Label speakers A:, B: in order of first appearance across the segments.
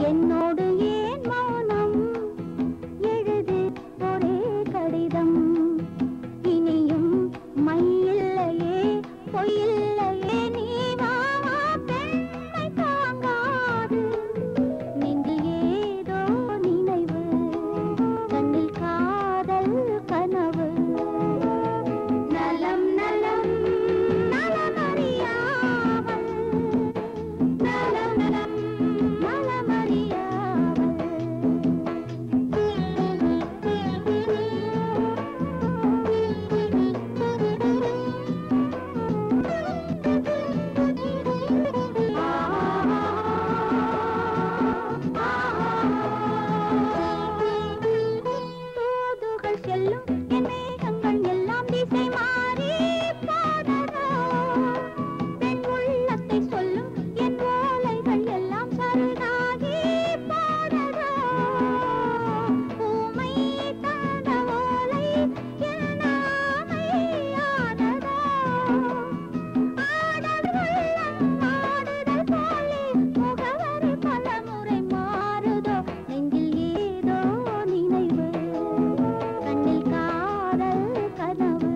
A: என்னோடு ஏன் மௌனம் எழுது ஒரே கடிதம் இனியும் மையில்லையே பொய்யில்லையே நீ வா வா, பெண்மை தாங்காது நெஞ்சில் ஏதோ நினைவு கண்ணில் காதல் கனவு நலம் நலம் நலமறியாமல் நலம் நலம் தூதுகள் செல்லும் என் மேகங்கள் எல்லாம் திசை மாறி போனதோ பெண் உள்ளத்தை சொல்லும் என் ஓலைகள் எல்லாம் சருகாகி போனதோ பூமை தந்த ஓலை என் ஆமையானதோ ஆடல் உள்ளம் ஆடுதல் போலே முகவரி பலமுறை மாறுதோ நெஞ்சில் ஏதோ நினைவு கண்ணில் காதல் கனவு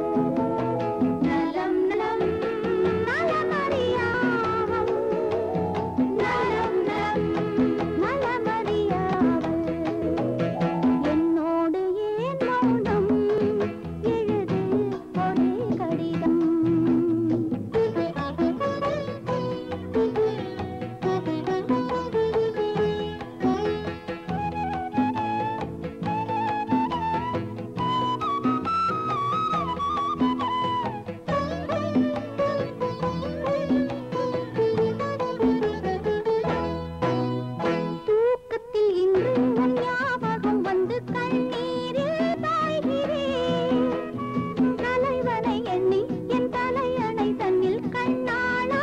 A: நலம் நலம் நலமறியாமல் நலம் நலம் நலமறியாமல் என்னோடு ஏன் மௌனம் எழுது ஒரே கடிதம் தூக்கத்தில் இன்று உன் ஞாபகம் வந்து கண்ணீரில் பாய்கிறேன் தலைவனை எண்ணி என் தலையணை தன்னில் கண்ணாளா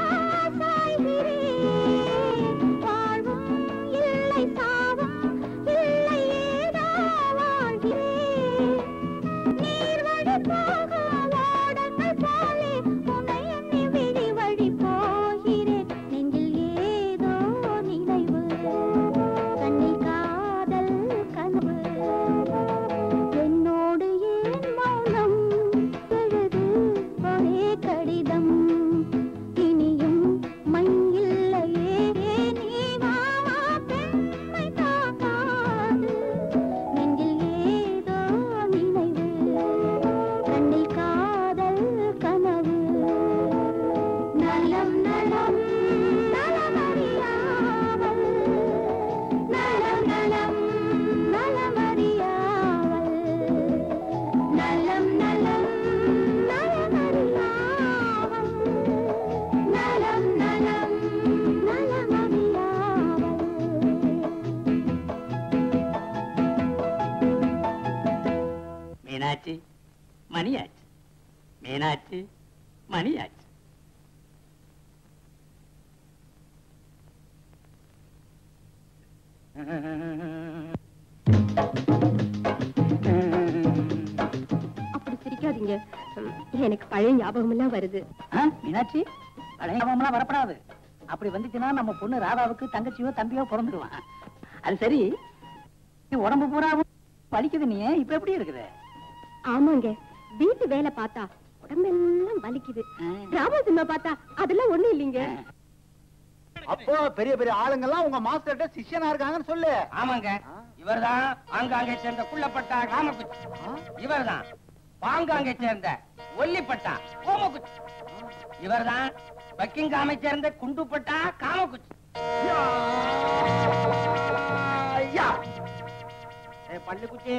A: சாய்கிறேன் வாழ்வும் இல்லை சாவும் இல்லை ஏதோ வாழ்கிறேன் நீர்வழி போக ஓடங்கள் போலே உன்னை எண்ணி விழி வழி போகிறேன் நெஞ்சில் ஏதோ நினைவு கண்ணில் காதல் கனவு என்னோடு ஏன் மௌனம் எழுது ஒரே கடிதம் இனியும் மையில்லையே நீ வா வா பெண்மை தாக்காது நெஞ்சில் ஏதோ நினைவு கண்ணில் காதல் கனவு நலம் நலம் நலமறியாமல் நலம் நலம் நலமறியாமல் நலம் நலம் நலமறியாமல் நலம் நலம் நலமறியாமல்
B: மீனாட்சி மணியாச்சு மீனாட்சி மணியாச்சு
C: அப்படி சிரிக்காதீங்க ம், எனக்கு பழைய ஞாபகம் எல்லாம் வருது
B: ஆ, மீனாட்சி பழைய ஞாபகம்லாம் வரப்படாது அப்படி வந்துச்சுன்னா நம்ம பொண்ணு ராதாவுக்கு தங்கச்சியோ தம்பியோ பிறந்துடுவான் அது சரி நீ உடம்பு பூராவும் வலிக்குது நீ இப்ப எப்படி இருக்குது
C: ஆமாங்க வீட்டு வேலை பார்த்தா உடம்பெல்லாம் வலிக்குது டிராமா சினிமா பார்த்தா அதெல்லாம் ஒண்ணும் இல்லைங்க
D: அப்போ பெரிய பெரிய ஆளுங்கெல்லாம் உங்க மாஸ்டர்கிட்ட சிஷ்யனா இருக்காங்கன்னு சொல்லு
E: ஆமாங்க இவர்தான் ஆங்காங்கே சேர்ந்த குள்ளப்பட்டா ராமகுச்சி இவர்தான் பாங்காங்கே சேர்ந்த ஒல்லிப்பட்டா ஓமகுச்சி இவர்தான் பக்கிங்காமை சேர்ந்த குண்டுப்பட்டா காமகுச்சி
D: ஐயா ஏய் பள்ளி குச்சி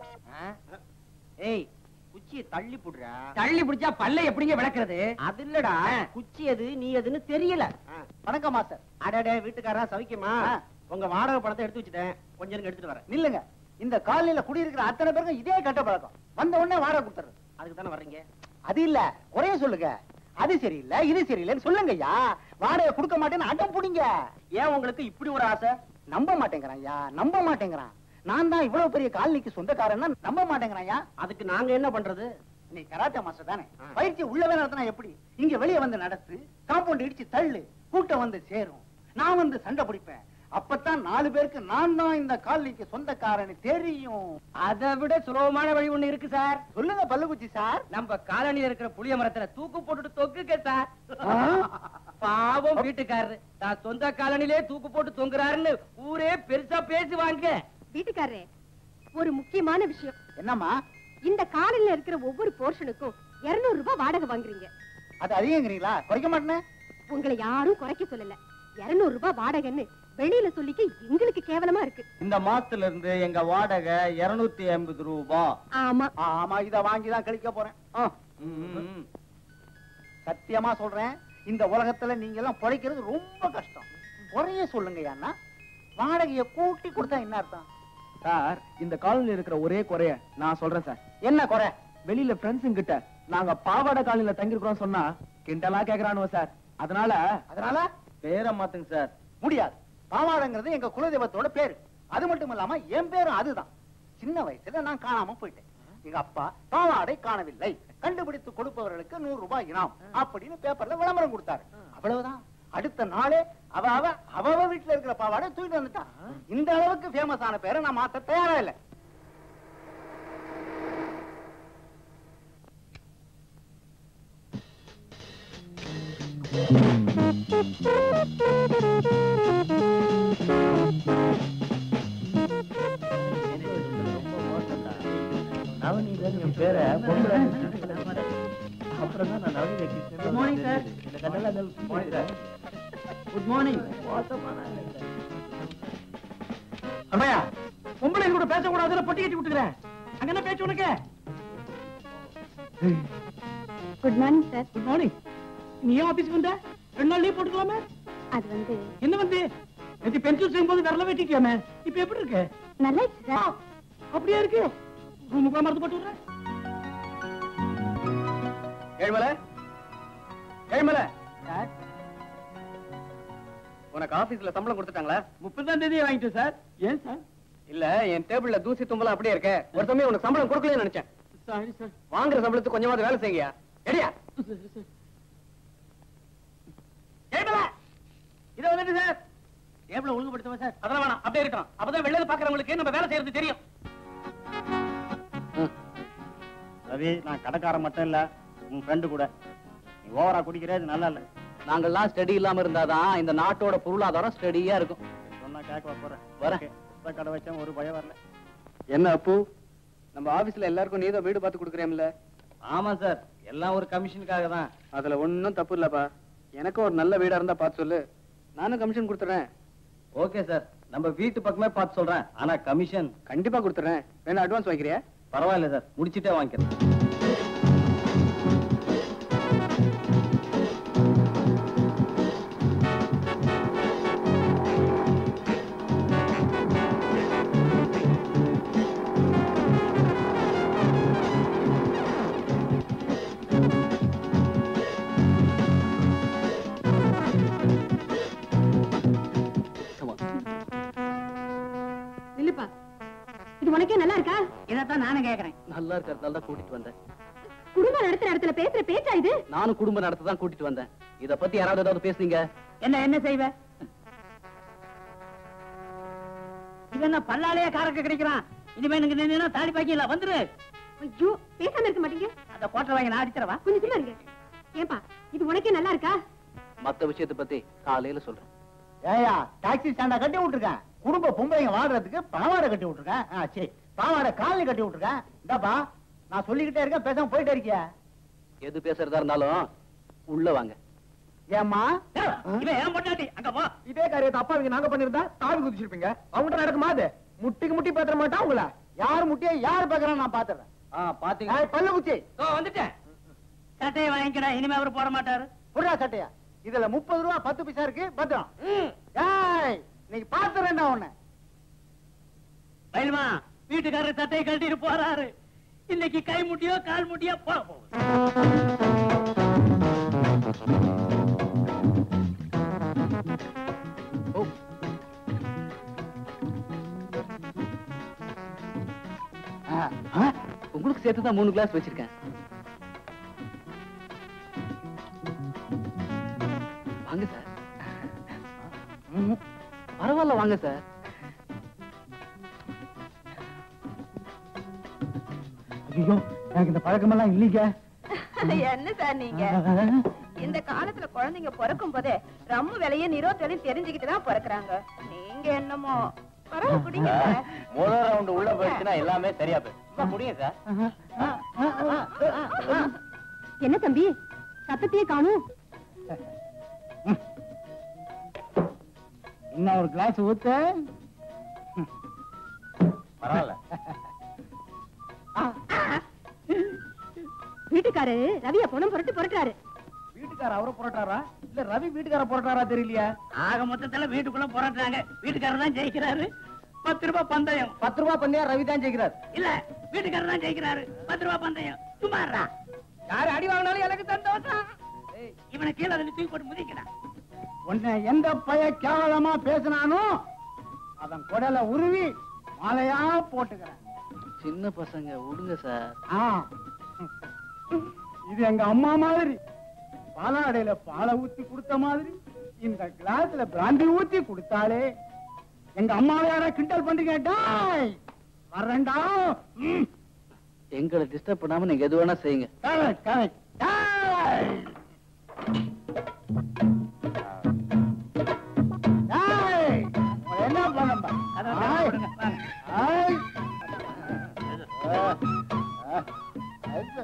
D: ஏய் குச்சியை தள்ளி புடுறா
E: தள்ளி பிடிச்சா பல்ல எப்படிங்க விளக்குறது
D: அது இல்லடா குச்சி எது நீ எதுன்னு தெரியல வணக்கம் மாஸ்டர் அடடே வீட்டுக்காரா சவிக்குமா உங்க வாடகை பணத்தை எடுத்து வச்சுட்டேன் கொஞ்சம் இருங்க எடுத்துட்டு வரேன் நில்லுங்க இந்த காலனில குடியிருக்கிற அத்தனை பேருக்கும் இதே கட்ட பழக்கம் வந்த உடனே வாடகை கொடுத்துறது அதுக்கு தானே வர்றீங்க அது இல்ல குறைய சொல்லுங்க அது சரியில்லை இது சரியில்லைன்னு சொல்லுங்க ஐயா வாடகை கொடுக்க மாட்டேன்னு அடம் புடிங்க ஏன் உங்களுக்கு இப்படி ஒரு ஆசை நம்ப மாட்டேங்கிறான் ஐயா நம்ப மாட்டேங்கிறான் நான் தான் இவ்வளவு பெரிய காலனிக்கு சொந்தக்காரன்னா நம்ப மாட்டேங்கிறான் ஐயா அதுக்கு நாங்க என்ன பண்றது நீ கராத்தே மாஸ்டர் தானே பயிற்சி உள்ளவே நடத்தினா எப்படி இங்க வெளியே வந்து நடத்து காம்பவுண்ட் இடிச்சு தள்ளு கூட்டம் வந்து சேரும் நான் வந்து சண்டை பிடிப்பேன் அப்பதான் நாலு பேருக்கு நான் தான் இந்த காலனிக்கு சொந்தக்காரன்னு தெரியும்
E: அதை விட சுலபமான வழி ஒண்ணு இருக்கு சார்
D: சொல்லுங்க பல்லுக்குச்சி சார்
E: நம்ம காலனில இருக்கிற புளிய மரத்துல தூக்கு போட்டுட்டு தொங்குங்க சார் பாவம் வீட்டுக்காரரு தான் சொந்த காலனிலே தூக்கு போட்டு தொங்குறாருன்னு ஊரே பெருசா பேசுவாங்க
C: வீட்டுக்காரரே ஒரு முக்கியமான விஷயம்
D: என்னம்மா
C: இந்த காலையில இருக்கிற ஒவ்வொரு போர்ஷனுக்கும் 200 ரூபாய் வாடகை வாங்குறீங்க
D: அது அதிகங்கிறீங்களா குறைக்க மாட்டேன்
C: உங்களை யாரும் குறைக்க சொல்லல 200 ரூபாய் வாடகைன்னு வெளியில சொல்லிக்க எங்களுக்கு கேவலமா இருக்கு
D: இந்த மாசத்துல இருந்து எங்க வாடகை இருநூத்தி எண்பது ரூபாய்
C: ஆமா
D: ஆமா இத வாங்கி தான் கழிக்க போறேன் ஆ. சத்தியமா சொல்றேன் இந்த உலகத்துல நீங்க எல்லாம் பிழைக்கிறது ரொம்ப கஷ்டம் குறைய சொல்லுங்க அண்ணா வாடகைய கூட்டி கொடுத்தா என்ன அர்த்தம்
F: சார் இந்த காலனில இருக்கிற ஒரே குறைய நான் சொல்றேன் சார்
D: என்ன குறை
F: வெளியில ஃப்ரெண்ட்ஸுங்க கிட்ட நாங்க பாவாடை காலனில தங்கிருக்கிறோம் சொன்னா கிண்டலா கேக்குறானுவ சார் அதனால
D: அதனால
F: பேரை மாத்துங்க சார்
D: முடியாது பாவாடங்கிறது எங்க குலதெய்வத்தோட பேரு அது மட்டும் இல்லாம என் பேரும் அதுதான் சின்ன வயசுல நான் காணாம போயிட்டேன் எங்க அப்பா பாவாடை காணவில்லை கண்டுபிடித்து கொடுப்பவர்களுக்கு நூறு ரூபாய் இனாம் அப்படின்னு பேப்பர்ல விளம்பரம் கொடுத்தாரு அவ்வளவுதான் அடுத்த நாளே அவ அவ அவ அவ வீட்டுல இருக்கிற பாவாடை தூக்கிட்டு வந்துட்டான் இந்த அளவுக்கு ஃபேமஸ் ஆன பேரை நான் மாத்த தயாரா இல்ல
B: good morning sir good morning
F: அம்மையா பொம்பளை கூட பேசக்கூடாதுன்னு பொட்டி கட்டி விட்டுக்கிறேன் அங்க என்ன பேச்சு உனக்கு
C: good morning sir
F: good morning நீ ஏன் ஆபீஸ்க்கு வந்த ரெண்டு நாள் லீவ் போட்டுக்கலாமே
C: அது வந்து
F: என்ன வந்து நேற்று பென்சில் செய்யும்போது விரல வெட்டிட்டியாமே இப்ப எப்படி இருக்கு
C: நல்லா இருக்கு சார்
F: அப்படியே இருக்கு ரூமுக்குள்ள மருந்து போட்டு விடுறேன்
E: ஏழ்மலை ஏழ்மலை உனக்கு ஆபீஸ்ல சம்பளம் கொடுத்துட்டாங்களா
F: முப்பதாம் தேதி வாங்கிட்டேன் சார் ஏன் சார்
E: இல்ல என் டேபிள்ல தூசி தும்பலாம் அப்படியே இருக்க ஒரு சமயம் உனக்கு சம்பளம் கொடுக்கலன்னு நினைச்சேன்
F: சாரி சார்
E: வாங்குற சம்பளத்துக்கு கொஞ்சமாவது வேலை செய்யுங்க எடியா
F: ஏழ்மலை இத வந்துட்டு சார் டேபிள ஒழுங்குபடுத்துவேன் சார்
E: அதெல்லாம் வேணாம் அப்படியே இருக்கணும் அப்பதான் வெளியில பாக்குறவங்களுக்கு நம்ம வேலை செய்யறது தெரியும்
D: ரவி நான் கடைக்காரன் மட்டும் இல்ல உன் ஃப்ரெண்டு கூட நீ ஓவரா குடிக்கிறது நல்லா இல்ல
E: நாங்கெல்லாம் ஸ்டடி இல்லாம இருந்தாதான் இந்த நாட்டோட பொருளாதாரம் ஸ்டடியா இருக்கும்
D: சொன்னா கேட்க போறேன்
E: வரேன்.
D: இப்ப கடை வச்சேன் ஒரு பயம் வரல
E: என்ன அப்பு நம்ம ஆபீஸ்ல எல்லாருக்கும் நீதான் வீடு பார்த்து கொடுக்குறேன்ல
F: ஆமா சார் எல்லாம் ஒரு கமிஷனுக்காக தான்
E: அதுல ஒண்ணும் தப்பு இல்லப்பா எனக்கு ஒரு நல்ல வீடா இருந்தா பார்த்து சொல்லு நானும் கமிஷன் கொடுத்துறேன்
F: ஓகே சார் நம்ம வீட்டு பக்கமே பார்த்து சொல்றேன் ஆனா கமிஷன்
E: கண்டிப்பா கொடுத்துறேன் வேணா அட்வான்ஸ் வாங்கிக்கிறியா
F: பரவாயில்ல சார் முடிச்சிட்டே வாங்கிக்கிறேன்
C: நில்லுப்பா இது உனக்கே நல்லா இருக்கா
B: இதைத்தான் நானும் கேக்குறேன்
E: நல்லா இருக்கிறதால தான் கூட்டிட்டு வந்தேன்
C: குடும்பம் நடத்துற இடத்துல பேசுற பேச்சா இது
E: நானும் குடும்ப நடத்த தான் கூட்டிட்டு வந்தேன் இத பத்தி யாராவது ஏதாவது பேசுனீங்க
B: என்ன என்ன செய்வ இவன் என்ன பல்லாலேயே காரக்க கிடைக்கிறான் இனிமே நீங்க நின்னா தாடி பாக்கியில வந்துரு
C: ஐயோ பேசாம இருக்க மாட்டீங்க
B: அந்த கோட்டை வாங்கி நான் அடிச்சிடவா
C: கொஞ்சம் சும்மா இருங்க ஏன்பா இது உனக்கே நல்லா இருக்கா
E: மத்த விஷயத்தை பத்தி காலையில சொல்றேன்
D: ஏயா டாக்ஸி ஸ்டாண்டா கட்டி விட்டுருக்கேன் குடும்ப பொம்பளைங்க வாழ்றதுக்கு பாவாடை கட்டி விட்டுருக்கேன் ஆ, சரி பாவாடை காலனி கட்டி விட்டுருக்கேன் இந்தாப்பா நான் சொல்லிக்கிட்டே இருக்கேன் பேசாம போயிட்டே இருக்கியா
E: எது பேசுறதா இருந்தாலும் உள்ள வாங்க
D: ஏம்மா
B: இவன் ஏன் பொண்டாட்டி அங்க போ
F: இதே காரியத்தை அப்பா இங்க நாங்க பண்ணிருந்தா தாவி குதிச்சிருப்பீங்க அவங்ககிட்ட நடக்குமா அது முட்டிக்கு முட்டி பேத்துற மாட்டா உங்கள
D: யார் முட்டியா யார் பாக்குறான்னு நான் பாத்துறேன்
F: ஆ பாத்தீங்க
D: ஏய், பல்லு குச்சி
E: வந்துட்டேன்
B: சட்டையை வாங்கிக்கடா இனிமே அவர் போட மாட்டாரு
D: புரியா சட்டையா இதுல முப்பது ரூபா பத்து பைசா இருக்கு பத்திரம் ஏய் நீ பாத்துறேன்டா உன்னை
B: பயில்மா வீட்டுக்காரர் சட்டையை கழட்டிட்டு போறாரு இன்னைக்கு கை முட்டியோ கால் முட்டியோ போட போகுது
E: உங்களுக்கு சேர்த்து தான் மூணு கிளாஸ் வச்சிருக்கேன் வாங்க சார் பரவாயில்ல
F: வாங்க சார் ஐயோ எனக்கு இந்த பழக்கமெல்லாம் இல்லைங்க
C: என்ன சார் நீங்க இந்த காலத்துல குழந்தைங்க பிறக்கும் போதே ரம்மு விலைய நிரோத்தலையும் தெரிஞ்சுக்கிட்டு தான் பிறக்குறாங்க நீங்க என்னமோ பரவ குடிங்க சார்.
E: முதல் ரவுண்ட் உள்ள போயிடுச்சுன்னா எல்லாமே சரியா போயிடும் முடியும் சார்
C: என்ன தம்பி சத்தத்தையே காணும்
F: இன்னும் ஒரு கிளாஸ் ஊத்து
E: பரவாயில்ல
C: வீட்டுக்காரரு ரவிய பணம் புரட்டு புரட்டாரு
F: வீட்டுக்கார அவரை புரட்டாரா இல்ல ரவி வீட்டுக்கார புரட்டாரா தெரியலையா
B: ஆக மொத்தத்துல வீட்டுக்குள்ள போராடுறாங்க வீட்டுக்காரர் தான் ஜெயிக்கிறாரு பத்து ரூபாய் பந்தயம்
F: பத்து ரூபாய் பண்ணியா ரவி தான் ஜெயிக்கிறார்
B: இல்ல வீட்டுக்காரர் தான் ஜெயிக்கிறாரு பத்து ரூபாய் பந்தயம் சும்மாறா
F: யாரு அடி வாங்கினாலும் எனக்கு சந்தோஷம்
B: இவனை கீழே தள்ளி தூக்கி போட்டு முதிக்கிறான்
F: உன்னை எந்த பைய கேவலமா பேசினானோ அவன் குடல உருவி மாலையா போட்டுக்கிறேன்
E: சின்ன பசங்க விடுங்க சார்
F: ஆ. இது எங்க அம்மா மாதிரி பாலாடையில பாலை ஊத்தி கொடுத்த மாதிரி இந்த கிளாஸ்ல பிராந்தி ஊத்தி கொடுத்தாலே எங்க அம்மாவை யாரா கிண்டல் பண்றீங்க டேய் வரேன்டா ம்.
E: எங்களை டிஸ்டர்ப் பண்ணாம நீங்க எது வேணா செய்யுங்க
F: correct, correct. டேய். டேய், உங்களை என்ன பண்ண பா-
B: அதான்
F: ஆய்.
B: கொடுங்க, வாங்க.
F: ஆய். ஆ, ஆ, அது.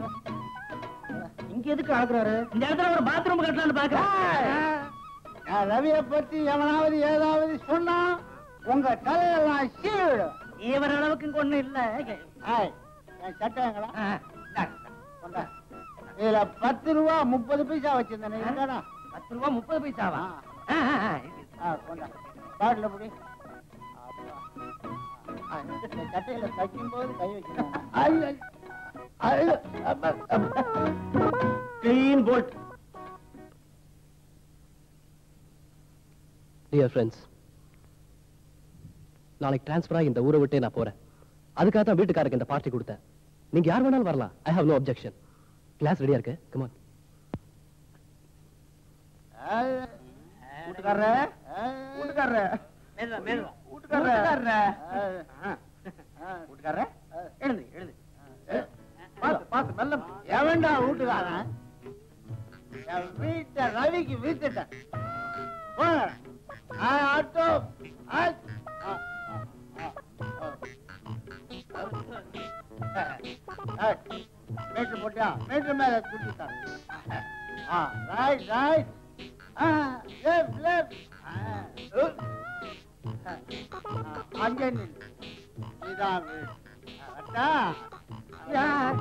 D: இங்க எதுக்கு ஆகுறாரு
B: இந்த இடத்துல ஒரு பாத்ரூம் கட்டலாம்னு பாக்குறேன்
F: நான் ரவிய பத்தி எவனாவது ஏதாவது சொன்னா உங்க தலையெல்லாம் சீவிடும்
B: இவர் அளவுக்கு இங்க ஒண்ணு இல்ல
F: ஆய், என் சட்டை எங்கடா
B: ஆ, இந்தாங்க.
F: கொண்டா. இதுல பத்து ரூபா முப்பது பைசா வச்சிருந்தேன் இருக்கடா
B: பத்து ரூபா முப்பது பைசாவா ஆ, ஆ, ஆ, இது.
F: ஆ, கொண்டா பாட்டில புடி அப்பா. ஆ, இந்த சட்டையில தைக்கும் போது கை வைக்கிறேன்
D: கிளீன் போல்ட்
G: டியர் ஃப்ரெண்ட்ஸ் நாளைக்கு டிரான்ஸ்ஃபர் ஆகி இந்த ஊரை விட்டே நான் போறேன் அதுக்காக தான் வீட்டுக்காரருக்கு இந்த பார்ட்டி கொடுத்தேன் நீங்க யார் வேணாலும் வரலாம் I have no objection class ரெடியா இருக்கு கமான்
F: வீட்டுக்காரர வீட்டுக்காரர
B: மெதுவா, மெதுவா.
F: வீட்டுக்காரர
D: வீட்டுக்காரர எழுந்து எழுந்து
F: பாத்து பாத்து நல்ல எவன்டா வீட்டுக்காரன் என் வீட்டை ரவிக்கு வித்துட்டேன் போங்க. ஆ, ஆட்டோ ஆ, ஆ, ஆ, ஆ, ஆ. ஏய், மீட்டர் போட்டியா மீட்டர் மேல குடிச்சுட்டான் ஆ ரைட் ரைட் ஆ லெஃப்ட் லெஃப்ட் அங்கே நில்லு இதான் வீடு அட்டா யார்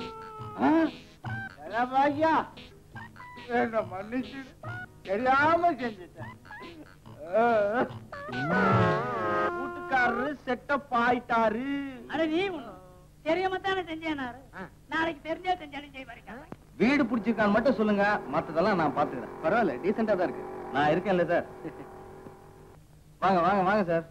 F: பாக்கியா என்ன மன்னிச்சு தெரியாம செஞ்சுட்டேன்
D: வீட்டுக்காரரு செட்டப் ஆயிட்டாரு
B: அட நீ ஒண்ணு. தெரியாம தானே செஞ்சேனாரு நாளைக்கு தெரிஞ்சா செஞ்சாலும் செய்வாரு
E: வீடு பிடிச்சிருக்கான்னு மட்டும் சொல்லுங்க மத்ததெல்லாம் நான் பாத்துக்கிறேன்
F: பரவாயில்ல டீசெண்டா தான் இருக்கு
E: நான் இருக்கேன்ல சார் வாங்க வாங்க வாங்க சார்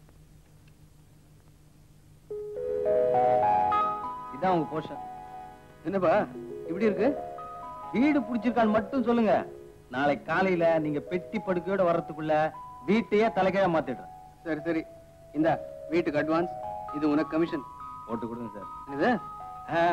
E: இதான் உங்க போர்ஷன்
F: என்னப்பா இப்படி இருக்கு
E: வீடு பிடிச்சிருக்கான்னு மட்டும் சொல்லுங்க நாளைக்கு காலையில நீங்க பெட்டி படுக்கையோட வர்றதுக்குள்ள வீட்டையே தலைகீழ மாத்திடுறேன்
F: சரி சரி இந்த வீட்டுக்கு அட்வான்ஸ் இது உனக்கு கமிஷன்
E: போட்டு கொடுங்க சார்
F: இது
E: ஆ,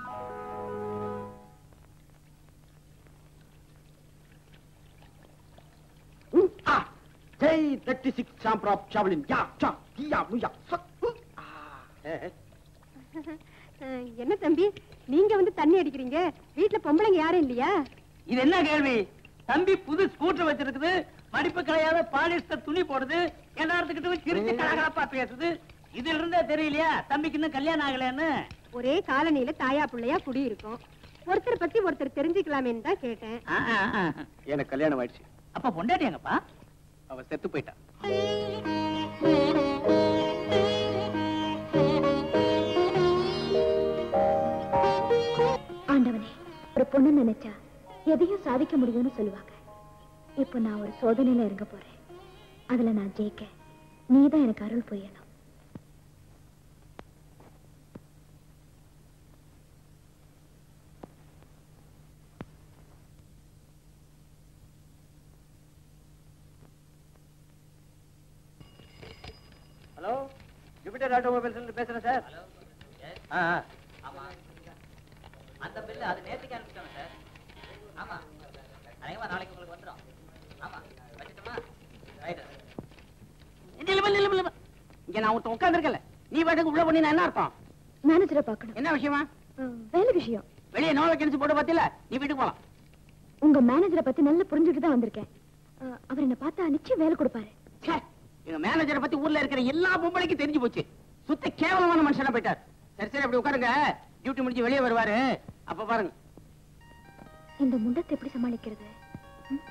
D: ஜெய் தேர்ட்டி சிக்ஸ் சாம்ப்ராப் சாவலின் யா சா கியா முயா சத் உ. ஆ. ஏ, ஏ.
C: என்ன தம்பி நீங்க வந்து தண்ணி அடிக்கிறீங்க வீட்டுல பொம்பளைங்க யாரும் இல்லையா
B: இது என்ன கேள்வி தம்பி புது ஸ்கூட்டர் வச்சிருக்குது மடிப்பு கலையாத பாலிஸ்டர் துணி போடுது எல்லாத்துக்கிட்ட சிரிச்சு கலகலப்பா பேசுது இதுல இருந்தே தெரியலையா தம்பிக்கு இன்னும் கல்யாணம் ஆகலைன்னு
C: ஒரே காலனியில தாயா பிள்ளையா குடி இருக்கும் ஒருத்தர் பத்தி ஒருத்தர் தெரிஞ்சுக்கலாமேன்னு தான் கேட்டேன்
B: ஆ, ஆ, ஆ.
F: எனக்கு கல்யாணம் ஆயிடுச்சு
B: அப்ப பொண்டாட்டியாங்கப்பா
F: அவ செத்து போயிட்டா
A: ஆண்டவனே ஒரு பொண்ணு நினைச்சா எதையும் சாதிக்க முடியும்னு சொல்லுவாங்க இப்போ நான் ஒரு சோதனையில இறங்க போறேன் அதுல நான் ஜெயிக்க நீதான் எனக்கு அருள் புரியணும்
E: ஹலோ ஜூபிட்டர் ஆட்டோமொபைல்ஸ் இருந்து பேசுறேன் சார் ஆ ஆ.
B: ஆமா அந்த பில்லு அது நேற்றுக்கு அனுப்பிச்சோம் சார் ஆமா அநேகமா நாளைக்கு உங்களுக்கு வந்துடும் ஆமா வச்சுட்டுமா ரைட்டு
D: நில்லு, நில்லு, நில்லு, நில்லு. இங்க நான் ஒருத்தன் உட்கார்ந்திருக்கல நீ பாட்டுக்கு உள்ள பண்ணி என்ன அர்த்தம்
A: மேனேஜரை பார்க்கணும்
D: என்ன விஷயமா
A: அஹ், வேலை விஷயம்
D: வெளியே நோ வேகன்சி போட்டு பாத்தில நீ வீட்டுக்கு போலாம்
A: உங்க மேனேஜரை பத்தி நல்லா புரிஞ்சுட்டு தான் வந்திருக்கேன் அஹ், அவர் என்ன பார்த்தா நிச்சயம் வேலை கொடுப்பாரு
D: ச்சே, எங்க மேனேஜரை பத்தி ஊர்ல இருக்கிற எல்லா பொம்பளைக்கும் தெரிஞ்சு போச்சு சுத்த கேவலமான மனுஷனா போயிட்டார் சரி சரி அப்படி உட்காருங்க டியூட்டி முடிஞ்சு வெளியே வருவாரு அப்ப பாருங்க
A: இந்த முண்டத்தை எப்படி சமாளிக்கிறது ம்?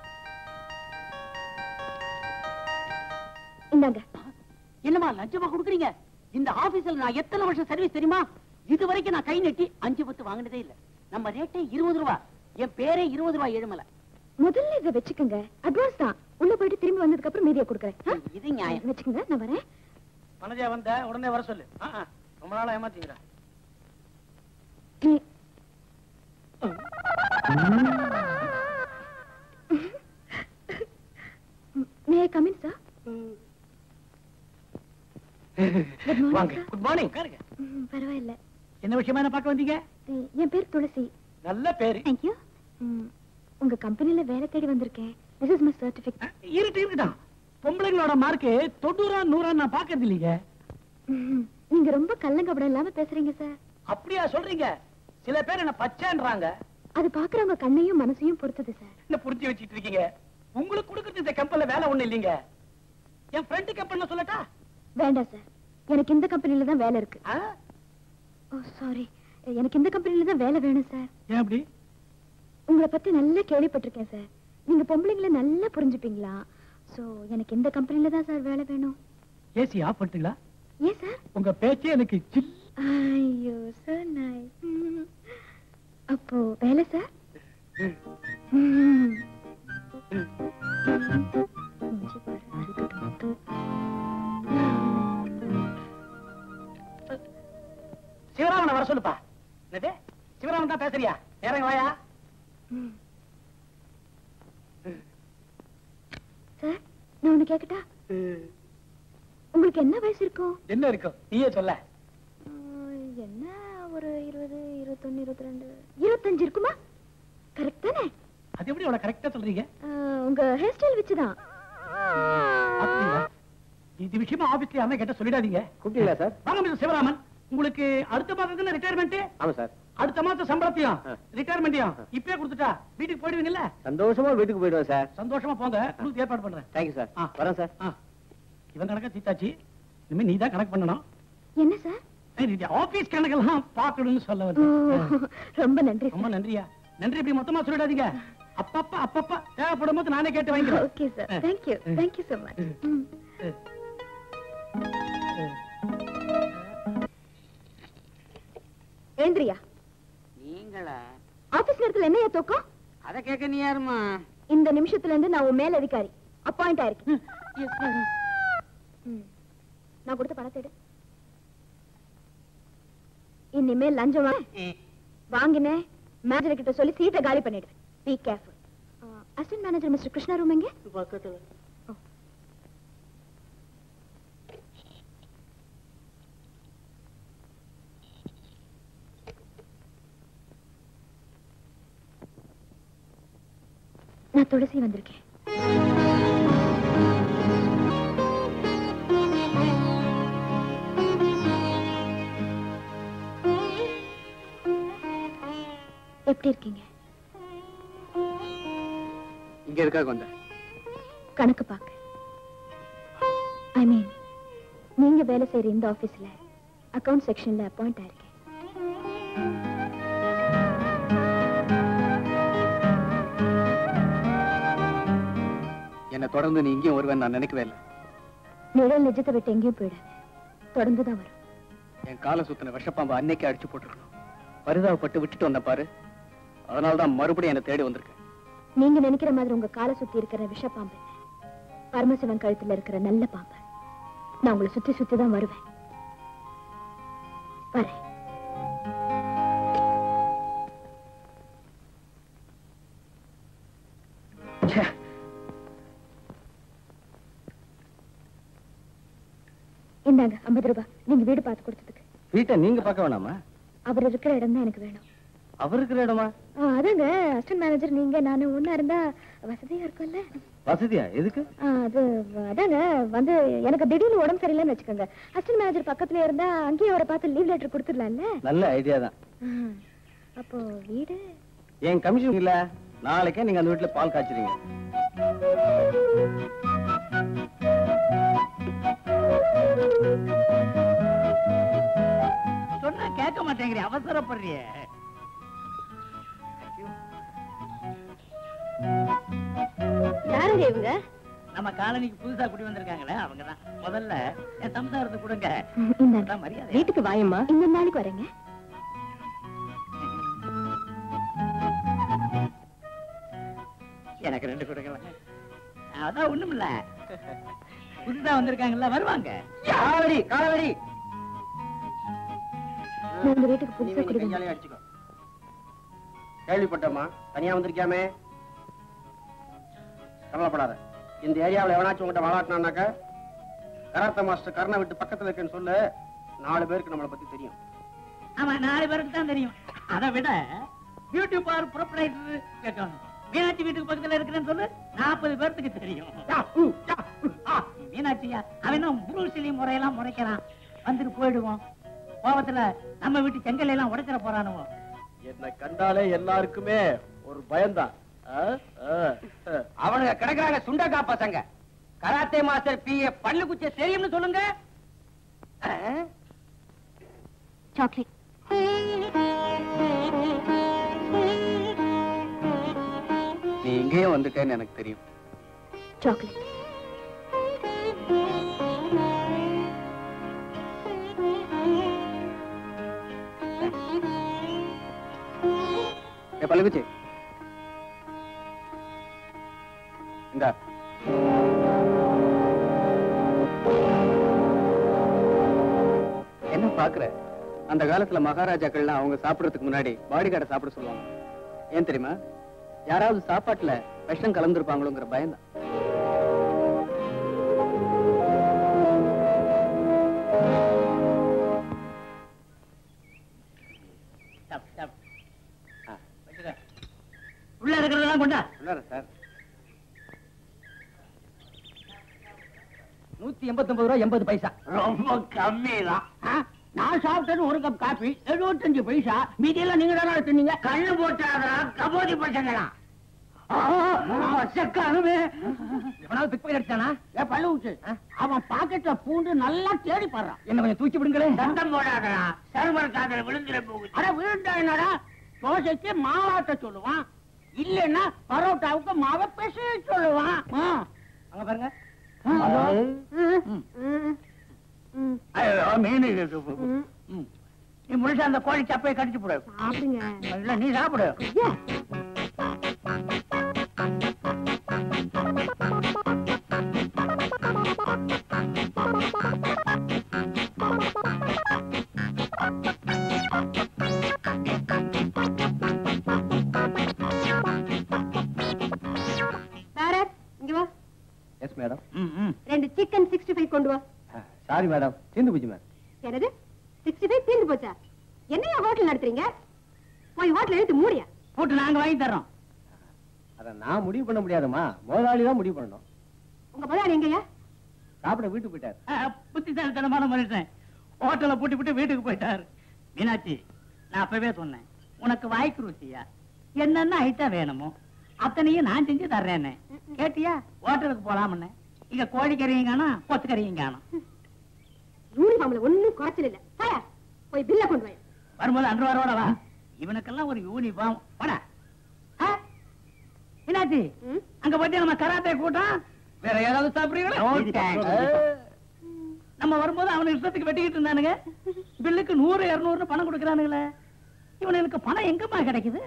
A: இந்தாங்க
D: என்னமா லஞ்சமா கொடுக்குறீங்க இந்த ஆபீஸ்ல நான் எத்தனை வருஷம் சர்வீஸ் தெரியுமா இது வரைக்கும் நான் கை நெட்டி அஞ்சு பத்து வாங்கினதே இல்ல நம்ம ரேட்டே இருபது ரூபா என் பேரே இருபது ரூபாய் ஏழுமலை
A: முதல்ல இதை வச்சுக்கோங்க அட்வான்ஸ் தான் உள்ள போயிட்டு திரும்பி வந்ததுக்கு அப்புறம் மீதியை கொடுக்குறேன் ஆ?
D: இது நியாயம்
A: வச்சுக்கோங்க நான் வரேன்
F: மனஜா வந்த உடனே வர சொல்லு ஆ, ஆ. ரொம்ப நாளா ஏமாத்தீங்கடா
A: நீ may come in sir good morning
F: வாங்க
A: சார்
F: குட் மார்னிங் உட்காருங்க
A: பரவாயில்ல
F: என்ன விஷயமா என்ன பார்க்க வந்தீங்க
A: எ- என் பேர் துளசி
F: நல்ல பேரு
A: தேங்க்யூ உங்க கம்பெனில வேலை தேடி வந்திருக்கேன் திஸ் இஸ் மை சர்டிபிகேட்
F: இருக்கு இருக்குதான் பொம்பளைங்களோட மார்க்கு தொண்ணூறா நூறா நான் பாக்குறது இல்லைங்க
A: நீங்க ரொம்ப கள்ளங்கபடம் இல்லாம பேசுறீங்க சார்
F: அப்படியா சொல்றீங்க சில பேர் என்ன பச்சைன்றாங்க
A: அது பாக்குறவங்க கண்ணையும் மனசையும் பொறுத்தது சார்
F: என்ன புரிஞ்சு வச்சிட்டு இருக்கீங்க உங்களுக்கு கொடுக்கறது இந்த கம்பெனில வேலை ஒண்ணு இல்லைங்க என் ஃப்ரெண்டு கம்பெனில சொல்லட்டா
A: வேண்டாம் சார் எனக்கு இந்த கம்பெனில தான் வேலை இருக்கு
F: ஆ?
A: ஓ சாரி எனக்கு இந்த கம்பெனில தான் வேலை வேணும் சார்
F: ஏன் அப்படி
A: உங்களை பத்தி நல்லா கேள்விப்பட்டிருக்கேன் சார் நீங்க பொம்பளைங்களை நல்லா புரிஞ்சுப்பீங்களா சோ எனக்கு இந்த கம்பெனில தான் சார் வேலை வேணும்
F: ஏசி ஆஃப் பண்ணிட்டீங்களா
A: ஏன் சார்
F: உங்க பேச்சே எனக்கு சில்
A: ஐயோ சார் நைஸ் அப்போ வேலை சார் ம். மூஞ்சி பாரு, அழுதுட்டு.
F: சிவராமனை வர சொல்லுப்பா என்னது சிவராமன் தான் பேசுறியா நேரங்க வாயா
A: ம். சார் நான் ஒண்ணு கேக்கட்டா உங்களுக்கு என்ன வயசு இருக்கும்
F: என்ன இருக்கும் நீயே சொல்ல
A: ஆ, என்ன ஒரு இருபது இருபத்தொன்னு இருபத்தி ரெண்டு இருபத்தஞ்சு இருக்குமா கரெக்ட் தானே
F: அது எப்படி அவ்வளவு கரெக்டா சொல்றீங்க
A: ஆ, உங்க ஹேர் ஸ்டைல் வச்சுதான்
F: அப்படிங்களா? இது விஷயமா ஆபீஸ்ல யாரும் கேட்ட சொல்லிடாதீங்க
G: கூப்பிட்டீங்களா சார்
F: வாங்க மிஸ்டர் சிவராமன் உங்களுக்கு அடுத்த மாதம் தானே ரிட்டையர்மெண்ட்
G: ஆமா சார்
F: அடுத்த மாசம் சம்பளத்தையும்
G: ஆ.
F: ரிட்டையர்மெண்ட்டையும் இப்பயே கொடுத்துட்டா வீட்டுக்கு போயிடுவீங்கல்ல
G: சந்தோஷமா வீட்டுக்கு போயிடுவேன் சார்
F: சந்தோஷமா போங்க கொடுத்து ஏற்பாடு பண்றேன்
G: தேங்க்யூ சார்
F: ஆ.
G: வரேன் சார்
F: ஆ. இவன் கணக்க தீத்தாச்சு இனிமே நீ தான் கணக்கு பண்ணணும்
A: என்ன சார்
F: ஆபீஸ் கணக்கெல்லாம் பார்க்கணும்னு சொல்ல
A: ஓ,
F: வந்து
A: ரொம்ப நன்றி
F: ரொம்ப நன்றியா நன்றி இப்படி மொத்தமா சொல்லிடாதீங்க அப்பப்ப அப்பப்ப தேவைப்படும் போது நானே கேட்டு வாங்கிக்கிறேன்
A: okay sir thank you thank you so much ஏந்திரியா
D: நீங்களா
A: ஆபீஸ் நேரத்துல என்னையா தூக்கம்
D: அத கேட்க நீ யாருமா
A: இந்த நிமிஷத்துல இருந்து நான் உன் மேல் அதிகாரி அப்பாயிண்ட் ஆயிருக்கேன் ம். நான் கொடுத்த பணத்தை எடு இனிமேல் லஞ்சம் வா- வாங்கினேன் மேனேஜர் கிட்ட சொல்லி சீட்டை காலி பண்ணிடுவேன் be careful assistant manager mister Krishna room எங்க
D: பக்கத்துல
A: ஓ. நான் துளசி வந்திருக்கேன் எப்படி இருக்கீங்க
G: இங்க இருக்காக வந்தேன்
A: கணக்கு பார்க்க ஐ மீன் நீங்க வேலை செய்யற இந்த ஆபீஸ்ல அக்கவுண்ட் செக்ஷன்ல அப்பாயிண்ட் ஆயிருக்கேன்
G: என்ன தொடர்ந்து நீ இங்கேயும் வருவேன் நான் நினைக்கவே இல்லை
A: நிழல் நிஜத்தை விட்டு எங்கேயும் போயிடாது தொடர்ந்து தான் வரும்
G: என் காலை சுத்தின விஷப்பாம்பு அன்னைக்கே அடிச்சு போட்டுருக்கணும் பரிதாபப்பட்டு விட்டுட்டு வந்த பாரு அதனால தான் மறுபடியும் என்னை தேடி வந்திருக்கேன்
A: நீங்க நினைக்கிற மாதிரி உங்க காலை சுத்தி இருக்கிற விஷப்பாம்பு இல்ல. பரமசிவன் கழுத்துல இருக்கிற நல்ல பாம்பு நான் உங்களை சுத்தி சுத்தி தான் வருவேன் வரேன் இந்தாங்க ஐம்பது ரூபாய் நீங்க வீடு பார்த்து கொடுத்ததுக்கு
G: வீட்டை நீங்க பார்க்க வேணாமா
A: அவர் இருக்கிற இடம் தான் எனக்கு வேணும்
G: அவர் இருக்கிற இடமா
A: ஆ, அதாங்க அசிஸ்டன்ட் மேனேஜர் நீங்க நானு ஒண்ணா இருந்தா வசதியா இருக்கும்ல
G: வசதியா எதுக்கு
A: ஆ, அது அதாங்க வந்து எனக்கு திடீர்னு உடம்பு சரியில்லைன்னு வச்சுக்கோங்க அசிஸ்டன்ட் மேனேஜர் பக்கத்துல இருந்தா அங்கேயே அவரை பார்த்து லீவ் லெட்டர் கொடுத்துடலாம்ல
G: நல்ல ஐடியா தான்
A: ஆ, அப்போ வீடு
G: என் கமிஷன் இல்ல நாளைக்கே நீங்க அந்த வீட்டுல பால் காய்ச்சுறீங்க
B: சொன்னா கேட்க மாட்டேங்கிற அவசரப்படுறிய
A: யாருங்க இவங்க
B: நம்ம காலனிக்கு புதுசா குடி வந்திருக்காங்களே அவங்கதான் முதல்ல என் சம்சாரத்தை கொடுங்க
A: இந்த
B: அதான் மரியாதை
A: வீட்டுக்கு வாயம்மா இந்த நாளைக்கு வரேங்க
B: எனக்கு ரெண்டு கொடுக்கலாம் அதான் ஒண்ணுமில்ல புதுசா வந்திருக்காங்கல்ல வருவாங்க
D: காலவரி காலவரி
A: நான் இந்த வீட்டுக்கு புதுசா
D: நீ
A: குடி
D: கையாலே அடிச்சுக்கோ கேள்விப்பட்டம்மா தனியா வந்திருக்கியாமே கவலைப்படாத இந்த ஏரியாவுல எவனாச்சும் உங்ககிட்ட வாழாட்டினாக்கா கராத்த மாஸ்டர் கர்ண விட்டு பக்கத்துல இருக்கேன்னு சொல்லு நாலு பேருக்கு நம்மளை பத்தி தெரியும்
B: ஆமா நாலு பேருக்கு தான் தெரியும் அதை விட பியூட்டி பார் ப்ரொப்ரைட்டர் கேட்கணும் மீனாட்சி வீட்டுக்கு பக்கத்துல இருக்கிறேன்னு சொல்லு நாற்பது பேர்த்துக்கு தெரியும் மீனாட்சியா அவன் என்ன புரூசிலி முறையெல்லாம் முறைக்கிறான் வந்துட்டு போயிடுவோம் கோபத்துல நம்ம வீட்டு செங்கல் எல்லாம் உடைச்சிட போறானுவோ
G: என்ன கண்டாலே எல்லாருக்குமே ஒரு பயம்தான்
E: அவனுங்க கிடக்குறாங்க சுண்டக்கா பசங்க கராத்தே மாஸ்டர் பி ஏ பல்லு குச்ச தெரியும்னு சொல்லுங்க
A: சாக்லேட்
G: நீ இங்கேயே வந்துட்டேன்னு எனக்கு தெரியும்
A: சாக்லேட்
G: ஏ பல்லுக்குச்சி இந்தா என்ன பாக்குற அந்த காலத்துல மகாராஜாக்கள்லாம் அவங்க சாப்பிடுறதுக்கு முன்னாடி பாடி கார்டை சாப்பிட சொல்லுவாங்க ஏன் தெரியுமா யாராவது சாப்பாட்டுல விஷம் கலந்துருப்பாங்களோங்கிற பயம்தான்
B: ஸ்டாப் ஸ்டாப் வச்சுக்க உள்ள இருக்கிறதெல்லாம் கொண்டா
G: உள்ளார சார்
E: நூத்தி எண்பத்தி ஒன்பது ரூபாய் எண்பது பைசா
B: ரொம்ப கம்மி தான் நான் சாப்பிட்டது ஒரு கப் காபி எழுபத்தஞ்சு பைசா மீதியெல்லாம் நீங்க தானே எடுத்துனீங்க கண்ணு போட்டாதா கபோதி பசங்களா செக்கானுமே
E: எவனாவது பிக் பாக்கெட் அடிச்சானா
B: ஏன் பல்லு ஊச்சு அவன் பாக்கெட்ல பூண்டு நல்லா தேடி பாடுறான்
E: என்ன கொஞ்சம் தூக்கி விடுங்களே
B: சத்தம் போடாதடா சர்வர் காதல விழுந்துட போகுது அட விழுந்தா என்னடா தோசைக்கு மாவாட்ட சொல்லுவான் இல்லன்னா பரோட்டாவுக்கு மாவை பிசைய சொல்லுவான் ஆ.
E: அங்க பாருங்க
B: ஐயோ, மீன் இது. ம். நீ முழுசா அந்த கோழி சப்பையை கடிச்சு போடு
A: சாப்பிடுங்க
B: இல்ல நீ சாப்பிடு
C: பாரத் இங்க வா
G: எஸ் மேடம்
B: ம், ம்.
C: ரெண்டு சிக்கன் சிக்ஸ்டி ஃபைவ் கொண்டு வா
G: சாரி மேடம் தீந்து போச்சு மேடம்
C: என்னது சிக்ஸ்டி ஃபைவ் தீர்ந்து போச்சா என்னையா ஹோட்டல் நடத்துறீங்க போய் ஹோட்டல் எடுத்து மூடியா
B: போட்டு நாங்க வாங்கி தர்றோம்
G: அத நான் முடிவு பண்ண முடியாதுமா முதலாளி தான் முடிவு பண்ணணும்
C: உங்க முதலாளி எங்கய்யா
G: சாப்பிட வீட்டுக்கு போயிட்டாரு
B: ஆ, புத்திசாலித்தனமான மனுஷன் ஹோட்டலை பூட்டி விட்டு வீட்டுக்கு போயிட்டாரு மீனாட்சி நான் அப்பவே சொன்னேன் உனக்கு வாய்க்கு ருசியா என்னென்ன ஐட்டம் வேணுமோ அத்தனையும் நான் செஞ்சு தர்றேன்னு கேட்டியா ஹோட்டலுக்கு போலாம்னு இங்க கோழிக்கறியும் காணும் கொத்துக்கறியும் காணும்
C: யூனிஃபார்ம்ல ஒண்ணும் குறைச்சல் இல்ல போயா போய் பில்ல கொண்டு வாயா
B: வரும்போது அன்றுவாரோட வா இவனுக்கெல்லாம் ஒரு யூனிஃபார்ம் வாடா ஆ? மீனாட்சி
C: ம்?
B: அங்க போயிட்டு நம்ம கராத்தே கூட்டம் வேற ஏதாவது சாப்பிடுறீங்களா நம்ம வரும்போது அவன இஷ்டத்துக்கு வெட்டிக்கிட்டு இருந்தானுங்க பில்லுக்கு நூறு இருநூறு பணம் கொடுக்கறானுங்களே இவனுக்கு பணம் எங்கம்மா கிடைக்குது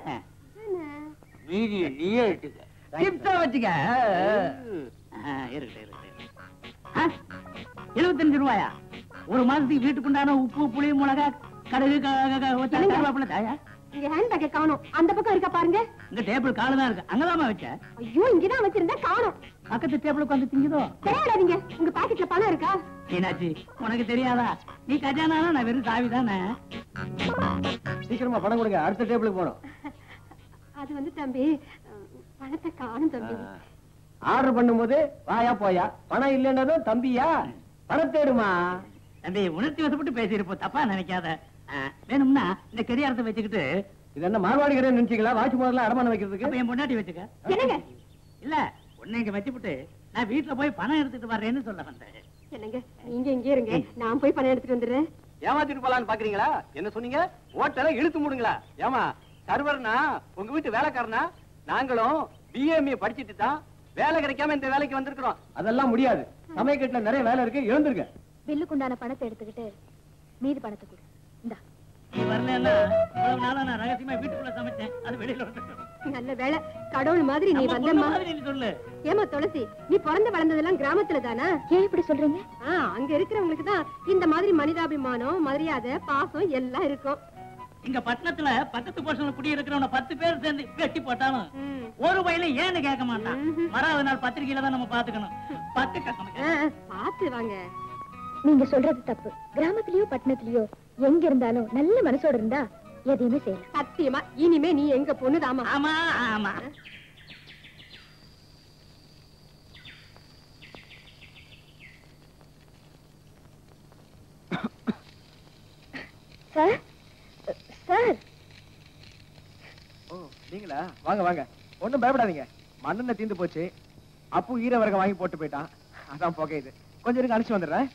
B: நீயே டிப்ஸா வச்சுக்க ஆ, இருக்கட்டும், இருக்கட்டும். ஆ? எழுபத்தஞ்சு ரூபாயா ஒரு மாசத்துக்கு வீட்டுக்குண்டான உப்பு புளி மிளகா கடுகு க- க- க- வச்சா கருவேப்பிலை தாயா
C: இங்க ஹேண்ட்பேக்கை காணோம் அந்த பக்கம் இருக்கா பாருங்க
B: இந்த டேபிள் காலு தான் இருக்கு அங்கதாம்மா வச்சேன்
C: ஐயோ இங்கதான் வச்சிருந்தா காணோம்
B: பக்கத்து டேபிளுக்கு வந்து திங்குதோ
C: தெரியாடாதீங்க உங்க பாக்கெட்ல பணம் இருக்கா
B: மீனாட்சி உனக்கு தெரியாதா நீ கஜானா நான் வெறும் சாவி தானே
D: சீக்கிரமா பணம் கொடுங்க அடுத்த டேபிளுக்கு போறோம்
C: அது வந்து தம்பி அஹ், பணத்தை காணும் தம்பி
D: ஆர்டர் பண்ணும்போது வாயா போயா பணம் இல்லைன்னதும் தம்பியா பணம் தேடுமா
B: தம்பி உணர்ச்சி வசப்பட்டு பேசியிருப்போம் தப்பா நினைக்காத ஆ, வேணும்னா இந்த கடியாரத்தை வச்சுக்கிட்டு
D: இது என்ன மார்வாடி கடை நினைச்சீங்களா வாட்ச் முதல்ல அடமானம் வைக்கிறதுக்கு
B: அப்ப என் பொண்டாட்டி வச்சுக்க
C: என்னங்க
B: இல்ல உன்னை இங்க வச்சுப்புட்டு நான் வீட்டுல போய் பணம் எடுத்துட்டு வர்றேன்னு சொல்ல வந்தேன்
C: என்னங்க நீங்க இங்கே இருங்க நான் போய் பணம் எடுத்துட்டு வந்துடுறேன்
G: ஏமாத்திட்டு போலான்னு பாக்குறீங்களா என்ன சொன்னீங்க ஓட்டல இழுத்து மூடுங்களா ஏமா சர்வர்னா உங்க வீட்டு வேலைக்காரனா நாங்களும் பிஏஎம்ஏ படிச்சிட்டு தான் வேலை கிடைக்காம இந்த வேலைக்கு வந்திருக்கிறோம்
D: அதெல்லாம் முடியாது சமயக்கட்டுல நிறைய வேலை இருக்கு எழுந்திருங்க
A: பில்லுக்கு உண்டான பணத்தை எடுத்துக்கிட்டு மீதி பணத்தை கொடு இந்தா
B: நீ வரலன்னா இவ்வளவு நாளா நான் ரகசியமா வீட்டுக்குள்ள சமைச்சேன் அது வெளியில வந்துடும்
C: நல்ல வேளை கடவுள் மாதிரி நீ வந்தம்மா
B: மாதிரி நீ சொல்லு
C: ஏமா துளசி நீ பிறந்து வளர்ந்ததெல்லாம் கிராமத்துல தானா
A: ஏன் இப்படி சொல்றீங்க
C: ஆ, அங்க இருக்கிறவங்களுக்கு தான் இந்த மாதிரி மனிதாபிமானம் மரியாதை பாசம் எல்லாம் இருக்கும்
B: இங்க பட்டணத்துல பக்கத்து போர்ஷன்ல குடி இருக்கிறவன பத்து பேர் சேர்ந்து வெட்டி போட்டாலும்
C: ம்.
B: ஒரு வயல ஏன்னு கேட்க மாட்டான்
C: ம்ஹும்.
B: வராத நாள் பத்திரிகையில தான் நம்ம பாத்துக்கணும் பத்து கட்டணும்
C: ஆ, பாத்து வாங்க
A: நீங்க சொல்றது தப்பு கிராமத்திலயோ பட்டணத்திலயோ எங்க இருந்தாலும் நல்ல மனசோட இருந்தா எதையுமே செய்யலாம்
C: சத்தியமா இனிமே நீ எங்க பொண்ணுதாமா
B: ஆமா ஆமா
A: சார் சார்
D: ஓ நீங்களா வாங்க வாங்க ஒண்ணும் பயப்படாதீங்க மண்ணெண்ணெய் தீந்து போச்சு அப்பு ஈர வரக வாங்கி போட்டு போயிட்டான் அதான் புகையுது கொஞ்சம் இருங்க அனுப்பிச்சு வந்துடுறேன்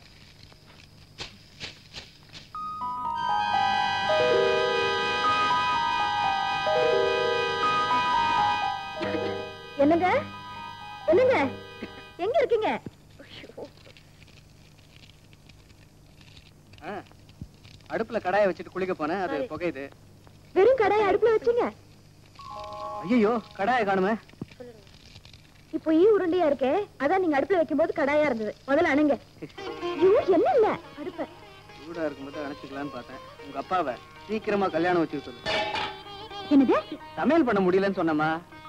A: என்னங்க என்னங்க எங்க இருக்கீங்க ஐயோ.
G: ஆ, அடுப்புல கடாயை வச்சுட்டு குளிக்க போனேன் அது
A: சரி.
G: புகையுது
A: வெறும் கடாயை அடுப்புல வச்சீங்க
G: ஐயோ கடாயை காணுமே
A: இப்போ ஈ உருண்டையா இருக்கே அதான் நீங்க அடுப்புல வைக்கும்போது கடாயா இருந்தது முதல்ல அணுங்க ஐயோ என்ன இல்ல அடுப்ப
G: சூடா இருக்கும்போது அணைச்சிக்கலாம்னு பார்த்தேன் உங்க அப்பாவை சீக்கிரமா கல்யாணம் வச்சுக்க சொல்லு
A: என்னது
G: சமையல் பண்ண முடியலன்னு சொன்னமா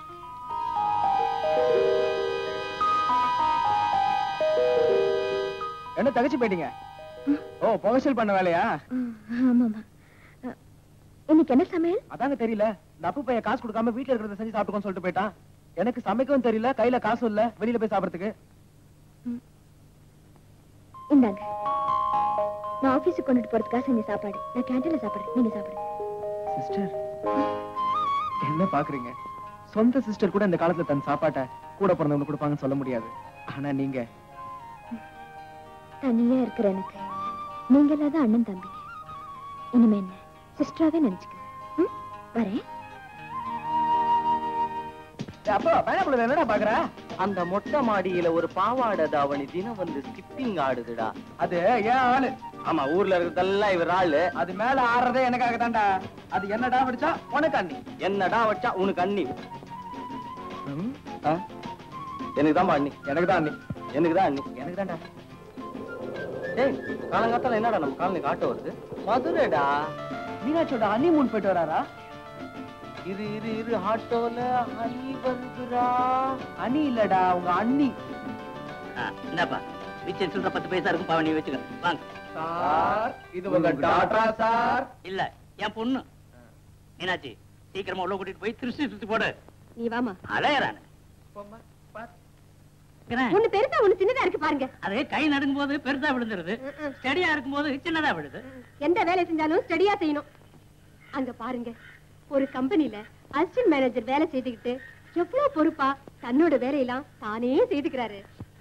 D: என்ன தகச்சு போயிட்டீங்க ஓ புகசல் பண்ண வேலையா
A: ஆமாமா அஹ், இன்னைக்கு என்ன சமையல்
D: அதாங்க தெரியல இந்த அப்பு பையன் காசு கொடுக்காம வீட்டுல இருக்கிறத செஞ்சு சாப்பிட்டுக்கோன்னு சொல்லிட்டு போயிட்டான் எனக்கு சமைக்கவும் தெரியல கையில காசும் இல்ல வெளியில போய் சாப்பிடறதுக்கு
A: இந்தாங்க நான் ஆபீஸுக்கு கொண்டுட்டு போறதுக்காக செஞ்ச சாப்பாடு நான் கேண்டீன்ல சாப்பிடுறேன் நீங்க சாப்பிடுங்க
D: சிஸ்டர் என்ன பாக்குறீங்க சொந்த சிஸ்டர் கூட இந்த காலத்துல தன் சாப்பாட்டை கூட பிறந்தவங்க கொடுப்பாங்கன்னு சொல்ல முடியாது ஆனா நீங்க
A: தனியா இருக்கிற எனக்கு நீங்க இல்லாத அண்ணன் தம்பி இனிமே என்ன சிஸ்டராவே நினைச்சுக்க ம்? வரேன்
D: அப்போ பைனாப்பிள் என்னடா பாக்குற
E: அந்த மொட்டை மாடியில ஒரு பாவாடை தாவணி தினம் வந்து ஸ்கிப்பிங் ஆடுதுடா
D: அது ஏன் ஆளு
E: ஆமா ஊர்ல இருக்கிறதெல்லாம் இவர் ஆளு
D: அது மேல ஆடுறதே எனக்காக தான்டா அது என்னடா படிச்சா உனக்கு அண்ணி
E: என்னடா வச்சா உனக்கு அண்ணி
D: ம்,
E: எனக்கு தான் அண்ணி
D: எனக்கு தான் அண்ணி
E: எனக்கு தான் அண்ணி
D: எனக்கு தான்டா
E: டேய் காலங்காத்தால என்னடா நம்ம காலனி காட்ட வருது மதுரைடா
D: மீனாட்சியோட அண்ணி மூன் போயிட்டு வராரா
E: இரு இரு இரு ஆட்டோல அணி வருதுடா
D: அண்ணி இல்லடா உங்க அண்ணி
B: ஆ, இந்தாப்பா மிச்சம் சொல்ற பத்து பைசா இருக்கும் பாவ நீ வச்சுக்க வாங்க
D: சார் இது உங்க டாட்டா சார்
B: இல்ல என் பொண்ணு மீனாட்சி சீக்கிரமா உள்ள கூட்டிட்டு போய் திருஷ்டி சுத்தி போடு
C: நீ வாமா
B: அலையறானு
C: ஒண்ணு பெருசா ஒண்ணு சின்னதா இருக்கு பாருங்க
B: அது கை நடுங்கும் போது பெருசா விழுந்துருது ஸ்டடியா இருக்கும்போது சின்னதா விழுது
C: எந்த வேலை செஞ்சாலும் ஸ்டடியா செய்யணும் அங்க பாருங்க ஒரு கம்பெனில அசிஸ்டன்ட் மேனேஜர் வேலை செய்துக்கிட்டு எவ்வளவு பொறுப்பா தன்னோட வேலையெல்லாம் தானே செய்துக்கிறாரு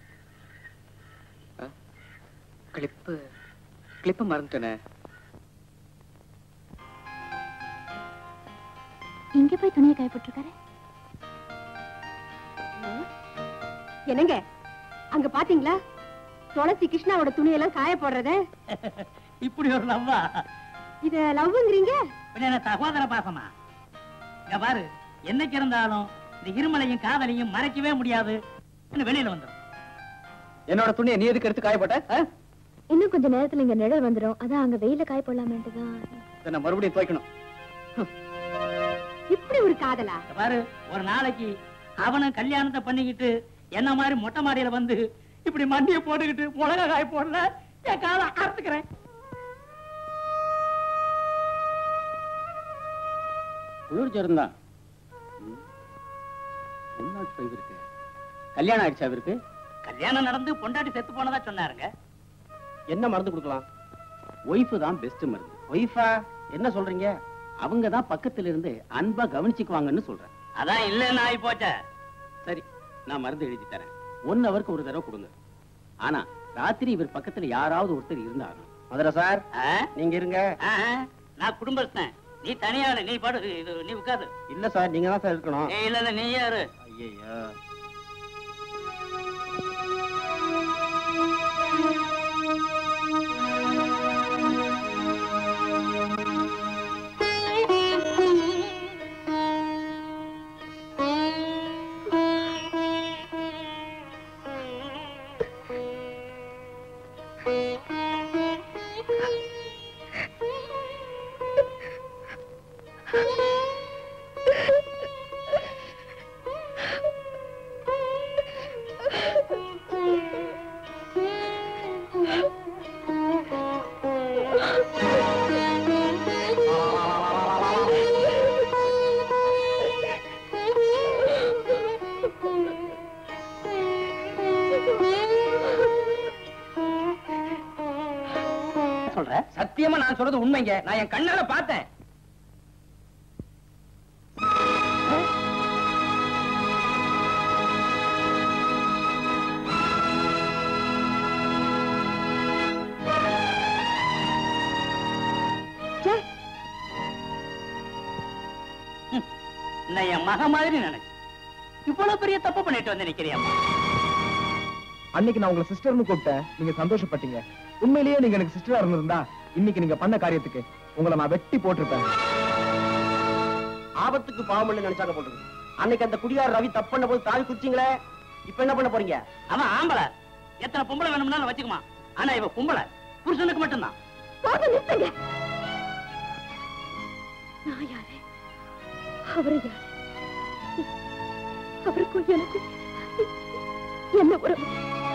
G: கிளிப்பு கிளிப்பு மறந்துட்டேனே
A: இங்க போய் துணியை காய போட்டிருக்காரு
C: என்னங்க அங்க பாத்தீங்களா துளசி கிருஷ்ணாவோட துணியெல்லாம் காய போடுறத
B: இப்படி ஒரு லவ்வா
C: இத லவ்ங்கிறீங்க
B: பின்ன என்ன சகோதர பாசமா இங்க பாரு என்னைக்கு இருந்தாலும் இந்த இருமலையும் காதலையும் மறைக்கவே முடியாது வெளியில வந்துடும்
G: என்னோட துணியை நீ எதுக்கு எடுத்து காயப்பட்ட ஆ?
A: இன்னும் கொஞ்ச நேரத்துல இங்க நிழல் வந்துரும் அதான் அங்க வெயில காய போடலாமேன்ட்டு தான்
G: இதை நான் மறுபடியும் துவைக்கணும்
C: இப்படி ஒரு காதலா
B: இங்க பாரு ஒரு நாளைக்கு அவனும் கல்யாணத்தை பண்ணிக்கிட்டு என்ன மாதிரி மொட்டை மாடியில வந்து இப்படி மண்டிய போட்டுக்கிட்டு மிளகா காய் போடல என் காலை அறுத்துக்கிறேன்
G: குளிர் ஜரம் தான் இருக்கு கல்யாணம் ஆயிடுச்சா இவருக்கு
B: கல்யாணம் நடந்து பொண்டாட்டி செத்து போனதா சொன்னாருங்க
D: என்ன மருந்து கொடுக்கலாம்
G: ஒய்ஃபு தான் பெஸ்ட் மருந்து
D: ஒய்ஃபா என்ன சொல்றீங்க
G: அவங்க தான் பக்கத்துல இருந்து அன்பா கவனிச்சுக்குவாங்கன்னு சொல்றேன்
B: அதான் இல்லைன்னு ஆகி போச்ச
G: சரி நான் மருந்து எழுதி தரேன் ஒன் ஹவருக்கு ஒரு தடவை கொடுங்க ஆனா ராத்திரி இவர் பக்கத்துல யாராவது ஒருத்தர் இருந்தாகணும்
D: மதுரை சார் நீங்க இருங்க
B: நான் குடும்பஸ்தன் நீ தனியாளு நீ பாடு இது நீ உட்காது
D: இல்ல சார் நீங்க தான் சார் இருக்கணும்
B: ஏய், இல்ல இல்ல நீ யாரு
D: ஐயோ
B: சொல்ற
E: சத்தியமா நான் சொல்றது உண்மைங்க நான் என் கண்ணால பார்த்தேன்
B: நான் என் மக மாதிரி நினைச்சு இவ்வளவு பெரிய தப்பு பண்ணிட்டு வந்து நிக்கிறியம்மா
F: அன்னைக்கு நான் உங்களை சிஸ்டர்னு கூப்பிட்டேன் நீங்க சந்தோஷப்பட்டீங்க உண்மையிலேயே நீங்க எனக்கு சிஸ்டரா இருந்திருந்தா இன்னைக்கு நீங்க பண்ண காரியத்துக்கு உங்களை நான் வெட்டி போட்டிருப்பேன்
D: ஆபத்துக்கு பாவம் இல்லைன்னு நினைச்சாங்க போட்டுருக்கு அன்னைக்கு அந்த குடியார் ரவி தப்பு பண்ண போது தாவி குச்சிங்களே இப்ப என்ன பண்ண போறீங்க
B: அவன் ஆம்பளை எத்தனை பொம்பளை வேணும்னாலும் வச்சுக்குமா ஆனா இவ பொம்பளை புருஷனுக்கு மட்டும்தான்
A: போதும் நிறுத்துங்க நான் யாரு அவரு யாரு அவருக்கும் எனக்கும் என்ன உறவு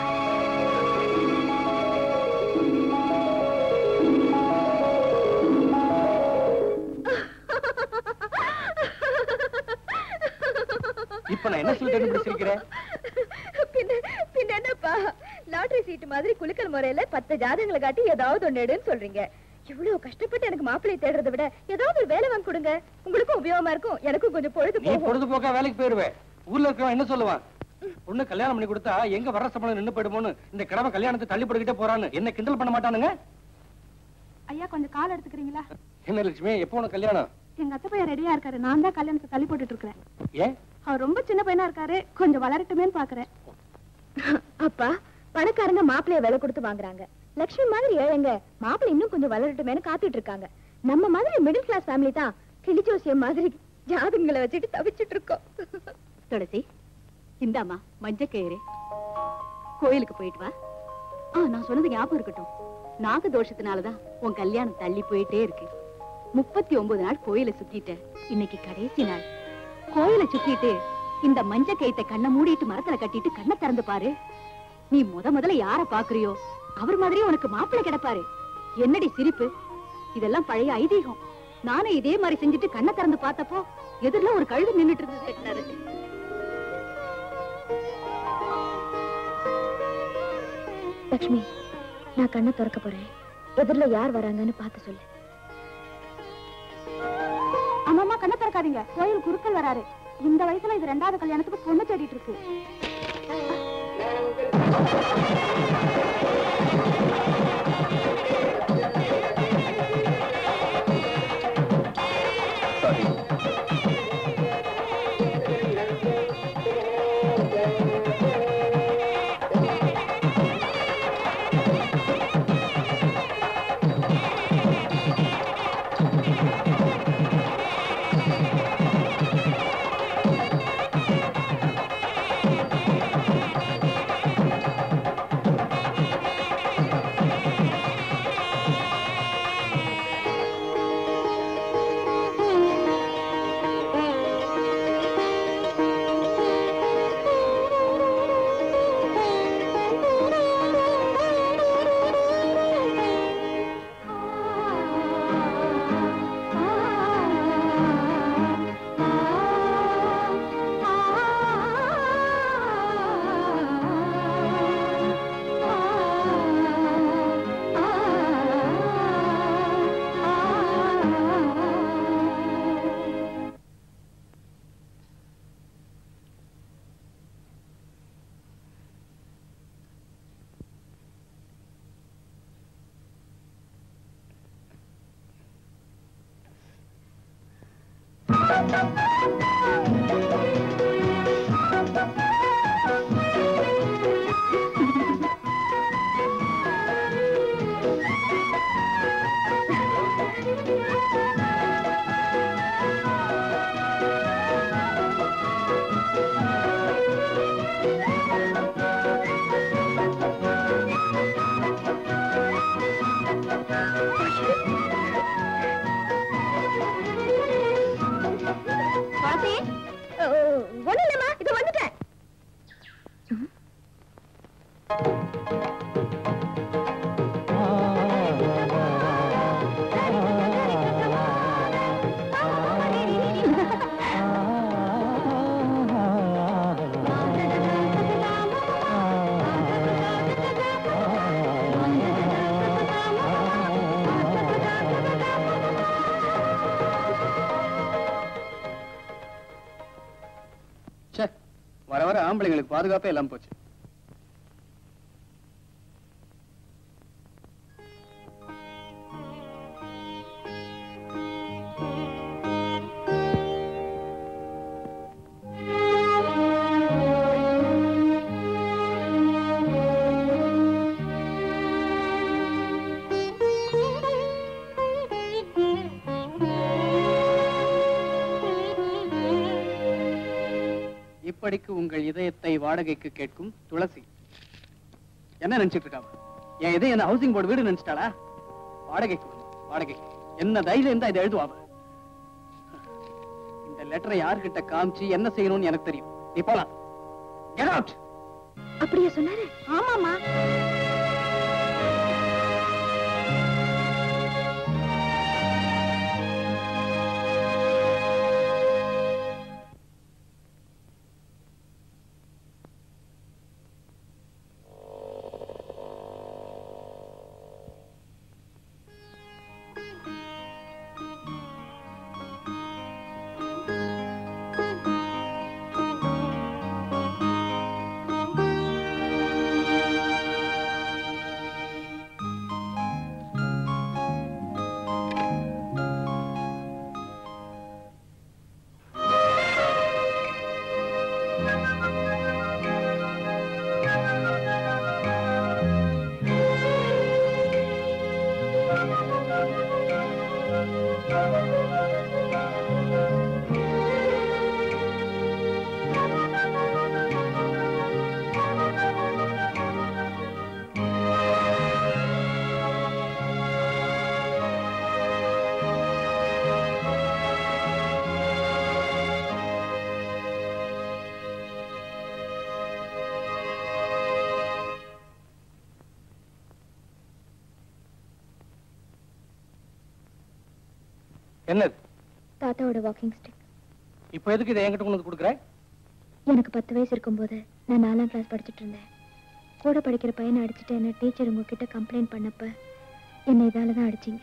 E: இப்ப நான் என்ன சொல்லிட்டு இப்படி சிரிக்கிறேன்
C: பின்ன பின்ன என்னப்பா லாட்டரி சீட்டு மாதிரி குலுக்கல் முறையில பத்து ஜாதகங்களை காட்டி ஏதாவது ஒண்ணு எடுன்னு சொல்றீங்க இவ்வளவு கஷ்டப்பட்டு எனக்கு மாப்பிள்ளை தேடுறதை விட ஏதாவது ஒரு வேலை வாங்கி கொடுங்க உங்களுக்கும் உபயோகமா இருக்கும் எனக்கும் கொஞ்சம் பொழுது
E: நீ
C: போகும்
E: பொழுதுபோக்கா வேலைக்கு போயிருவே ஊர்ல இருக்கிறவன் என்ன சொல்லுவான் பொண்ணு கல்யாணம் பண்ணி கொடுத்தா எங்க வர சம்பளம் நின்னு போயிடுமோன்னு இந்த கிழமை கல்யாணத்தை தள்ளி போட்டுக்கிட்டே போறான்னு என்ன கிண்டல் பண்ண மாட்டானுங்க
C: ஐயா கொஞ்சம் கால் எடுத்துக்கிறீங்களா
E: என்ன லட்சுமி எப்போ உனக்கு கல்யாணம்
C: எங்க அத்தை பையன் ரெடியா இருக்காரு நான் தான் கல்யாணத்தை தள்ளி போட்டுட்டு இருக்கிறேன்
E: ஏன்
C: அவர் ரொம்ப சின்ன பையனா இருக்காரு கொஞ்சம் வளரட்டுமேன்னு பாக்குறேன் அப்பா பணக்காரங்க மாப்பிள்ளைய விலை கொடுத்து வாங்குறாங்க லட்சுமி மாதிரி ஏழைங்க மாப்பிள்ளை இன்னும் கொஞ்சம் வளரட்டுமேன்னு காத்துட்டு இருக்காங்க நம்ம மாதிரி மிடில் கிளாஸ் ஃபேமிலி தான் கிளிச்சோசியம் மாதிரி ஜாதகங்களை வச்சுட்டு தவிச்சிட்டு இருக்கோம்
A: துளசி இந்தாம்மா மஞ்சக்கயிறு கோயிலுக்கு போயிட்டு வா ஆ நான் சொன்னது ஞாபகம் இருக்கட்டும் நாக தோஷத்தினாலதான் உன் கல்யாணம் தள்ளி போயிட்டே இருக்கு முப்பத்தி ஒன்பது நாள் கோயிலை சுத்திட்ட இன்னைக்கு கடைசி நாள் கோயிலை சுத்திட்டு இந்த மஞ்ச கயித்தை கண்ணை மூடிட்டு மரத்துல கட்டிட்டு கண்ணை திறந்து பாரு நீ முத முதல்ல யார பாக்குறியோ அவர் மாதிரியே உனக்கு மாப்பிள்ளை கிடப்பாரு என்னடி சிரிப்பு இதெல்லாம் பழைய ஐதீகம் நானும் இதே மாதிரி செஞ்சுட்டு கண்ணை திறந்து பார்த்தப்போ எதிரில ஒரு கழுது நின்னுட்டு இருந்தது
C: லட்சுமி நான் கண்ணை திறக்க போறேன் எதிரில யார் வராங்கன்னு பார்த்து சொல்லு அம்மாமா கண்ணை திறக்காதீங்க கோயில் குருக்கள் வராரு இந்த வயசுல இது ரெண்டாவது கல்யாணத்துக்கு பொண்ணு தேடிட்டு இருக்கு பாசி ஒண்ணு இல்லம்மா இது வந்துட்டேன்
G: ச்சே வர வர ஆம்பளைங்களுக்கு பாதுகாப்பே எல்லாம் போச்சு இப்படிக்கு உங்கள் இதயத்தை வாடகைக்கு கேட்கும் துளசி என்ன நினைச்சிட்டு இருக்காம என் இதயம் என்ன ஹவுசிங் போர்டு வீடு நினைச்சிட்டாளா வாடகைக்கு வரும், வாடகைக்கு என்ன தைரியம் தான் இதை எழுதுவாங்க இந்த லெட்டரை யார்கிட்ட காமிச்சு என்ன செய்யணும்னு எனக்கு தெரியும் நீ போலாம் கெட் அவுட்
C: அப்படியே சொன்னாரு ஆமாமா
G: என்னது
C: தாத்தாவோட வாக்கிங் ஸ்டிக்
G: இப்போ எதுக்கு இதை என்கிட்ட கொண்டு வந்து கொடுக்குற
C: எனக்கு பத்து வயசு இருக்கும்போது நான் நாலாம் கிளாஸ் படிச்சுட்டு இருந்தேன் கூட படிக்கிற பையனை அடிச்சுட்டு என்ன டீச்சர் உங்ககிட்ட கம்ப்ளைண்ட் பண்ணப்ப என்னை இதால தான் அடிச்சீங்க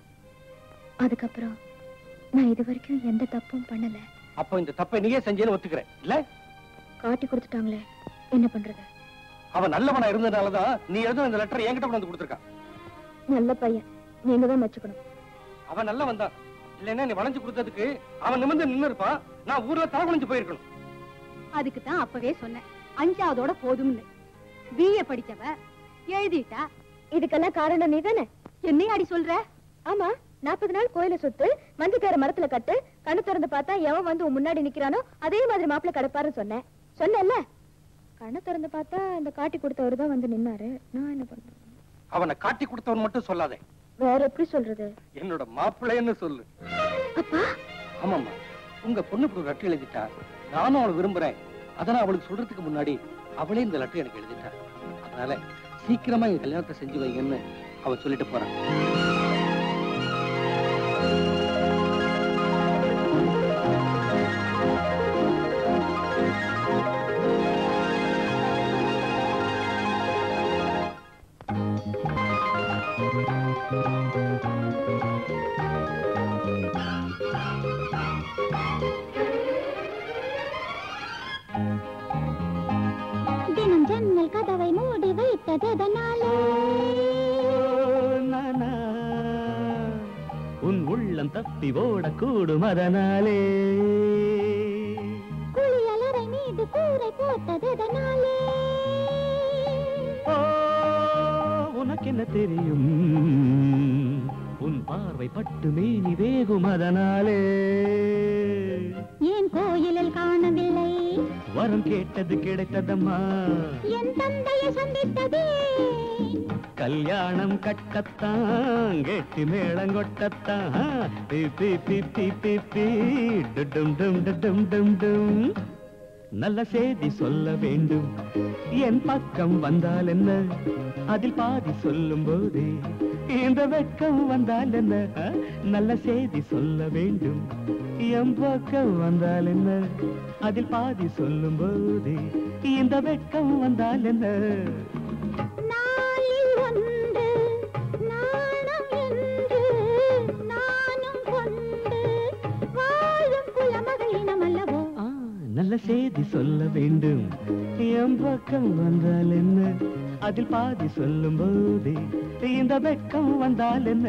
C: அதுக்கப்புறம் நான் இது வரைக்கும் எந்த தப்பும் பண்ணல
G: அப்போ இந்த தப்பை நீயே செஞ்சேன்னு ஒத்துக்கிறேன் இல்ல
C: காட்டி கொடுத்துட்டாங்களே என்ன பண்றது
G: அவன் நல்லவனா இருந்ததுனாலதான் நீ எழுதும் இந்த லெட்டர் என்கிட்ட கொண்டு வந்து கொடுத்துருக்கான்
C: நல்ல பையன் நீங்க தான் மெச்சுக்கணும்
G: அவன் நல்லவன் தான் இல்லைன்னா நீ வளைஞ்சு கொடுத்ததுக்கு அவன் நிமிர்ந்து நின்னு இருப்பான் நான் ஊர்ல தலை குனிஞ்சு போயிருக்கணும்
A: அதுக்கு தான் அப்பவே சொன்னேன் அஞ்சாவதோட போதும்னு பிஏ படிச்சவ எழுதிட்டா
C: இதுக்கெல்லாம் காரணம் நீ தானே
A: என்னைய அடி சொல்ற
C: ஆமா நாற்பது நாள் கோயில சுத்து மஞ்சக்கார மரத்துல கட்டு கண்ணு திறந்து பார்த்தா எவன் வந்து உன் முன்னாடி நிக்கிறானோ அதே மாதிரி மாப்பிள்ள கிடப்பாருன்னு சொன்னேன் சொன்னேன்ல கண்ணு திறந்து பார்த்தா இந்த காட்டி கொடுத்தவர் தான் வந்து நின்னாரு நான் என்ன பண்றேன்
G: அவனை காட்டி கொடுத்தவன் மட்டும் சொல்லாதே
C: வேற எப்படி சொல்றது
G: என்னோட மாப்பிள்ளைன்னு சொல்லு
C: அப்பா
G: ஆமாம்மா உங்க பொண்ணு இப்படி ஒரு லெட்டர் எழுதிட்டா நானும் அவளை விரும்புறேன் அதை நான் அவளுக்கு சொல்றதுக்கு முன்னாடி அவளே இந்த லெட்டர் எனக்கு எழுதிட்டா அதனால சீக்கிரமா எங்க கல்யாணத்தை செஞ்சு வைங்கன்னு அவ சொல்லிட்டு போறான்
C: தினம் ஜன்னல் கதவை மூடி வைத்ததனாலே
B: உன் உள்ள
H: வெள்ளம் தப்பி ஓடக்கூடும் அதனாலே
C: குளியலறை மீது கூரை போட்டதனாலே
H: ஓ உனக்கு என்ன தெரியும் உன் பார்வை பட்டு மேனி வேகும் அதனாலே
C: ஏன் கோயிலில் காணவில்லை
H: வரம் கேட்டது கிடைத்ததம்மா
C: என் தந்தையை சந்தித்ததே
H: கல்யாணம் கட்டத்தான் கெட்டி மேளம் கொட்டத்தான் பி பி பி பி பி பி டும் டும் டும் டும் டும் நல்ல செய்தி சொல்ல வேண்டும் என் பக்கம் வந்தால் என்ன அதில் பாதி சொல்லும் போதே இந்த வெட்கம் வந்தால் என்ன ஆ? நல்ல செய்தி சொல்ல வேண்டும் என் பக்கம் வந்தால் என்ன அதில் பாதி சொல்லும் போதே இந்த வெட்கம் வந்தால் என்ன
C: நாளில் ஒன்று நாணம் என்று நானும் கொண்டு வாழும் குலமகளினம் அல்லவோ
H: ஆ, நல்ல செய்தி சொல்ல வேண்டும் என் பக்கம் வந்தால் என்ன அதில் பாதி சொல்லும் போதே இந்த வெட்கம் வந்தால் என்ன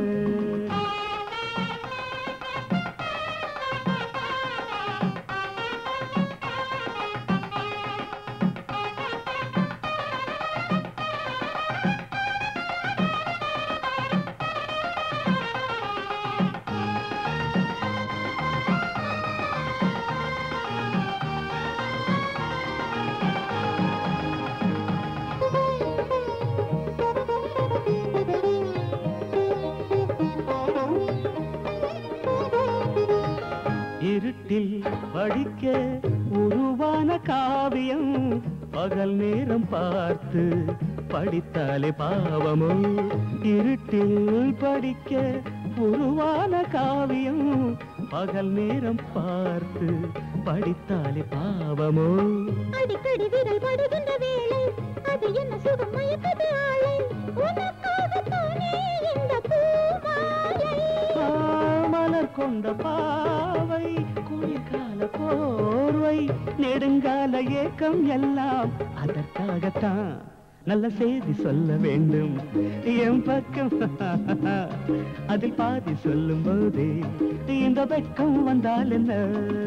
H: இருட்டில் படிக்க உருவான காவியம் பகல் நேரம் பார்த்து படித்தாலே பாவமோ இருட்டில் படிக்க உருவான காவியம் பகல் நேரம் பார்த்து படித்தாலே பாவமோ
C: அடிக்கடி விரல் படுகின்ற வேளை அது என்ன சுகம் மயக்கது ஆளை உனக்காகத்தானே இந்த பூமாலை
H: ஆ, மலர் கொண்ட பாவை குளிர்கால போர்வை நெடுங்கால ஏக்கம் எல்லாம் அதற்காகத்தான் நல்ல செய்தி சொல்ல வேண்டும் என் பக்கம் அதில் பாதி சொல்லும் போதே இந்த வெட்கம் வந்தால் என்ன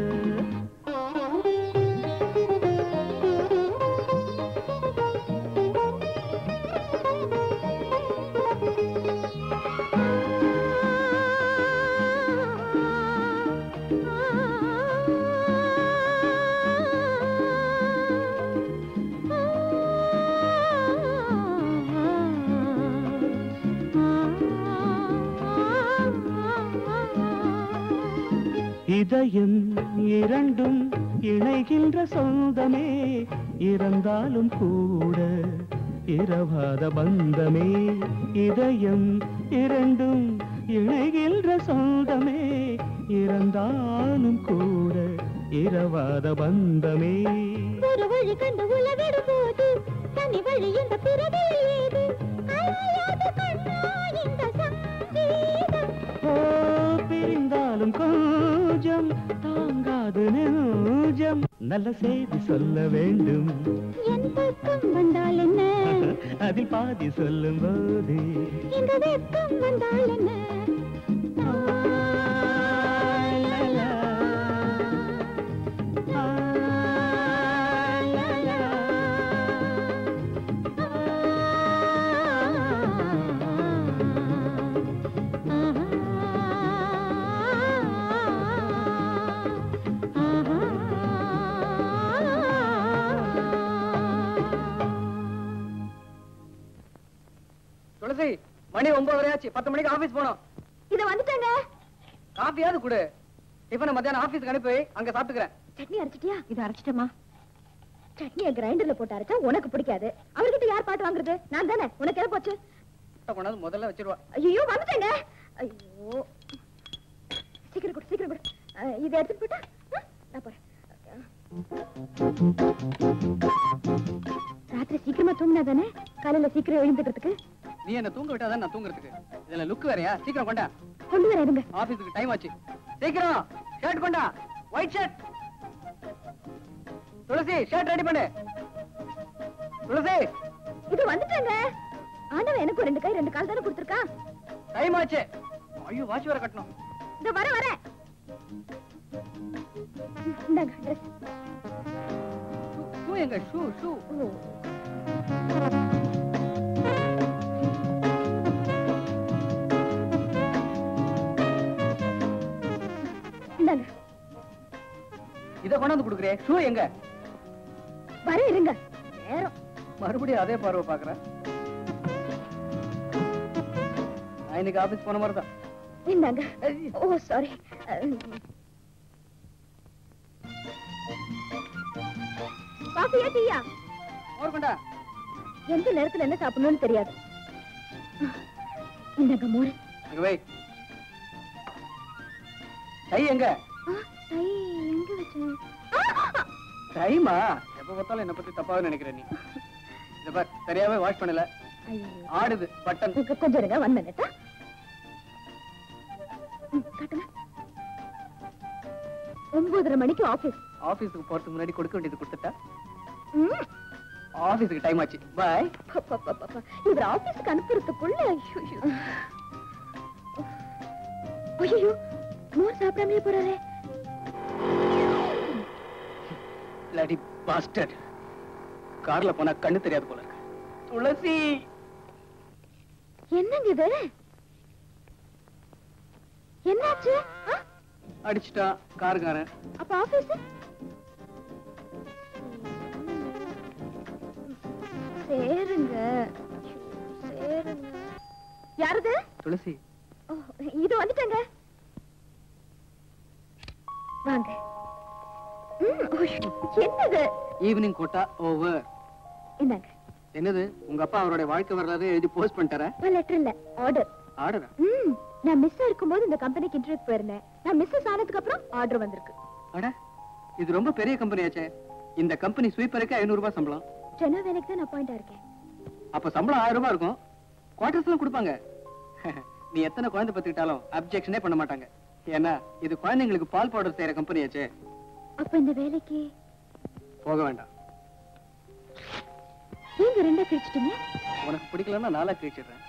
H: இதயம் இரண்டும் இணைகின்ற சொந்தமே இறந்தாலும் கூட இரவாத பந்தமே இதயம் இரண்டும் இணைகின்ற சொந்தமே இறந்தாலும் கூட இரவாத பந்தமே
C: ஒரு வழி கண்டு உலவிடும் போது தனி வழி இந்த பிறவியில் ஏது அலையாது கண்ணா இந்த சங்கீதம்
H: ஓ பிரிந்தாலும் கொஞ்சம் தாங்காது நெஞ்சம் நல்ல செய்தி சொல்ல வேண்டும்
C: என் பக்கம் வந்தால் என்ன
H: அதில் பாதி சொல்லும் போதே
C: இந்த வெட்கம் வந்தால் என்ன
E: துளசி மணி ஒன்பது ஆச்சு பத்து மணிக்கு ஆபீஸ் போனோம்
C: இத வந்துட்டேங்க
E: காஃபியாவது கொடு டிஃபனை மத்தியானம் ஆபீஸ்க்கு அனுப்பி அங்க சாப்பிட்டுக்கிறேன்
C: சட்னி அரைச்சிட்டியா இது அரைச்சிட்டமா சட்னியை கிரைண்டர்ல போட்டு அரைச்சா உனக்கு பிடிக்காது அவர்கிட்ட யார் பாட்டு வாங்குறது நான் தானே உனக்கு எதை போச்சு
E: கொண்டாந்து முதல்ல வச்சிருவா
C: ஐயோ வந்துட்டேங்க ஐயோ சீக்கிரம் கொடு சீக்கிரம் கொடு அஹ், இதை எடுத்துட்டு போட்டா ஆ, நான் போறேன் ராத்திரி சீக்கிரமா தூங்கினா தானே காலையில சீக்கிரம் எழுந்துக்கிறதுக்கு
E: நீ என்ன தூங்க விட்டாதான் நான் தூங்குறதுக்கு இதுல லுக் வேறயா சீக்கிரம் கொண்டா
C: கொண்டு வரேன் இருங்க
E: ஆபீஸ்க்கு டைம் ஆச்சு சீக்கிரம் ஷர்ட் கொண்டா white shirt Tulasi shirt ready பண்ணு துளசி
C: இது வந்துட்டேங்க ஆண்டவன் எனக்கு ரெண்டு கை ரெண்டு கால் தானே கொடுத்துருக்கான்
E: டைம் ஆச்சு ஐயோ வாட்ச் வேற கட்டணும்
C: இந்த வர வர இந்தாங்க dress.
G: ஷூ எங்க ஷூ ஷூ
C: ஓ. இந்தாங்க
G: இத கொண்டாந்து கொடுக்குறேன் ஷூ எங்க
C: வர இருங்க நேரம்
G: மறுபடியும் அதே பார்வை பாக்குறேன் நான் இன்னைக்கு ஆபீஸ் போன மாதிரி தான்
C: இந்தாங்க ஓ சாரி காஃபியா டீயா
G: மோர் கொண்டா
C: எந்த நேரத்துல என்ன சாப்பிடணும்னு தெரியாது இந்தாங்க மோர்
G: அங்க வை கை எங்க
C: ஆ, டை எங்க வச்சேன்
G: டைமா எப்ப பார்த்தாலும் என்ன பத்தி தப்பாவே நினைக்கிற நீ இத பார் சரியாவே வாஷ் பண்ணல
C: ஐயோ
G: ஆடுது பட்டன்
C: இங்க கொஞ்சம் இருங்க ஒன் மினிட் காட்டுங்க ஒன்பதரை மணிக்கு ஆபீஸ்
G: ஆபீஸ்க்கு போறதுக்கு முன்னாடி கொடுக்க வேண்டியது கொடுத்துட்டா
C: ம்.
G: ஆபீஸ்க்கு டைம் ஆச்சு பாய்
C: அப்பப்பப்பப்ப. இவர் ஆபீஸ்க்கு அனுப்புறதுக்குள்ள ஐயோ ஐயோ மோர் சாப்பிடாமலே போறாரே
G: பிளடி பாஸ்டர் கார்ல போனா கண்ணு தெரியாது போல இருக்கு துளசி
C: என்னங்க இது என்னாச்சு ஆ?
G: அடிச்சுட்டான் காருக்காரன்
C: அப்ப ஆபீஸ் சேருங்க சேருங்க யாருது
G: துளசி
C: ஓ, இது வந்துட்டங்க வாங்க ம், ஐயோ, என்னது
G: ஈவினிங் கோட்டா ஓவர்
C: இந்தாங்க
G: என்னது உங்க அப்பா அவருடைய வாழ்க்கை வரலாறு எழுதி போஸ்ட் பண்ணிட்டாரா
C: லெட்டர் இல்ல ஆர்டர்
G: ஆர்டரா
C: ம் நான் மிஸ் இருக்கும்போது இந்த கம்பெனிக்கு இன்டர்வியூ போயிருந்தேன் நான் மிஸ்ஸஸ் ஆனதுக்கு அப்புறம் ஆர்டர் வந்திருக்கு
G: அட இது ரொம்ப பெரிய கம்பெனி ஆச்சே இந்த கம்பெனி ஸ்வீப்பருக்கு ஐநூறு ரூபாய் சம்பளம்
C: ஜெனா வேலைக்கு தான் அப்பாயிண்ட் இருக்கேன்
G: அப்ப சம்பளம் ஆயிரம் ரூபாய் இருக்கும் குவார்டர்ஸ்ல கொடுப்பாங்க நீ எத்தனை குழந்தை பத்துக்கிட்டாலும் அப்ஜெக்ஷனே பண்ண மாட்டாங்க ஏன்னா இது குழந்தைங்களுக்கு பால் பவுடர் செய்யற கம்பெனி ஆச்சே
C: அப்ப இந்த வேலைக்கு
G: போக வேண்டாம்
C: நீங்க ரெண்டா பிரிச்சுட்டீங்க
G: உனக்கு பிடிக்கலன்னா நாளா கிழிச்சிடுறேன்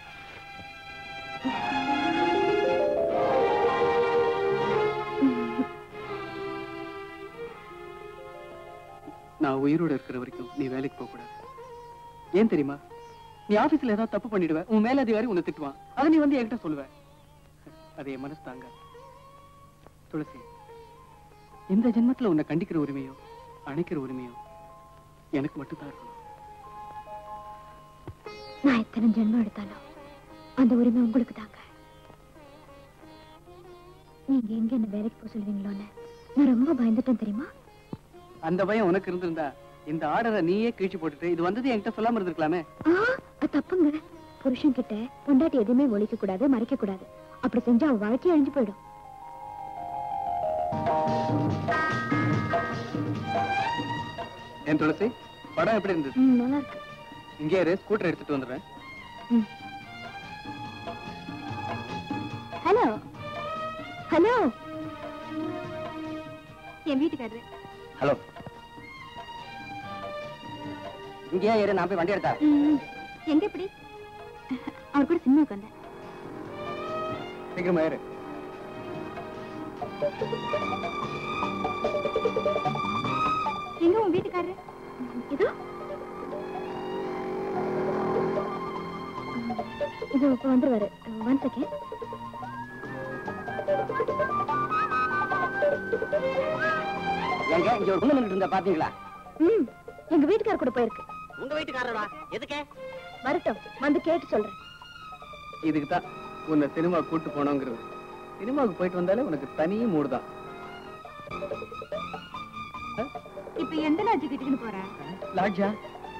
G: நான் உயிரோட இருக்கிற வரைக்கும் நீ வேலைக்கு போக கூடாது ஏன் தெரியுமா நீ ஆபீஸ்ல ஏதாவது தப்பு பண்ணிடுவ உன் மேலதிகாரி உன்னை திட்டுவான் அதை நீ வந்து என்கிட்ட சொல்லுவ அது என் மனசு தாங்க துளசி இந்த ஜென்மத்துல உன்னை கண்டிக்கிற உரிமையோ அணைக்கிற உரிமையோ எனக்கு மட்டும்தான் இருக்கணும்
C: நான் எத்தனை ஜென்மம் எடுத்தாலும் அந்த உரிமை உங்களுக்கு தாங்க நீங்க எங்க என்ன வேலைக்கு போக சொல்லுவீங்களோன்னு நான் ரொம்ப பயந்துட்டேன் தெரியுமா
G: அந்த பயம் உனக்கு இருந்திருந்தா இந்த ஆர்டரை நீயே கிழிச்சு போட்டுட்டு இது வந்தது என்கிட்ட சொல்லாம இருந்திருக்கலாமே
C: ஆ அது தப்புங்க புருஷன் கிட்ட பொண்டாட்டி எதுவுமே ஒழிக்க கூடாது மறைக்க கூடாது அப்படி செஞ்சா அவன் வாழ்க்கை அழிஞ்சு போயிடும்
G: என் துளசி படம் எப்படி இருந்தது
C: ம், நல்லா இருக்கு
G: இங்கே இரு ஸ்கூட்டர் எடுத்துட்டு வந்துடுறேன்
C: ஹலோ ஹலோ என் வீட்டுக்காரரு
E: ஹலோ இங்கேயே ஏறு நான் போய் வண்டி எடுத்தா
C: ம், எங்க எப்படி அவர் கூட சினிமாவுக்கு வந்தேன்
G: சீக்கிரமா ஏறு
C: எங்க உன் வீட்டுக்காரரு இதோ இது இப்ப வந்துருவாரு ஒன் செகண்ட்
E: எங்க இங்க ஒரு பொண்ணு நின்னுட்டு இருந்தா பாத்தீங்களா
C: ம் எங்க வீட்டுக்காரர் கூட போயிருக்கு
E: உங்க வீட்டுக்காரரா எதுக்கு
C: வரட்டும் வந்து கேட்டு சொல்றேன்
G: இதுக்கு தான் உன்னை சினிமா கூட்டு போனோங்கிறது சினிமாவுக்கு போயிட்டு வந்தாலே உனக்கு தனி மூடு தான்
C: இப்ப எந்த லாட்ஜி கிட்டுன்னு போற
G: லாட்ஜா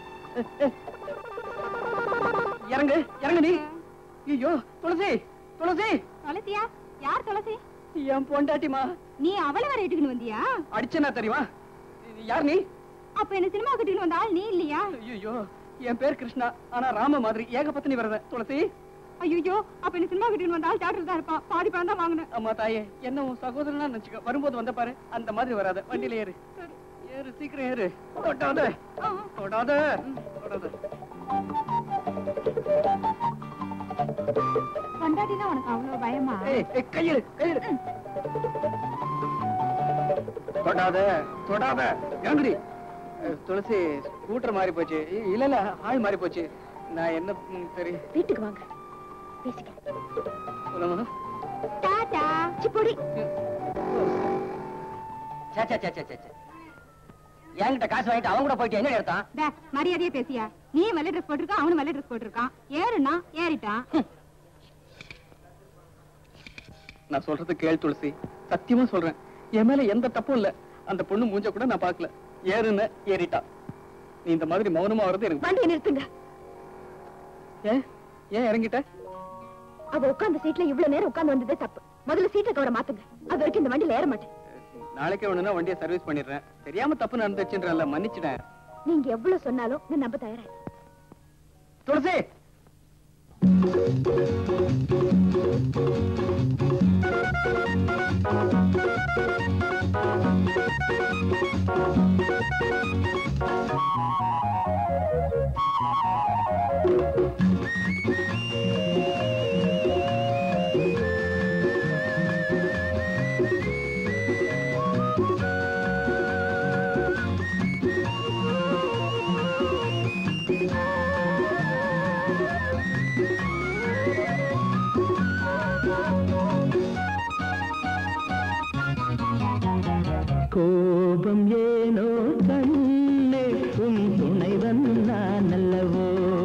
G: இறங்கு இறங்கு நீ ஐயோ துளசி துளசி
C: துளசியா யார் துளசி
G: என் பொண்டாட்டிமா
C: நீ அவளை வர இட்டுக்குன்னு வந்தியா
G: அடிச்சனா தெரியுமா யார் நீ
C: அப்ப என்ன சினிமா கிட்டுன்னு வந்த ஆள் நீ இல்லையா
G: ஐயோ என் பேர் கிருஷ்ணா ஆனா ராம மாதிரி ஏகபத்தினி வரத துளசி
C: ஐயோ அப்ப என்ன சினிமா கிட்டுன்னு வந்த ஆள் தியேட்டர் தான் இருப்பான் பாதி பணம் தான் வாங்கினேன்
G: அம்மா தாயே என்ன உன் சகோதரனா நினைச்சுக்க வரும்போது வந்த பாரு அந்த மாதிரி வராத வண்டியில ஏறு ஏறு சீக்கிரம் ஏறு தொடாத தொடாத தொடாத
C: கொண்டாடினா உனக்கு அவ்வளவு பயமா
G: ஏய், ஏய், கையெடு கையெடு தொடாத தொடாத ஏங்கடி துளசி ஸ்கூட்டர் மாறி போச்சு இ- இல்ல இல்ல ஆள் மாறி போச்சு நான் என்ன ம், சரி
C: வீட்டுக்கு வாங்க பேசிக்க
G: சொல்லமா
C: டாடா சிப்பொடி
E: சே, சே, சே, சே, சே, சே. என்கிட்ட காசு வாங்கிட்டு அவங்க கூட போயிட்டு என்ன எடுத்தான்
A: மரியாதையே பேசியா நீ வெள்ளை ட்ரெஸ் போட்டிருக்கான் அவனும் வெள்ளை ட்ரெஸ் போட்டிருக்கான் ஏறுனா ஏறிட்டான்
G: நான் சொல்றது கேள் துளசி சத்தியமா சொல்றேன் என் மேல எந்த தப்பும் இல்ல அந்த பொண்ணு மூஞ்ச கூட நான் பார்க்கல ஏறுன ஏறிட்டா நீ இந்த மாதிரி மௌனமா வர்றது எனக்கு
C: வண்டியை நிறுத்துங்க
G: ஏன் ஏன் இறங்கிட்ட
C: அவ உட்கார்ந்த சீட்ல இவ்வளவு நேரம் உட்கார்ந்து வந்ததே தப்பு முதல்ல சீட்டை கவரை மாத்துங்க அது வரைக்கும் இந்த வண்டியில ஏற மாட்டேன்
G: நாளைக்கே வேணும்னா வண்டியை சர்வீஸ் பண்ணிடுறேன் தெரியாம தப்பு நடந்துச்சுன்றல மன்னிச்சிட்டேன்
C: நீங்க எவ்வளவு சொன்னாலும் நான் நம்ப தயாரா இருக்கேன்.
E: துளசி
H: கோபம் ஏனோ கண்ணே உன் துணைவன் நான் அல்லவோ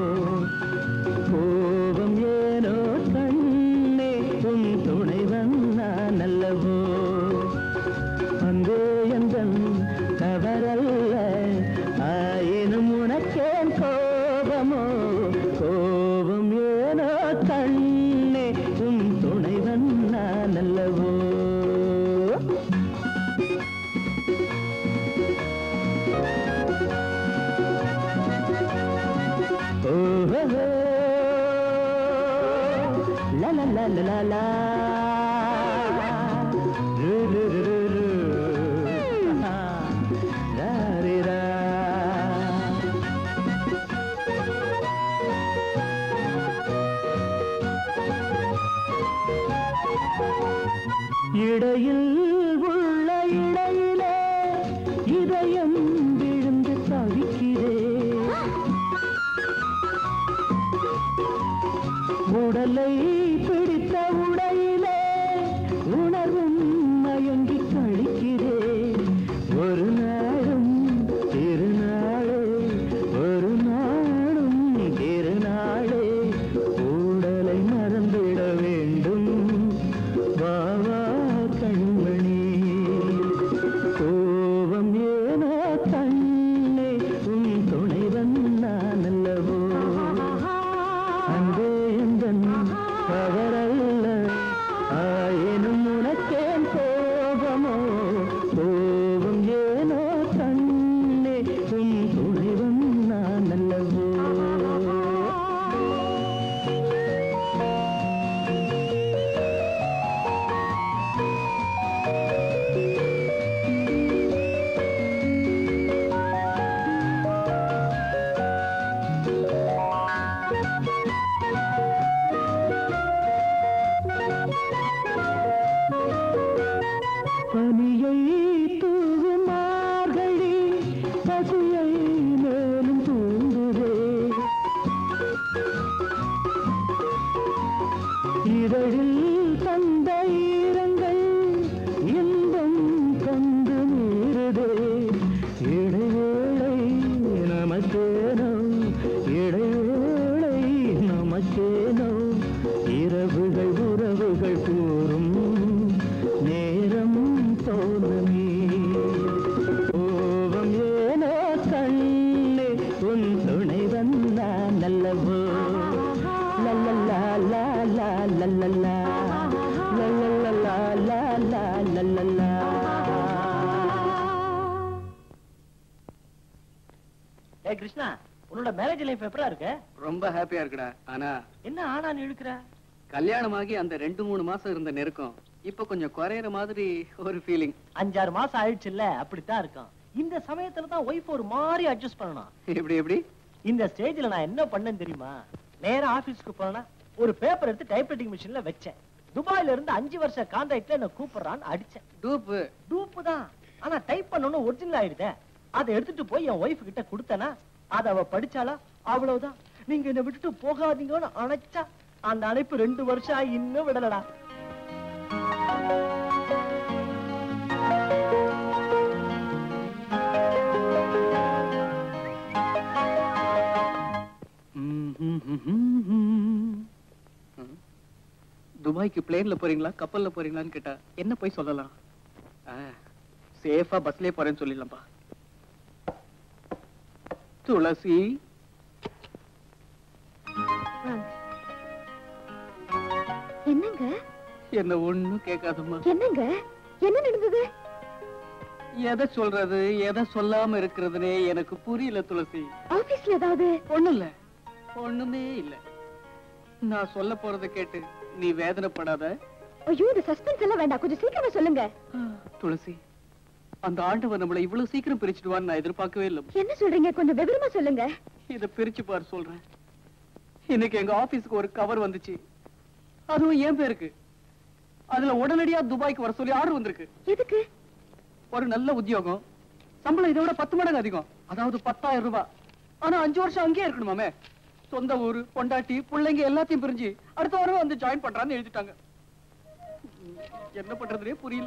H: கோபம் ஏனோ கண்ணே உன் துணைவன் நான் அல்லவோ அங்கே எந்தன் தவறல்ல ஆயினும் உனக்கேன் கோபமோ கோபம் ஏனோ கண்ணே உன் துணைவன் நான் அல்லவோ Oh, oh, oh. La la la la la la. Ru, ru, ru, ru, ru. Ah, ra, ri, ra. இடையில் உள்ள இடையிலே இதயம் விழுந்து தவிக்கிறேன் உடலை பிடித்த உடையிலே உணர்வும் மயங்கி கழிக்கிறேன் ஒரு நாளும் திருநாளே ஒரு நாளும் திருநாளே உடலை மறந்திட வேண்டும் வா வா கண்மணி கோபம் ஏனோ கண்ணே உன் துணைவன் நான் அல்லவோ அன்பே எந்தன் தவறல்ல ஆயினும் உனக்கேன் கோபமோ கோபம் ஏனோ கண்ணே உன் துணைவன் நான் அல்லவோ பனியை தூவும் மார்கழி பசியை மேலும் தூண்டுதே இதழில் தந்த ஈரங்கள் இன்பம் தந்து மீறுதே இடைவேளை நமக்கேனோ இடைவேளை நமக்கேனோ இரவுகள் உறவுகள் கூறும் நேரம் பௌர்ணமி கோபம் ஏனோ கண்ணே உன் துணைவன் நான் அல்லவோ லல்லல்லா லா லா லல்லல்லா லல்லல்லா லா லா லல்லல்லா
E: ஏய் கிருஷ்ணா உன்னோட மேரேஜ் லைஃப் எப்படா இருக்கு
G: ரொம்ப ஹாப்பியா இருக்குடா ஆனா
E: என்ன ஆனான்னு இழுக்கிற
G: கல்யாணமாகி அந்த ரெண்டு மூணு மாசம் இருந்த நெருக்கம் இப்ப கொஞ்சம் குறையற மாதிரி ஒரு ஃபீலிங்
E: அஞ்சாறு மாசம் ஆயிடுச்சுல்ல அப்படித்தான் இருக்கும் இந்த சமயத்துல தான் ஒய்ஃப் ஒரு மாதிரி அட்ஜஸ்ட் பண்ணணும்
G: எப்படி எப்படி
E: இந்த ஸ்டேஜ்ல நான் என்ன பண்ணேன் தெரியுமா நேரா ஆபீஸ்க்கு போனா ஒரு பேப்பர் எடுத்து டைப்ரைட்டிங் மிஷின்ல வச்சேன்
D: துபாயில இருந்து அஞ்சு வருஷ கான்ட்ராக்ட்ல என்ன கூப்பிடுறான்னு அடிச்சேன்
G: டூப்பு
D: டூப்பு தான் ஆனா டைப் பண்ணணும் ஒரிஜினல் ஆயிடுதே அதை எடுத்துட்டு போய் என் ஒய்ஃப் கிட்ட கொடுத்தனா அத அவ படிச்சாளா அவ்வளவுதான் நீங்க என்ன விட்டுட்டு போகாதீங்கன்னு அணைச்சா அந்த அணைப்பு ரெண்டு வருஷம் ஆகி இன்னும் விடலடா
G: துபாய்க்கு பிளேன்ல போறீங்களா கப்பல்ல போறீங்களான்னு கேட்டா என்ன போய் சொல்லலாம் சேஃபா பஸ்லயே போறேன்னு சொல்லிடலாம்ப்பா துளசி
C: வாங்க. என்னங்க
G: என்ன ஒண்ணும் கேட்காதம்மா
C: என்னங்க என்ன நடந்தது
G: எதை சொல்றது எதை சொல்லாம இருக்கிறதுனே எனக்கு புரியல துளசி
C: ஆபீஸ்ல ஏதாவது
G: ஒண்ணும் இல்ல ஒண்ணுமே இல்ல நான் சொல்ல போறத கேட்டு நீ வேதனைப்படாத
C: ஐயோ இந்த சஸ்பென்ஸ் எல்லாம் வேண்டாம் கொஞ்சம் சீக்கிரமா சொல்லுங்க
G: துளசி அந்த ஆண்டவன் நம்மளை இவ்வளவு சீக்கிரம் பிரிச்சுடுவான்னு நான் எதிர்பார்க்கவே இல்லை
C: என்ன சொல்றீங்க கொஞ்சம் விவரமா சொல்லுங்க
G: இத பிரிச்சு பாரு சொல்றேன் இன்னைக்கு எங்க ஆபீஸ்க்கு ஒரு கவர் வந்துச்சு அதுவும் என் பேருக்கு அதுல உடனடியா துபாய்க்கு வர சொல்லி ஆர்டர் வந்திருக்கு
C: எதுக்கு
G: ஒரு நல்ல உத்தியோகம் சம்பளம் இதை விட பத்து மடங்கு அதிகம் அதாவது பத்தாயிரம் ரூபாய் ஆனா அஞ்சு வருஷம் அங்கேயே இருக்கணுமாமே சொந்த ஊரு பொண்டாட்டி பிள்ளைங்க எல்லாத்தையும் பிரிஞ்சு அடுத்த வாரம் வந்து ஜாயின் பண்றான்னு எழுதிட்டாங்க உம், என்ன பண்றதுனே புரியல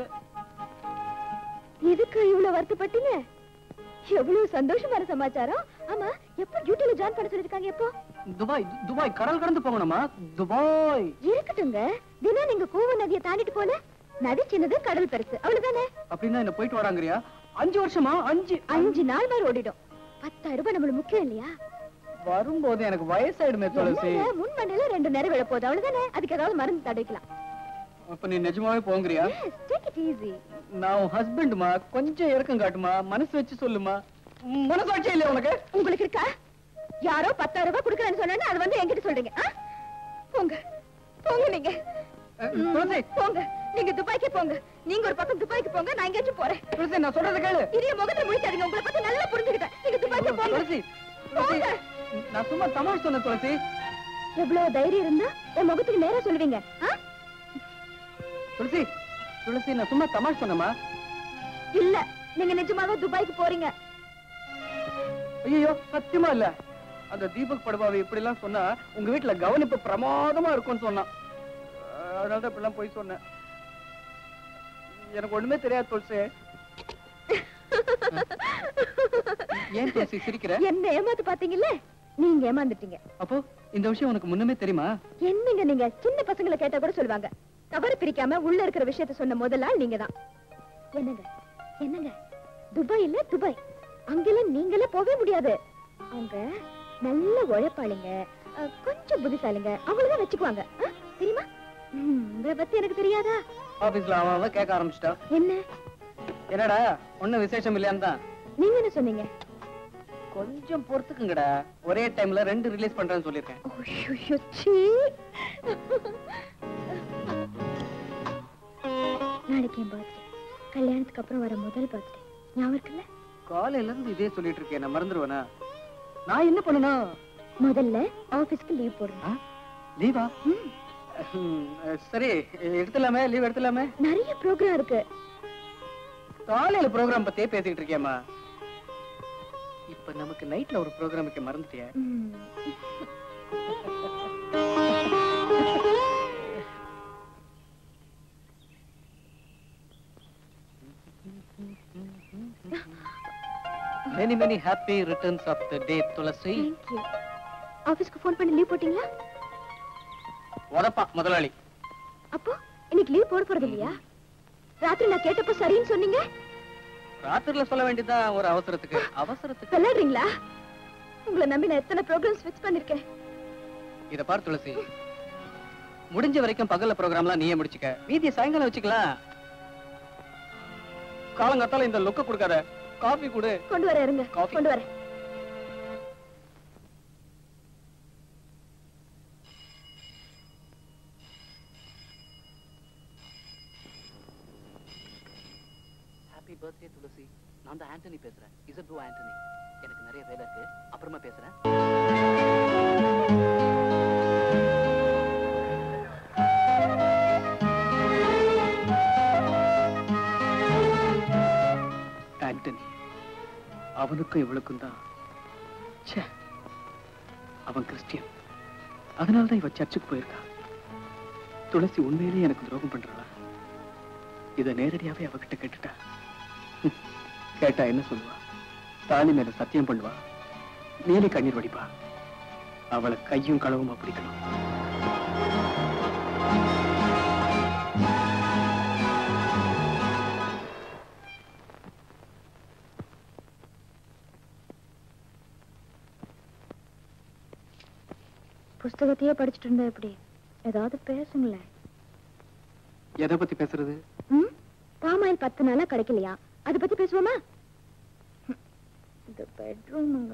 C: எதுக்கு இவ்வளவு வருத்தப்பட்டீங்க எவ்வளவு சந்தோஷமான சமாச்சாரம் ஆமா எப்ப டியூட்டில ஜாயின் பண்ண சொல்லிருக்காங்க எப்போ
G: துபாய் துபாய் கடல் கடந்து போகணுமா துபாய்
C: இருக்கட்டுங்க தினம் நீங்க கூவ நதியை தாண்டிட்டு போல நதி சின்னது கடல் பெருசு அவ்வளவுதானே
G: அப்படின்னா என்ன போயிட்டு வராங்கறியா அஞ்சு வருஷமா அஞ்சு
C: அஞ்சு நாள் மாதிரி ஓடிடும் பத்தாயிரம் ரூபாய் நம்மளுக்கு முக்கியம் இல்லையா
G: வரும்போது எனக்கு வயசாயிடுமே துளசி
C: என்னங்க, முன் மண்ணில ரெண்டு நேரம் விழ போகுது அவ்வளவுதானே அதுக்கு ஏதாவது மருந்து தடவிக்கலாம்
G: அப்ப நீ நிஜமாவே போங்கறியா
C: Yes, take it easy.
G: நான் உன் ஹஸ்பண்ட்மா கொஞ்சம் இறக்கம் காட்டுமா மனசு வச்சு சொல்லுமா உம், மனசாட்சி இல்லையா உனக்கு
C: உங்களுக்கு இருக்கா யாரோ பத்தாயிரம் ரூபாய் கொடுக்குறேன்னு சொன்னா அது வந்து என்கிட்ட சொல்றீங்க ஆ? போங்க போங்க நீங்க
G: அஹ்,
C: ம்,
G: துளசி
C: போங்க நீங்க துபாய்க்கு போங்க நீங்க ஒரு பக்கம் துபாய்க்கு போங்க நான் எங்கேயாச்சும் போறேன்
G: துளசி நான் சொல்றத கேளு
C: இரிய முகத்துல முடிக்காதீங்க உங்களை பத்தி நல்லா புரிஞ்சுக்கிட்டேன் நீங்க துபாய்க்கு போங்க
G: துளசி துளசி
C: போங்க.
G: நான் சும்மா தமாஷ் சொன்ன துளசி
C: எவ்வளவு தைரியம் இருந்தா என் முகத்துக்கு நேரா சொல்லுவீங்க ஆ?
G: துளசி துளசி நான் சும்மா தமாஷ் சொன்னமா
C: இல்ல நீங்க நிஜமாவே துபாய்க்கு போறீங்க
G: ஐயோ சத்தியமா இல்ல அந்த தீபக் படுபாவை இப்படி எல்லாம் சொன்னா உங்க வீட்டுல கவனிப்பு பிரமாதமா இருக்கும்னு சொன்னான் அஹ், அதனால தான் இப்படி எல்லாம் போய் சொன்னேன் எனக்கு ஒண்ணுமே தெரியாது துளசி ஏன் துளசி சிரிக்கிற
C: என்ன ஏமாத்து பாத்தீங்கல்ல நீங்க ஏமாந்துட்டீங்க
G: அப்போ இந்த விஷயம் உனக்கு முன்னமே தெரியுமா
C: என்னங்க நீங்க சின்ன பசங்களை கேட்டா கூட சொல்லுவாங்க தவறு பிரிக்காம உள்ள இருக்கிற விஷயத்த சொன்ன முதல் ஆள் நீங்க தான் என்னங்க என்னங்க துபாய் இல்ல துபாய் அங்கெல்லாம் நீங்களே போகவே முடியாது அவங்க நல்ல உழைப்பாளிங்க அஹ், கொஞ்சம் புத்திசாலிங்க அவங்களதான் வச்சுக்குவாங்க ஆ? தெரியுமா ம், உங்களை பத்தி எனக்கு தெரியாதா
G: ஆபீஸ்ல அவன் அவன் கேட்க ஆரம்பிச்சிட்டா
C: என்ன
G: என்னடா ஒண்ணும் விசேஷம் இல்லையான்னு தான்
C: நீங்க என்ன சொன்னீங்க
G: கொஞ்சம் பொறுத்துக்குங்கடா ஒரே டைம்ல ரெண்டு ரிலீஸ் பண்றேன்னு சொல்லிருக்கேன்
C: ஐயோ, சீ. நாளைக்கு என் பர்த்டே கல்யாணத்துக்கு அப்புறம் வர முதல் பர்த்டே ஞாபகம் இருக்குல்ல
G: காலையில இருந்து இதே சொல்லிட்டு இருக்கேன் நான் மறந்துடுவேனா நான் என்ன பண்ணணும்
C: முதல்ல ஆபீஸ்க்கு லீவ் போடுங்க
G: லீவா
C: ம்,
G: சரி எடுத்துலாமே லீவ் எடுத்துலாமே
C: நிறைய ப்ரோக்ராம் இருக்கு
G: காலையில ப்ரோக்ராம் பத்தியே பேசிட்டு இருக்கேம்மா இப்ப நமக்கு நைட்ல ஒரு ப்ரோக்ராம் வைக்க மறந்துட்டியா
C: ம்.
G: Many many happy returns of the day Tulasi
C: Thank you. ஆபீஸ்க்கு ஃபோன் பண்ணி லீவ் போட்டீங்களா
G: உதப்பா முதலாளி
C: அப்போ இன்னைக்கு லீவ் போட போறது இல்லையா ராத்திரி நான் கேட்டப்போ சரின்னு சொன்னீங்க
G: ராத்திரில சொல்ல வேண்டியதுதான் ஒரு அவசரத்துக்கு அவசரத்துக்கு
C: விளையாடுறீங்களா உங்களை நம்பி நான் எத்தனை ப்ரோக்ராம்ஸ் ஃபிக்ஸ் பண்ணிருக்கேன்
G: இத பார் துளசி முடிஞ்ச வரைக்கும் பகல்ல ப்ரோக்ராம்லாம் நீயே முடிச்சுக்க மீதிய சாயங்காலம் வச்சுக்கலாம் காலங்காத்தால இந்த லுக்க கொடுக்காத காஃபி கொடு
C: கொண்டு வர இருங்க
G: Coffee.
C: கொண்டு வரேன்
G: ஹாப்பி பர்த்டே துளசி நான் தான் ஆண்டனி பேசுறேன் இசட் ஆண்டனி எனக்கு நிறைய வேலை இருக்கு அப்புறமா பேசுறேன்
I: அவனுக்கும் இவளுக்கும் தான் ச்சே அவன் கிறிஸ்டியன் அதனால தான் இவ சர்ச்சுக்கு போயிருக்கா துளசி உண்மையிலேயே எனக்கு துரோகம் பண்றாளா இத நேரடியாவே அவகிட்ட கேட்டுட்டா ஹம், கேட்டா என்ன சொல்லுவா தாலி மேல சத்தியம் பண்ணுவா மேலே கண்ணீர் வடிப்பா அவளை கையும் களவும் பிடிக்கணும்
C: புஸ்தகத்தையே படிச்சுட்டு இருந்தா எப்படி ஏதாவது பேசுங்களேன்
I: எதை பத்தி பேசுறது
C: ம் பாமாயில் பத்து நாளா கிடைக்கலையா அதை பத்தி பேசுவோமா ம், இது பெட்ரூமுங்க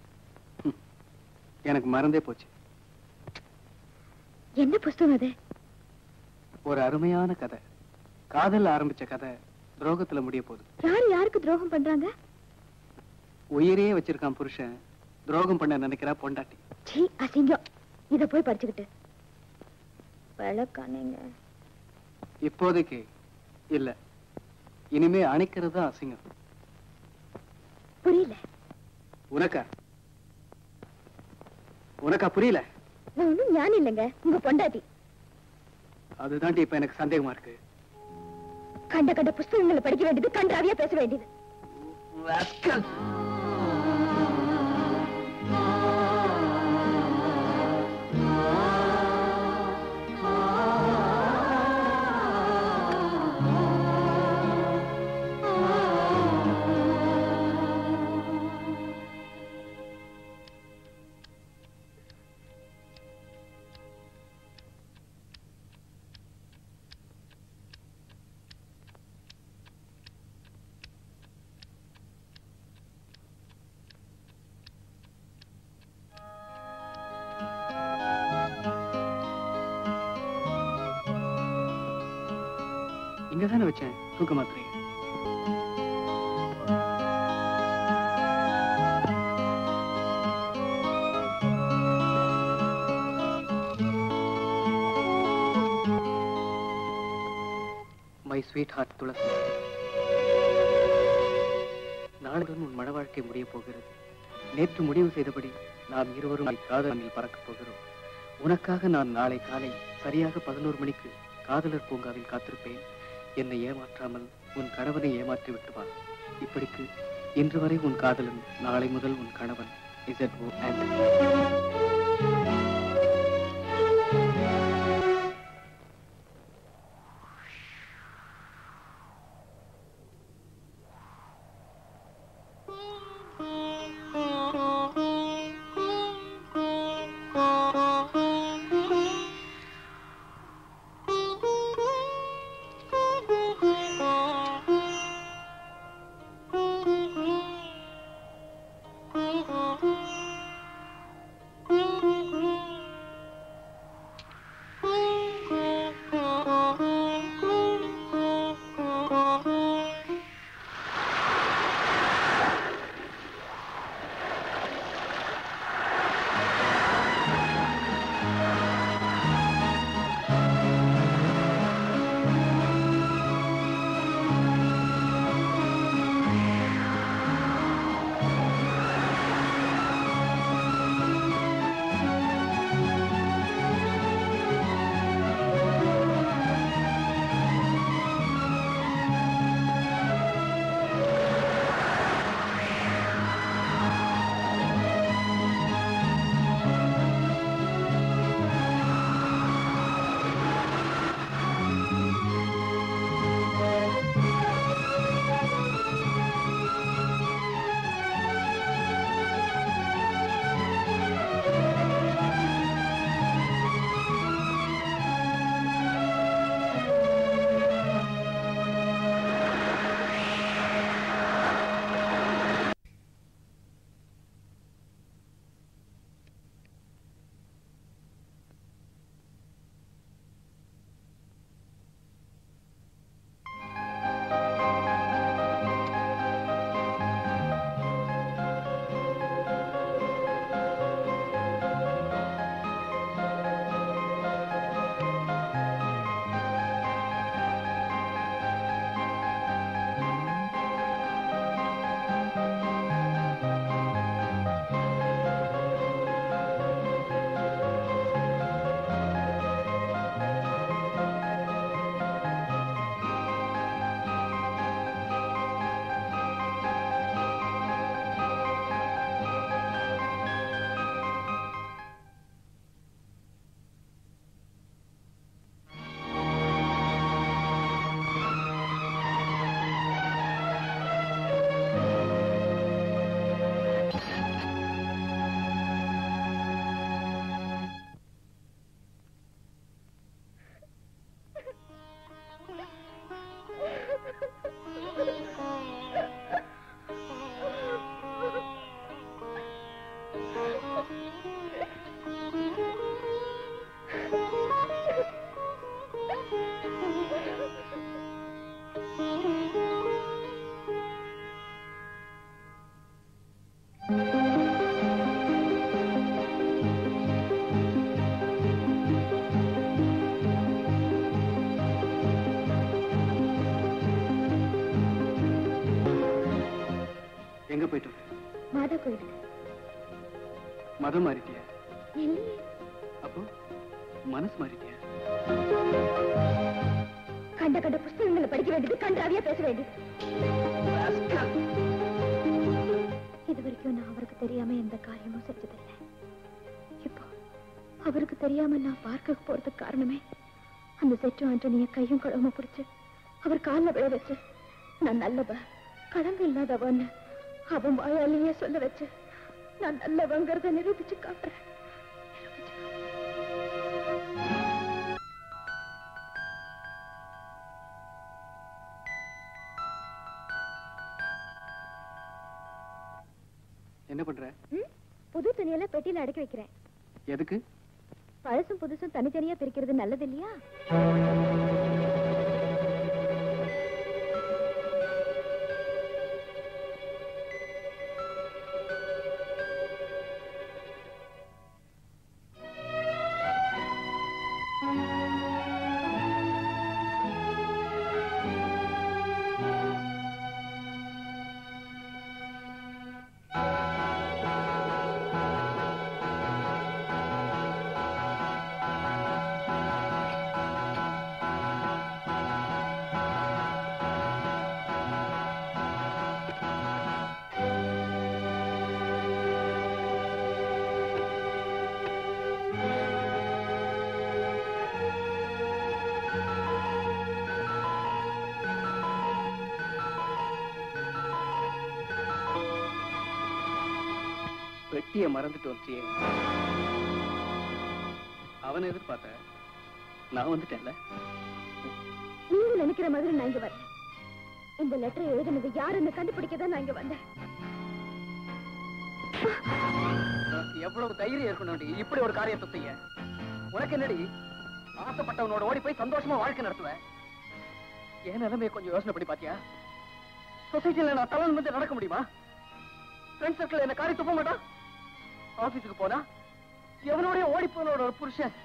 I: எனக்கு மறந்தே போச்சு
C: என்ன புஸ்தகம் அது
I: ஒரு அருமையான கதை காதல்ல ஆரம்பிச்ச கதை துரோகத்துல முடிய போகுது
C: யார் யாருக்கு துரோகம் பண்றாங்க
I: உயிரே வச்சிருக்கான் புருஷன் துரோகம் பண்ண நினைக்கிறா பொண்டாட்டி
C: சீ அசிங்கம் இத போய் படிச்சுக்கிட்டு விளக்கானீங்க
I: இப்போதைக்கு இல்ல இனிமே அணைக்கிறது தான் அசிங்கம்
C: புரியல
I: உனக்கா உனக்கா புரியல
C: நான் ஒண்ணும் ஞானம் இல்லைங்க உங்க பொண்டாட்டி
I: அதுதாண்டி இப்ப எனக்கு சந்தேகமா இருக்கு
C: கண்ட கண்ட புஸ்தகங்களை படிக்க வேண்டியது கண்டாவியா பேச வேண்டியது
I: இங்க தானே வச்சேன் தூக்க மாத்திரை மை ஸ்வீட் ஹார்ட் துளசி நாளுடன் உன் மன வாழ்க்கை முடிய போகிறது நேற்று முடிவு செய்தபடி நாம் இருவரும் காதலில் பறக்கப் போகிறோம் உனக்காக நான் நாளை காலை சரியாக பதினோரு மணிக்கு காதலர் பூங்காவில் காத்திருப்பேன் என்னை ஏமாற்றாமல் உன் கணவனை ஏமாற்றி விட்டு வா இப்படிக்கு இன்று வரை உன் காதலன் நாளை முதல் உன் கணவன் இசட் ஓ எங்க போயிட்டு வர?
C: மாதா கோயிலுக்கு
I: மதம் மாறிட்டியா
C: இல்லையே
I: அப்போ மனசு மாறிட்டியா
C: கண்ட கண்ட புஸ்தகங்களை படிக்க வேண்டியது கண்டாவியா பேச வேண்டியது இது வரைக்கும் நான் அவருக்கு தெரியாம எந்த காரியமும் செஞ்சதில்லை இப்போ அவருக்கு தெரியாம நான் பார்க்க போறதுக்கு காரணமே அந்த செட்டு ஆண்டனிய கையும் கழுவம பிடிச்சு அவர் கால்ல விழ வச்சு நான் நல்லவ கடங்கு இல்லாதவன்னு அவன் வாயாலேயே சொல்ல வச்சு நான் நல்லவங்கிறத நிரூபிச்சு காட்டுறேன்
I: என்ன பண்ற
C: ம்? புது துணியெல்லாம் பெட்டியில அடக்கி வைக்கிறேன்
I: எதுக்கு
C: பழசும் புதுசும் தனித்தனியா பிரிக்கிறது நல்லது இல்லையா
I: பெட்டிய மறந்துட்டு வந்துட்டியே அவனை எதிர்பார்த்த நான் வந்துட்டேன்ல
C: நீங்க நினைக்கிற மாதிரி நான் இங்க வரல இந்த லெட்டர் எழுதுனது யாருன்னு கண்டுபிடிக்க தான் நான் இங்க வந்தேன்
I: உனக்கு எவ்வளவு தைரியம் இருக்கணும்டி இப்படி ஒரு காரியத்தை செய்ய உனக்கு என்னடி ஆசைப்பட்டவனோட ஓடி போய் சந்தோஷமா வாழ்க்கை நடத்துவ என் நிலைமையை கொஞ்சம் யோசனை பண்ணி பாத்தியா சொசைட்டில நான் தலை நிமிர்ந்து நடக்க முடியுமா ஃப்ரெண்ட் சர்க்கிள் என்ன காரி துப்ப மாட்டான் ஆபீஸுக்கு போனா எவனோடய ஓடி போனோட ஒரு புருஷன்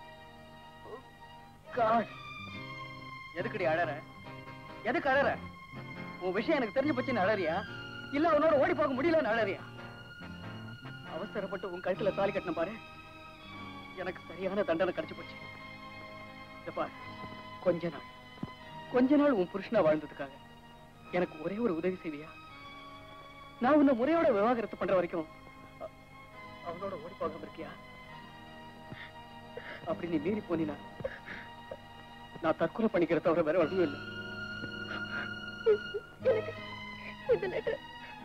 I: God. எதுக்குடி அழற எதுக்கு அழற உன் விஷயம் எனக்கு தெரிஞ்சு போச்சுன்னு அழறியா இல்ல அவனோட ஓடி போக முடியலன்னு அழறியா அவசரப்பட்டு உன் கழுத்துல தாலி கட்டின பாரு எனக்கு சரியான தண்டனை கிடைச்சு போச்சு இத பாரு கொஞ்ச நாள் கொஞ்ச நாள் உன் புருஷனா வாழ்ந்ததுக்காக எனக்கு ஒரே ஒரு உதவி செய்வியா நான் உன்னை முறையோட விவாகரத்து பண்ற வரைக்கும் அ- அவனோட ஓடி போகாம இருக்கியா அப்படி நீ மீறி போனினா நான் தற்கொலை பண்ணிக்கிறத தவிர வேற வழியும் இல்லை
C: எனக்கு இந்த லெட்டர்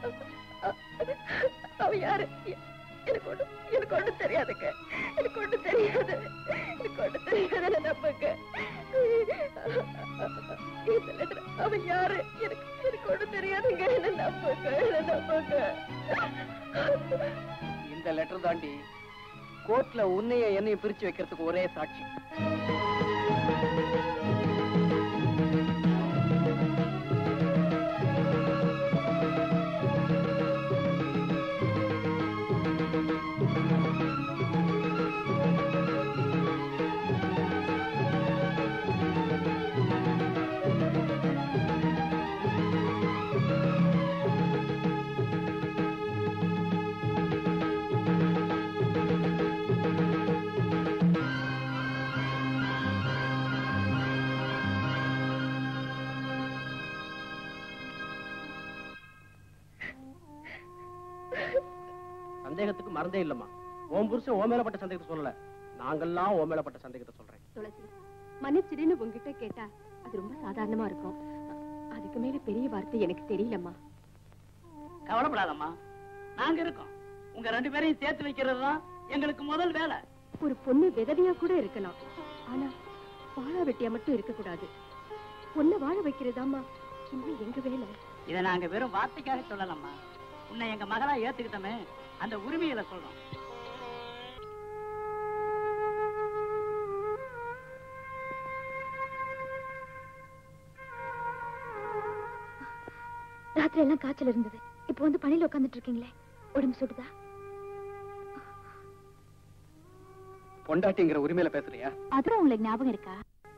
C: அவ யாரு எனக்கு ஒண்ணு எனக்கு ஒண்ணு தெரியாதுங்க எனக்கு ஒண்ணு தெரியாது எனக்கு ஒண்ணு தெரியாது நம்புங்க இந்த லெட்டர் அவ யாரு எனக்கு எனக்கு ஒண்ணு தெரியாதுங்க என்ன நம்புங்க என்ன நம்புங்க
I: இந்த லெட்டர் தாண்டி கோர்ட்ல உன்னைய என்னைய பிரிச்சு வைக்கிறதுக்கு ஒரே சாட்சி
D: சந்தேகத்துக்கு மறந்தே இல்லம்மா உன் புருஷன் ஓ மேலப்பட்ட சந்தேகத்தை சொல்லல நாங்கெல்லாம் ஓ மேலப்பட்ட சந்தேகத்தை சொல்றேன்
A: துளசி மன்னிச்சிடுன்னு உங்ககிட்ட கேட்டா அது ரொம்ப சாதாரணமா இருக்கும் அ- அதுக்கு மேல பெரிய வார்த்தை எனக்கு தெரியலம்மா
B: கவலைப்படாதம்மா நாங்க இருக்கோம் உங்க ரெண்டு பேரையும் சேர்த்து வைக்கிறது தான் எங்களுக்கு முதல் வேலை
A: ஒரு பொண்ணு விதவையா கூட இருக்கலாம் ஆனா வாழ வெட்டியா மட்டும் இருக்க கூடாது பொண்ணை வாழ வைக்கிறதாம்மா இன்னும் எங்க வேலை
B: இதை நாங்க வெறும் வார்த்தைக்காக சொல்லலாமா உன்னை எங்க மகளா ஏத்துக்கிட்டோமே அந்த உரிமையில சொல்றோம்
C: ராத்திரி எல்லாம் காய்ச்சல் இருந்தது இப்போ வந்து பணியில உட்கார்ந்துட்டு இருக்கீங்களே உடம்பு சுடுதா
I: பொண்டாட்டிங்கிற உரிமையில பேசுறியா
A: அதுவும் உங்களுக்கு ஞாபகம் இருக்கா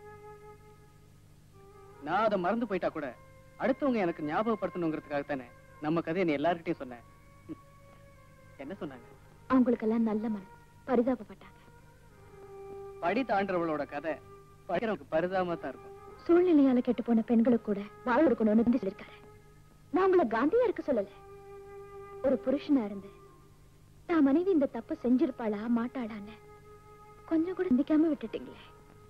I: நான் அதை மறந்து போயிட்டா கூட அடுத்தவங்க எனக்கு ஞாபகப்படுத்தணுங்கிறதுக்காக தானே நம்ம கதையை நீ எல்லார்கிட்டயும் சொன்ன என்ன சொன்னாங்க
C: அவங்களுக்கெல்லாம் நல்ல மனம் பரிதாபப்பட்டாங்க
I: படி தாண்டவளோட கதை படிக்கிறவங்களுக்கு பரிதாபமா தான் இருக்கும்
C: சூழ்நிலையால கெட்டு போன பெண்களுக்கு கூட வாழ இருக்கணும்னு வந்து சொல்லிருக்காரு நான் உங்களை காந்தியா இருக்க சொல்லல ஒரு புருஷனா இருந்து தான் மனைவி இந்த தப்பு செஞ்சிருப்பாளா மாட்டாளான்னு கொஞ்சம் கூட சிந்திக்காம விட்டுட்டீங்களே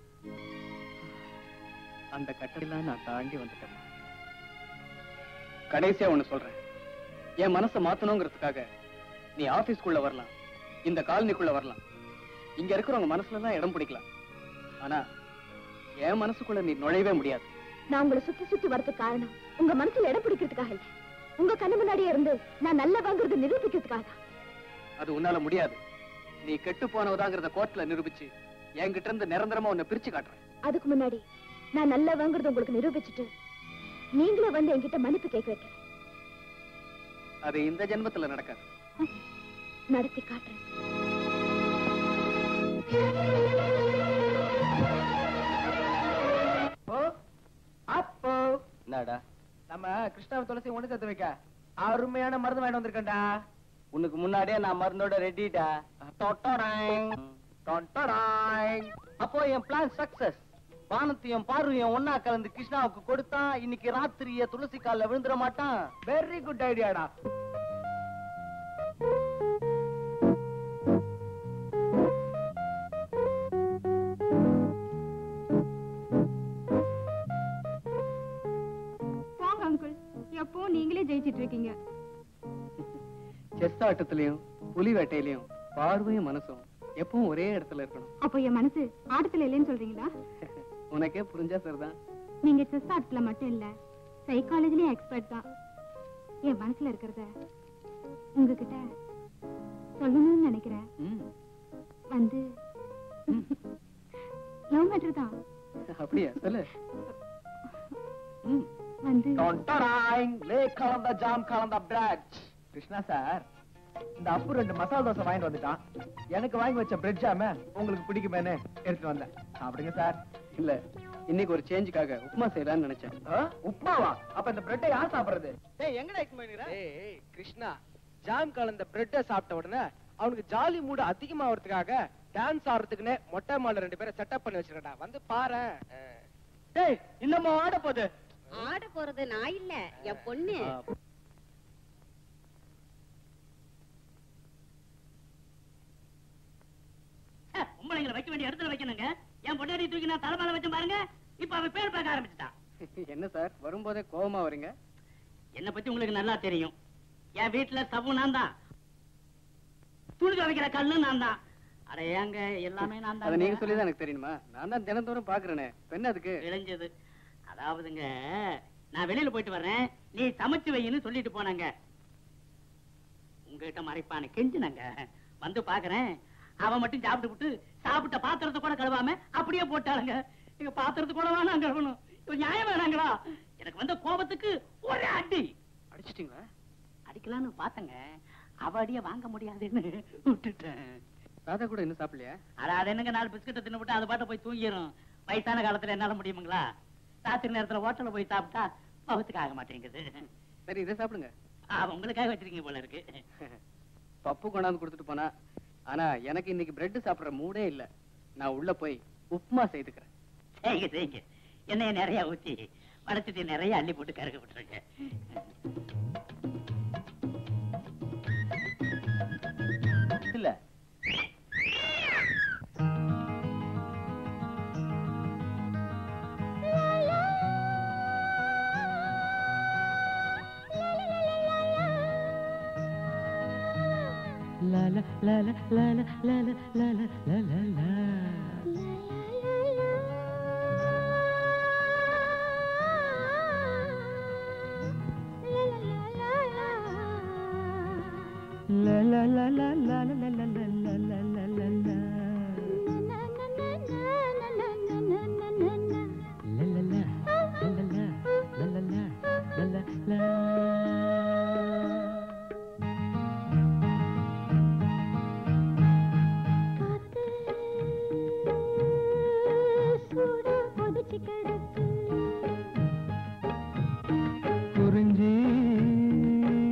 I: அந்த கட்டெல்லாம் நான் தாண்டி வந்துட்டேன் கடைசியா ஒண்ணு சொல்றேன் என் மனசை மாத்தணுங்கிறதுக்காக நீ ஆபீஸ்க்குள்ள வரலாம் இந்த காலனிக்குள்ள வரலாம் இங்க இருக்கிறவங்க மனசுல தான் இடம் பிடிக்கலாம் ஆனா என் மனசுக்குள்ள நீ நுழையவே முடியாது
C: நான் உங்களை சுத்தி சுத்தி வரதுக்கு காரணம் உங்க மனசுல இடம் பிடிக்கிறதுக்காக இல்ல உங்க கண்ணு முன்னாடியே இருந்து நான் நல்ல வாங்குறது நிரூபிக்கிறதுக்காக தான்
I: அது உன்னால முடியாது நீ கெட்டு போனவதாங்கிறத கோர்ட்ல நிரூபிச்சு என்கிட்ட இருந்து நிரந்தரமா உன்னை பிரிச்சு காட்டுறேன்
C: அதுக்கு முன்னாடி நான் நல்ல வாங்குறது உங்களுக்கு நிரூபிச்சுட்டு நீங்களே வந்து என்கிட்ட மன்னிப்பு கேட்க வைக்கிறேன்
I: அது இந்த ஜென்மத்துல நடக்காது
C: நடத்தி காட்டுறேன்
D: அப்போ
E: என்னடா
D: நம்ம கிருஷ்ணாவை துளசி ஒண்ணு சேர்த்து வைக்க அருமையான மருந்து வாங்கிட்டு வந்திருக்கேன்டா
E: உனக்கு முன்னாடியே நான் மருந்தோட ரெடிடா அப்போ என் பிளான் சக்சஸ் வானத்தையும் பார்வையும் ஒன்னா கலந்து கிருஷ்ணாவுக்கு கொடுத்தா இன்னைக்கு ராத்திரிய துளசி கால்ல விழுந்துட மாட்டான்
D: வெரி குட் ஐடியாடா
J: போங்க அங்கிள் எப்போ நீங்களே ஜெயிச்சிட்டு இருக்கீங்க
I: செஸ் ஆட்டத்திலயும் புலி வேட்டையிலயும் பார்வையும் மனசும் எப்பவும் ஒரே இடத்துல இருக்கணும்
J: அப்போ என் மனசு ஆட்டத்துல இல்லைன்னு சொல்றீங்களா
I: உனக்கே புரிஞ்சா சரிதான்
J: நீங்க செஸ் ஆட்டத்துல மட்டும் இல்ல சைக்காலஜிலயும் எக்ஸ்பர்ட் தான் என் மனசுல இருக்கிறத உங்ககிட்ட சொல்லணும்னு நினைக்கிறேன்
I: ம்,
J: வந்து லவ் மேட்டர் தான்
I: அப்படியா சொல்லு ம்,
J: வந்து
D: லே கலந்த ஜாம் கலந்த பிரெட் கிருஷ்ணா சார் இந்த அப்பு ரெண்டு மசாலா தோசை வாங்கிட்டு வந்துட்டான் எனக்கு வாங்கி வச்ச பிரெட் ஜாம உங்களுக்கு பிடிக்குமேன்னு எடுத்துட்டு வந்தேன் சாப்பிடுங்க சார்
I: இல்ல இன்னைக்கு ஒரு சேஞ்சுக்காக உப்புமா செய்யலாம்னு நினைச்சேன்
D: ஆ? உப்மாவா அப்ப இந்த பிரெட்டை யார் சாப்பிடுறது
E: ஏய் கிருஷ்ணா ஜாம் கலந்த பிரெட்ட சாப்பிட்ட உடனே அவனுக்கு ஜாலி மூடு அதிகமாகிறதுக்காக டான்ஸ் ஆடுறதுக்குன்னே மொட்டை மாலை ரெண்டு பேரை செட்டப் பண்ணி வச்சிருக்கடா வந்து பாரு
I: டேய் இன்னமும் ஆட போகுது
A: ஆட போறது நான் இல்ல என் பொண்ணு
B: பொம்பளைங்களை வைக்க வேண்டிய இடத்துல வைக்கணுங்க என் பொண்டாடி தூக்கி நான் தலைமையில வச்சு பாருங்க இப்ப அவன் பேர் பார்க்க ஆரம்பிச்சுட்டான்
I: என்ன சார் வரும்போதே கோவமா வரீங்க
B: என்னை பத்தி உங்களுக்கு நல்லா தெரியும் என் வீட்டுல சவு நான் தான் துணி துவைக்கிற கல்லு நான் தான் அட ஏங்க எல்லாமே நான்
I: அதை நீங்க
B: தான்
I: சொல்லிதான் எனக்கு தெரியணுமா நான் தான் தினந்தோறும் பாக்குறேனே பெண்ணு அதுக்கு
B: விளைஞ்சது அதாவதுங்க நான் வெளியில போயிட்டு வர்றேன் நீ சமைச்சு வைன்னு சொல்லிட்டு போனாங்க உங்ககிட்ட மறைப்பானு கெஞ்சினாங்க வந்து பாக்குறேன் அவன் மட்டும் சாப்பிட்டு விட்டு சாப்பிட்ட பாத்திரத்தை கூட கழுவாம அப்படியே போட்டாளுங்க எங்க பாத்திரத்தை கூட வேணாம் கழுவணும் இது நியாயம் வேணாங்களா எனக்கு வந்த கோபத்துக்கு ஒரே அடி
I: அடிச்சிட்டீங்களா
B: அடிக்கலாம்னு பார்த்தங்க அவ அடிய வாங்க முடியாதுன்னு விட்டுட்டேன்
I: ராதா கூட இன்னும் சாப்பிடலையா
B: அட அது என்னங்க நாலு பிஸ்கட்டை தின்னு விட்டு அது பாட்ட போய் தூங்கிடும் வயசான காலத்துல என்னால முடியுமுங்களா ராத்திரி நேரத்துல ஹோட்டல்ல போய் சாப்பிட்டா பகுத்துக்கு ஆக மாட்டேங்குது
I: சரி இதை சாப்பிடுங்க
B: அவ உங்களுக்காக வச்சிருக்கீங்க போல இருக்கு
I: பப்பு கொண்டாந்து கொடுத்துட்டு போனா ஆனா எனக்கு இன்னைக்கு பிரெட் சாப்பிடுற மூடே இல்ல நான் உள்ள போய் உப்புமா செய்துக்கிறேன்
B: செய்யுங்க செய்யுங்க எண்ணெய நிறைய ஊத்தி வடச்சட்டி நிறைய அள்ளி போட்டு கருக விட்டுருங்க
D: இல்ல
H: குறிஞ்சி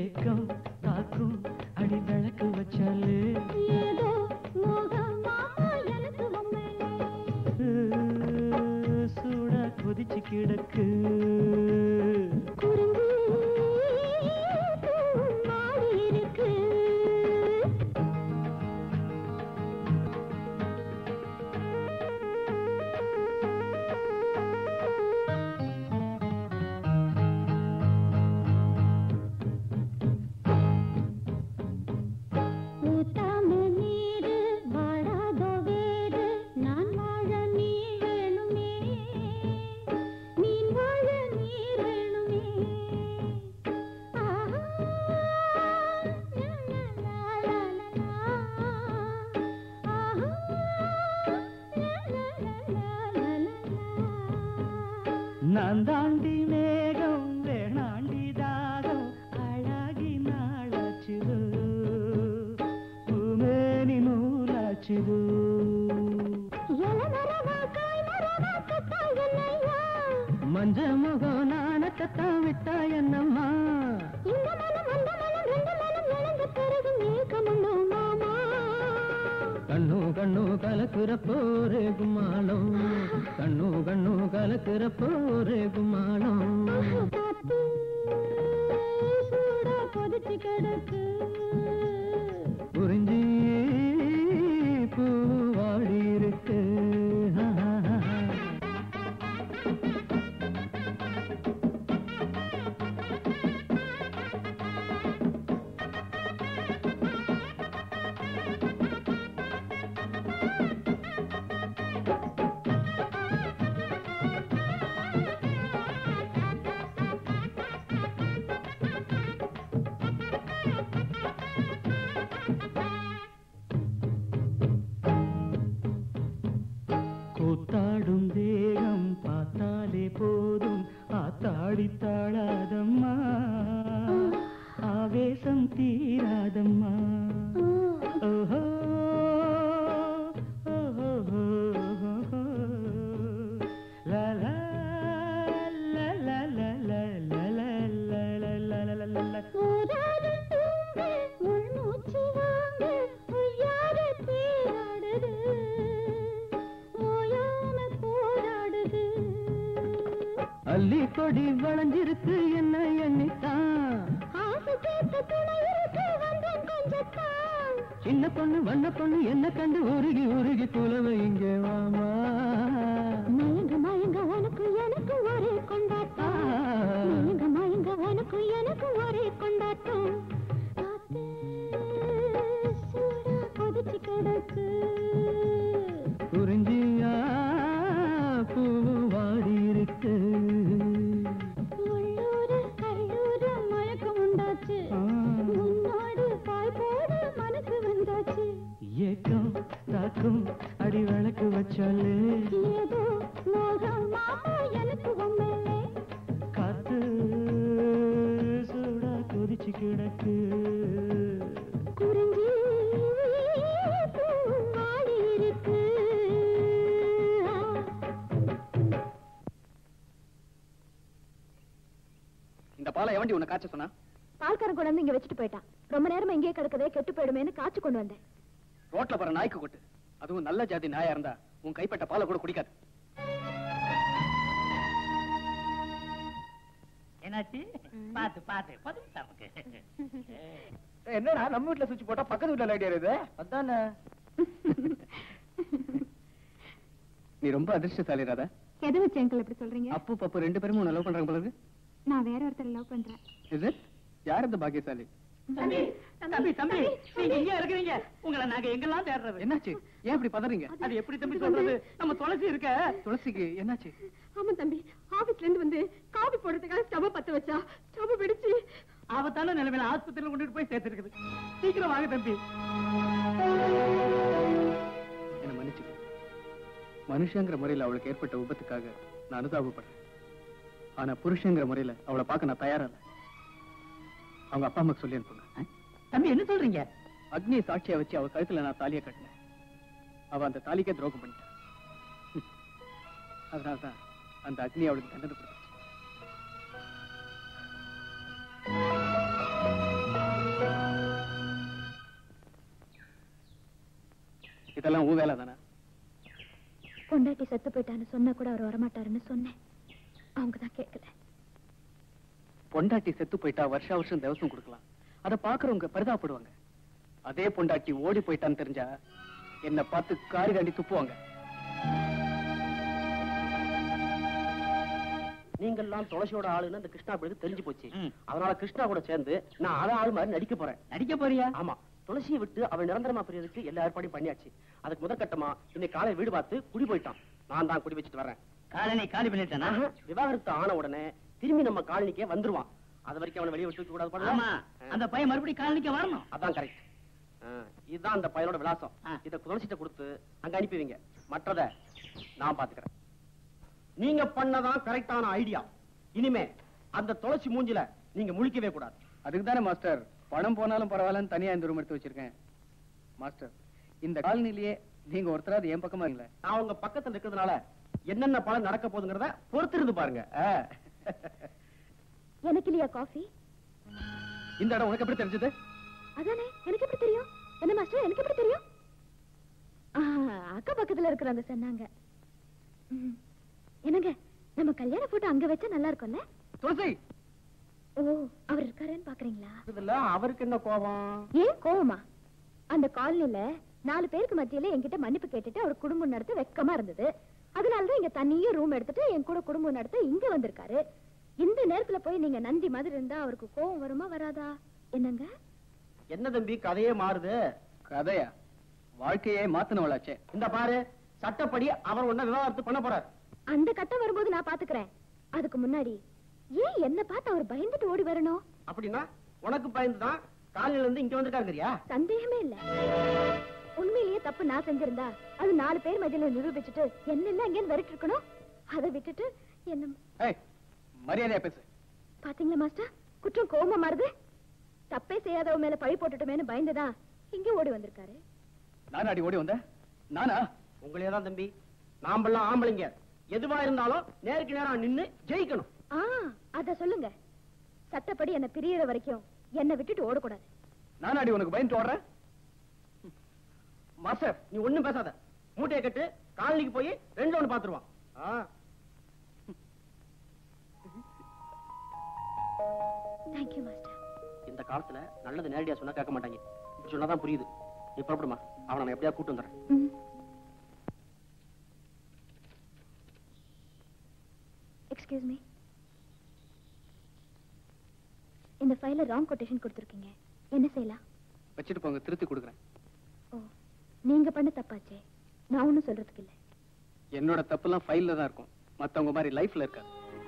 H: ஏக்கம் தாக்கும் அடி விளக்கு வச்சாலே
C: ஏதோ மோகமா எனக்கு உண்மையிலே
H: சூடா கொதிச்சு கிடக்கு
C: குறிஞ்சி பூவும் மாறி இருக்கு ஊத்தாம நீரு வாழாத வேறு நான் வாழ நீ வேணுமே நீ வாழ நீர் வேணுமே ஆஹா, லா, லா, லா, லா, லா, ஆஹா, லா, லா, லா, லா, லா, லா.
H: நான் தாண்டி மேகம் வேணாண்டி தாகம் அழகி நாளாச்சுது பூமேனி நூலாச்சுது
C: இளநரவா, காய்நரவா, கத்தாய் என்னையா?
H: மஞ்ச முகம் நாணக்கத்தான் விட்டா என்னம்மா
C: இந்த மனம், அந்த மனம், ரெண்டு மனம் இணைந்த பிறகு ஏக்கமுண்டோ மாமா?
H: கண்ணு கண்ணு கலக்குற போரே குமாலம் கண்ணு கண்ணு கலக்குற போரே குமாலம்
C: காத்து சூடா கொதிச்சு கிடக்கு
H: குறிஞ்சி பூ வாடி இருக்கு கூத்தாடும் தேகம் பார்த்தாலே போதும் ஆத்தாடி தாழாதம்மா ஆவேசம் தீராதம்மா ஓஹோ ஓஹோ லா லா லா லா லா லா லா லா லா லா லா லா லா லா
C: ஊராறு தூங்கு, உள்மூச்சு வாங்கு, உய்யார தேராடுது, ஓயாம போராடுது.
H: அள்ளி கொடி வளைஞ்சிருக்கு என்ன எண்ணித்தான்
C: ஆசை கேட்ட துணை இருக்கு, வந்தேன் கொஞ்சத்தான்.
H: சின்ன பொண்ணு வண்ண பொண்ணு என்ன கண்டு உருகி உருகி குலவை இங்கே வாமா
C: மயங்க மயங்க உனக்கு எனக்கு ஒரே கொண்டாட்டம் மயங்க மயங்க உனக்கு எனக்கு ஒரே கொண்டாட்டம் காத்து சூடா கொதிச்சு கிடக்கு
H: குறிஞ்சியா பூ வாடி இருக்கு
C: உள்ளூரு கல்லூரு மயக்கம் உண்டாச்சு முன்னோடு பாய் போட மனசு வந்தாச்சு
H: ஏக்கம் தாக்கும் அடி விளக்கு வச்சாலே
C: ஏதோ மோகம் மாமா எனக்கு உண்மையிலே
H: காத்து சூடா கொதிச்சு கிடக்கு
C: குறிஞ்சி பூவும் வாடி இருக்கு
I: இந்த பாலை எவண்டி உன்னை காய்ச்ச சொன்னா
C: பால்காரன் கொண்டு வந்து இங்க வச்சுட்டு போயிட்டான் ரொம்ப நேரமா இங்கே கிடக்கதே கெட்டு போயிடுமேன்னு காய்ச்சி கொண்டு வந்தேன்
I: ரோட்ல போற நாய்க்கு கொட்டு அதுவும் நல்ல ஜாதி நாயா இருந்தா உன் கைப்பட்ட பாலை கூட குடிக்காது
B: என்னாச்சு பாத்து பாத்து பதுங்க நமக்கு
D: என்னடா நம்ம வீட்டுல சுவிட்ச் போட்டா பக்கத்து வீட்டுல லைட் எரியுது அதானே
I: நீ ரொம்ப அதிர்ஷ்டசாலி ராதா
J: எதை வச்சு அங்கிள் இப்படி சொல்றீங்க
I: அப்பு பப்பு ரெண்டு பேரும் உன்னை லவ் பண்றாங்க போல இருக்கு
J: நான் வேற ஒருத்தர் லவ் பண்றேன்
I: இது யார் இந்த பாக்கியசாலி
B: தம்பி தம்பி தம்பி நீங்க இங்க இருக்கிறீங்க உங்களை நாங்க எங்கெல்லாம் தேடுறது
I: என்னாச்சு ஏன் இப்படி பதறீங்க
B: அது எப்படி தம்பி சொல்றது நம்ம துளசி இருக்க
I: துளசிக்கு என்னாச்சு
C: ஆமா தம்பி ஆபீஸ்ல இருந்து வந்து காபி போடுறதுக்காக ஸ்டவ் பத்த வச்சா ஸ்டவ் வெடிச்சு
B: ஆபத்தான நிலைமையில ஆஸ்பத்திரியில கொண்டுட்டு போய் சேர்த்திருக்குது சீக்கிரம் வாங்க தம்பி
I: என்ன மன்னிச்சுக்க மனுஷங்கிற முறையில அவளுக்கு ஏற்பட்ட விபத்துக்காக நான் அனுதாபப்படுறேன் ஆனா புருஷங்கிற முறையில அவளை பார்க்க நான் தயாரா இல்ல அவங்க அப்பா அம்மாக்கு சொல்லி அனுப்புங்க
B: தம்பி என்ன சொல்றீங்க
I: அக்னியை சாட்சியா வச்சு அவ கழுத்துல நான் தாலியை கட்டினேன் அவ அந்த தாலிக்கே துரோகம் பண்ணிட்டான் அதனால்தான் அந்த அக்னி அவளுக்கு தண்டனை கொடுத்துச்சு இதெல்லாம் உன் வேலை தானே
C: பொண்டாட்டி செத்து போயிட்டான்னு சொன்னா கூட அவர் வரமாட்டாருன்னு சொன்னேன் அவங்க தான் கேட்கல
I: பொண்டாட்டி செத்து போயிட்டா வருஷா வருஷம் திவசம் கொடுக்கலாம் அதை பாக்குறவங்க பரிதாபப்படுவாங்க அதே பொண்டாட்டி ஓடி போயிட்டான்னு தெரிஞ்சா என்ன பார்த்து காரி தாண்டி துப்புவாங்க
D: நீங்க எல்லாம் துளசியோட ஆளுன்னு அந்த கிருஷ்ணா பிள்ளைக்கு தெரிஞ்சு போச்சு
B: ம்.
D: அதனால கிருஷ்ணா கூட சேர்ந்து நான் அத ஆளு மாதிரி நடிக்க போறேன்
B: நடிக்க போறியா
D: ஆமா துளசியை விட்டு அவன் நிரந்தரமா பிரியறதுக்கு எல்லா ஏற்பாடையும் பண்ணியாச்சு அதுக்கு முதற்கட்டமா இன்னைக்கு காலை வீடு பார்த்து குடி போயிட்டான் நான் தான் குடி வச்சுட்டு வரேன்
B: காலனி காலி பண்ணிட்டானா
D: ஆஹா, விவாகரத்து ஆன உடனே திரும்பி நம்ம காலனிக்கே வந்துருவான் அது வரைக்கும் அவனை வெளியே விட்டு வைக்க கூடாது பாருங்க.
B: ஆமா அந்த பையன் மறுபடியும் காலனிக்கு வரணும்
D: அதான் கரெக்ட் இதுதான் அந்த பையனோட விலாசம்
B: ஆ.
D: இத துளசிட்ட கொடுத்து அங்க அனுப்பி வைங்க மற்றத நான் பாத்துக்கிறேன் நீங்க பண்ணதான் கரெக்டான ஐடியா இனிமே அந்த துளசி மூஞ்சில நீங்க முழிக்கவே கூடாது
I: அதுக்கு தானே மாஸ்டர் பணம் போனாலும் பரவாயில்லன்னு தனியா இந்த ரூம் எடுத்து வச்சிருக்கேன் மாஸ்டர் இந்த காலனிலேயே நீங்க ஒருத்தராவது என் பக்கமா இல்ல
D: நான் உங்க பக்கத்துல இருக்கிறதுனால என்னென்ன பலன் நடக்க போகுதுங்கிறத பொறுத்திருந்து பாருங்க ஆ.
C: எனக்கு இல்லையா காஃபி
I: இந்த இடம் உனக்கு எப்படி தெரிஞ்சது
C: அதானே எனக்கு எப்படி தெரியும் என்ன மாஸ்டர் எனக்கு எப்படி தெரியும் ஆ, அக்கம் பக்கத்துல இருக்கிறவங்க சொன்னாங்க ம். என்னங்க நம்ம கல்யாண போட்டோ அங்க வச்சா நல்லா இருக்கும்ல
I: துளசி
C: ஓ அவர் இருக்காருன்னு பாக்குறீங்களா
D: இதுல அவருக்கு என்ன கோபம்
C: ஏன் கோவமா அந்த காலனில நாலு பேருக்கு மத்தியில என்கிட்ட மன்னிப்பு கேட்டுட்டு அவர் குடும்பம் நடத்த வெக்கமா இருந்தது அதனாலதான் இங்க தனியும் ரூம் எடுத்துட்டு என் கூட குடும்பம் நடத்த இங்க வந்திருக்காரு இந்த நேரத்துல போய் நீங்க நந்தி மாதிரி இருந்தா அவருக்கு கோவம் வருமா வராதா என்னங்க
D: என்ன தம்பி கதையே மாறுது
I: கதையா வாழ்க்கையே மாத்தினவளாச்சே
D: இந்த பாரு சட்டப்படி அவர் ஒன்ன விவாகரத்து பண்ண போறார்
C: அந்த கட்டம் வரும்போது நான் பாத்துக்கிறேன் அதுக்கு முன்னாடி ஏன் என்ன பார்த்து அவர் பயந்துட்டு ஓடி வரணும்
D: அப்படின்னா உனக்கு பயந்துதான் காலையில இருந்து இங்க வந்திருக்காங்கறியா
C: சந்தேகமே இல்ல உண்மையிலேயே தப்பு நான் செஞ்சிருந்தா அது நாலு பேர் மத்தியில நிரூபிச்சுட்டு என்ன எல்லாம் அங்கேன்னு விரட்டு இருக்கணும் அதை விட்டுட்டு என்ன
I: ஏய் மரியாதையா பேசு
C: பாத்தீங்களா மாஸ்டர் குற்றம் கோபமா மாறுது தப்பே செய்யாதவ மேல பழி போட்டுட்டுமேனு பயந்துதான் இங்க ஓடி வந்திருக்காரு
I: நானா அடி ஓடி வந்த நானா
D: உங்களே தான் தம்பி நாமெல்லாம் ஆம்பளைங்க எதுவா இருந்தாலும் நேருக்கு நேரா நின்னு ஜெயிக்கணும்
C: ஆ அத சொல்லுங்க சட்டப்படி என்ன பிரியற வரைக்கும் என்ன விட்டுட்டு ஓடக்கூடாது
I: நானா அடி உனக்கு பயந்து ஓடுறேன்
D: மாஸ்டர் நீ ஒண்ணும் பேசாத மூட்டையை கட்டு காலனிக்கு போய் ரெண்டு ஒண்ணு பாத்துருவான் ஆ.
C: தேங்க்யூ மாஸ்டர்
D: இந்த காலத்துல நல்லது நேரடியா சொன்னா கேட்க மாட்டாங்க இப்படி சொன்னாதான் புரியுது நீ புறப்படுமா அவனை நான் எப்படியா கூட்டு வந்துடுறேன்
C: ம். எக்ஸ்கியூஸ் மீ இந்த ஃபைல ராங் கொட்டேஷன் கொடுத்துருக்கீங்க என்ன செய்யலாம்
I: வச்சுட்டு போங்க திருத்தி கொடுக்குறேன்
C: ஓ நீங்க பண்ண தப்பாச்சே நான் ஒண்ணும் சொல்றதுக்கு இல்ல
I: என்னோட தப்புலாம் ஃபைல்ல தான் இருக்கும் மத்தவங்க மாதிரி லைஃப்ல இருக்காது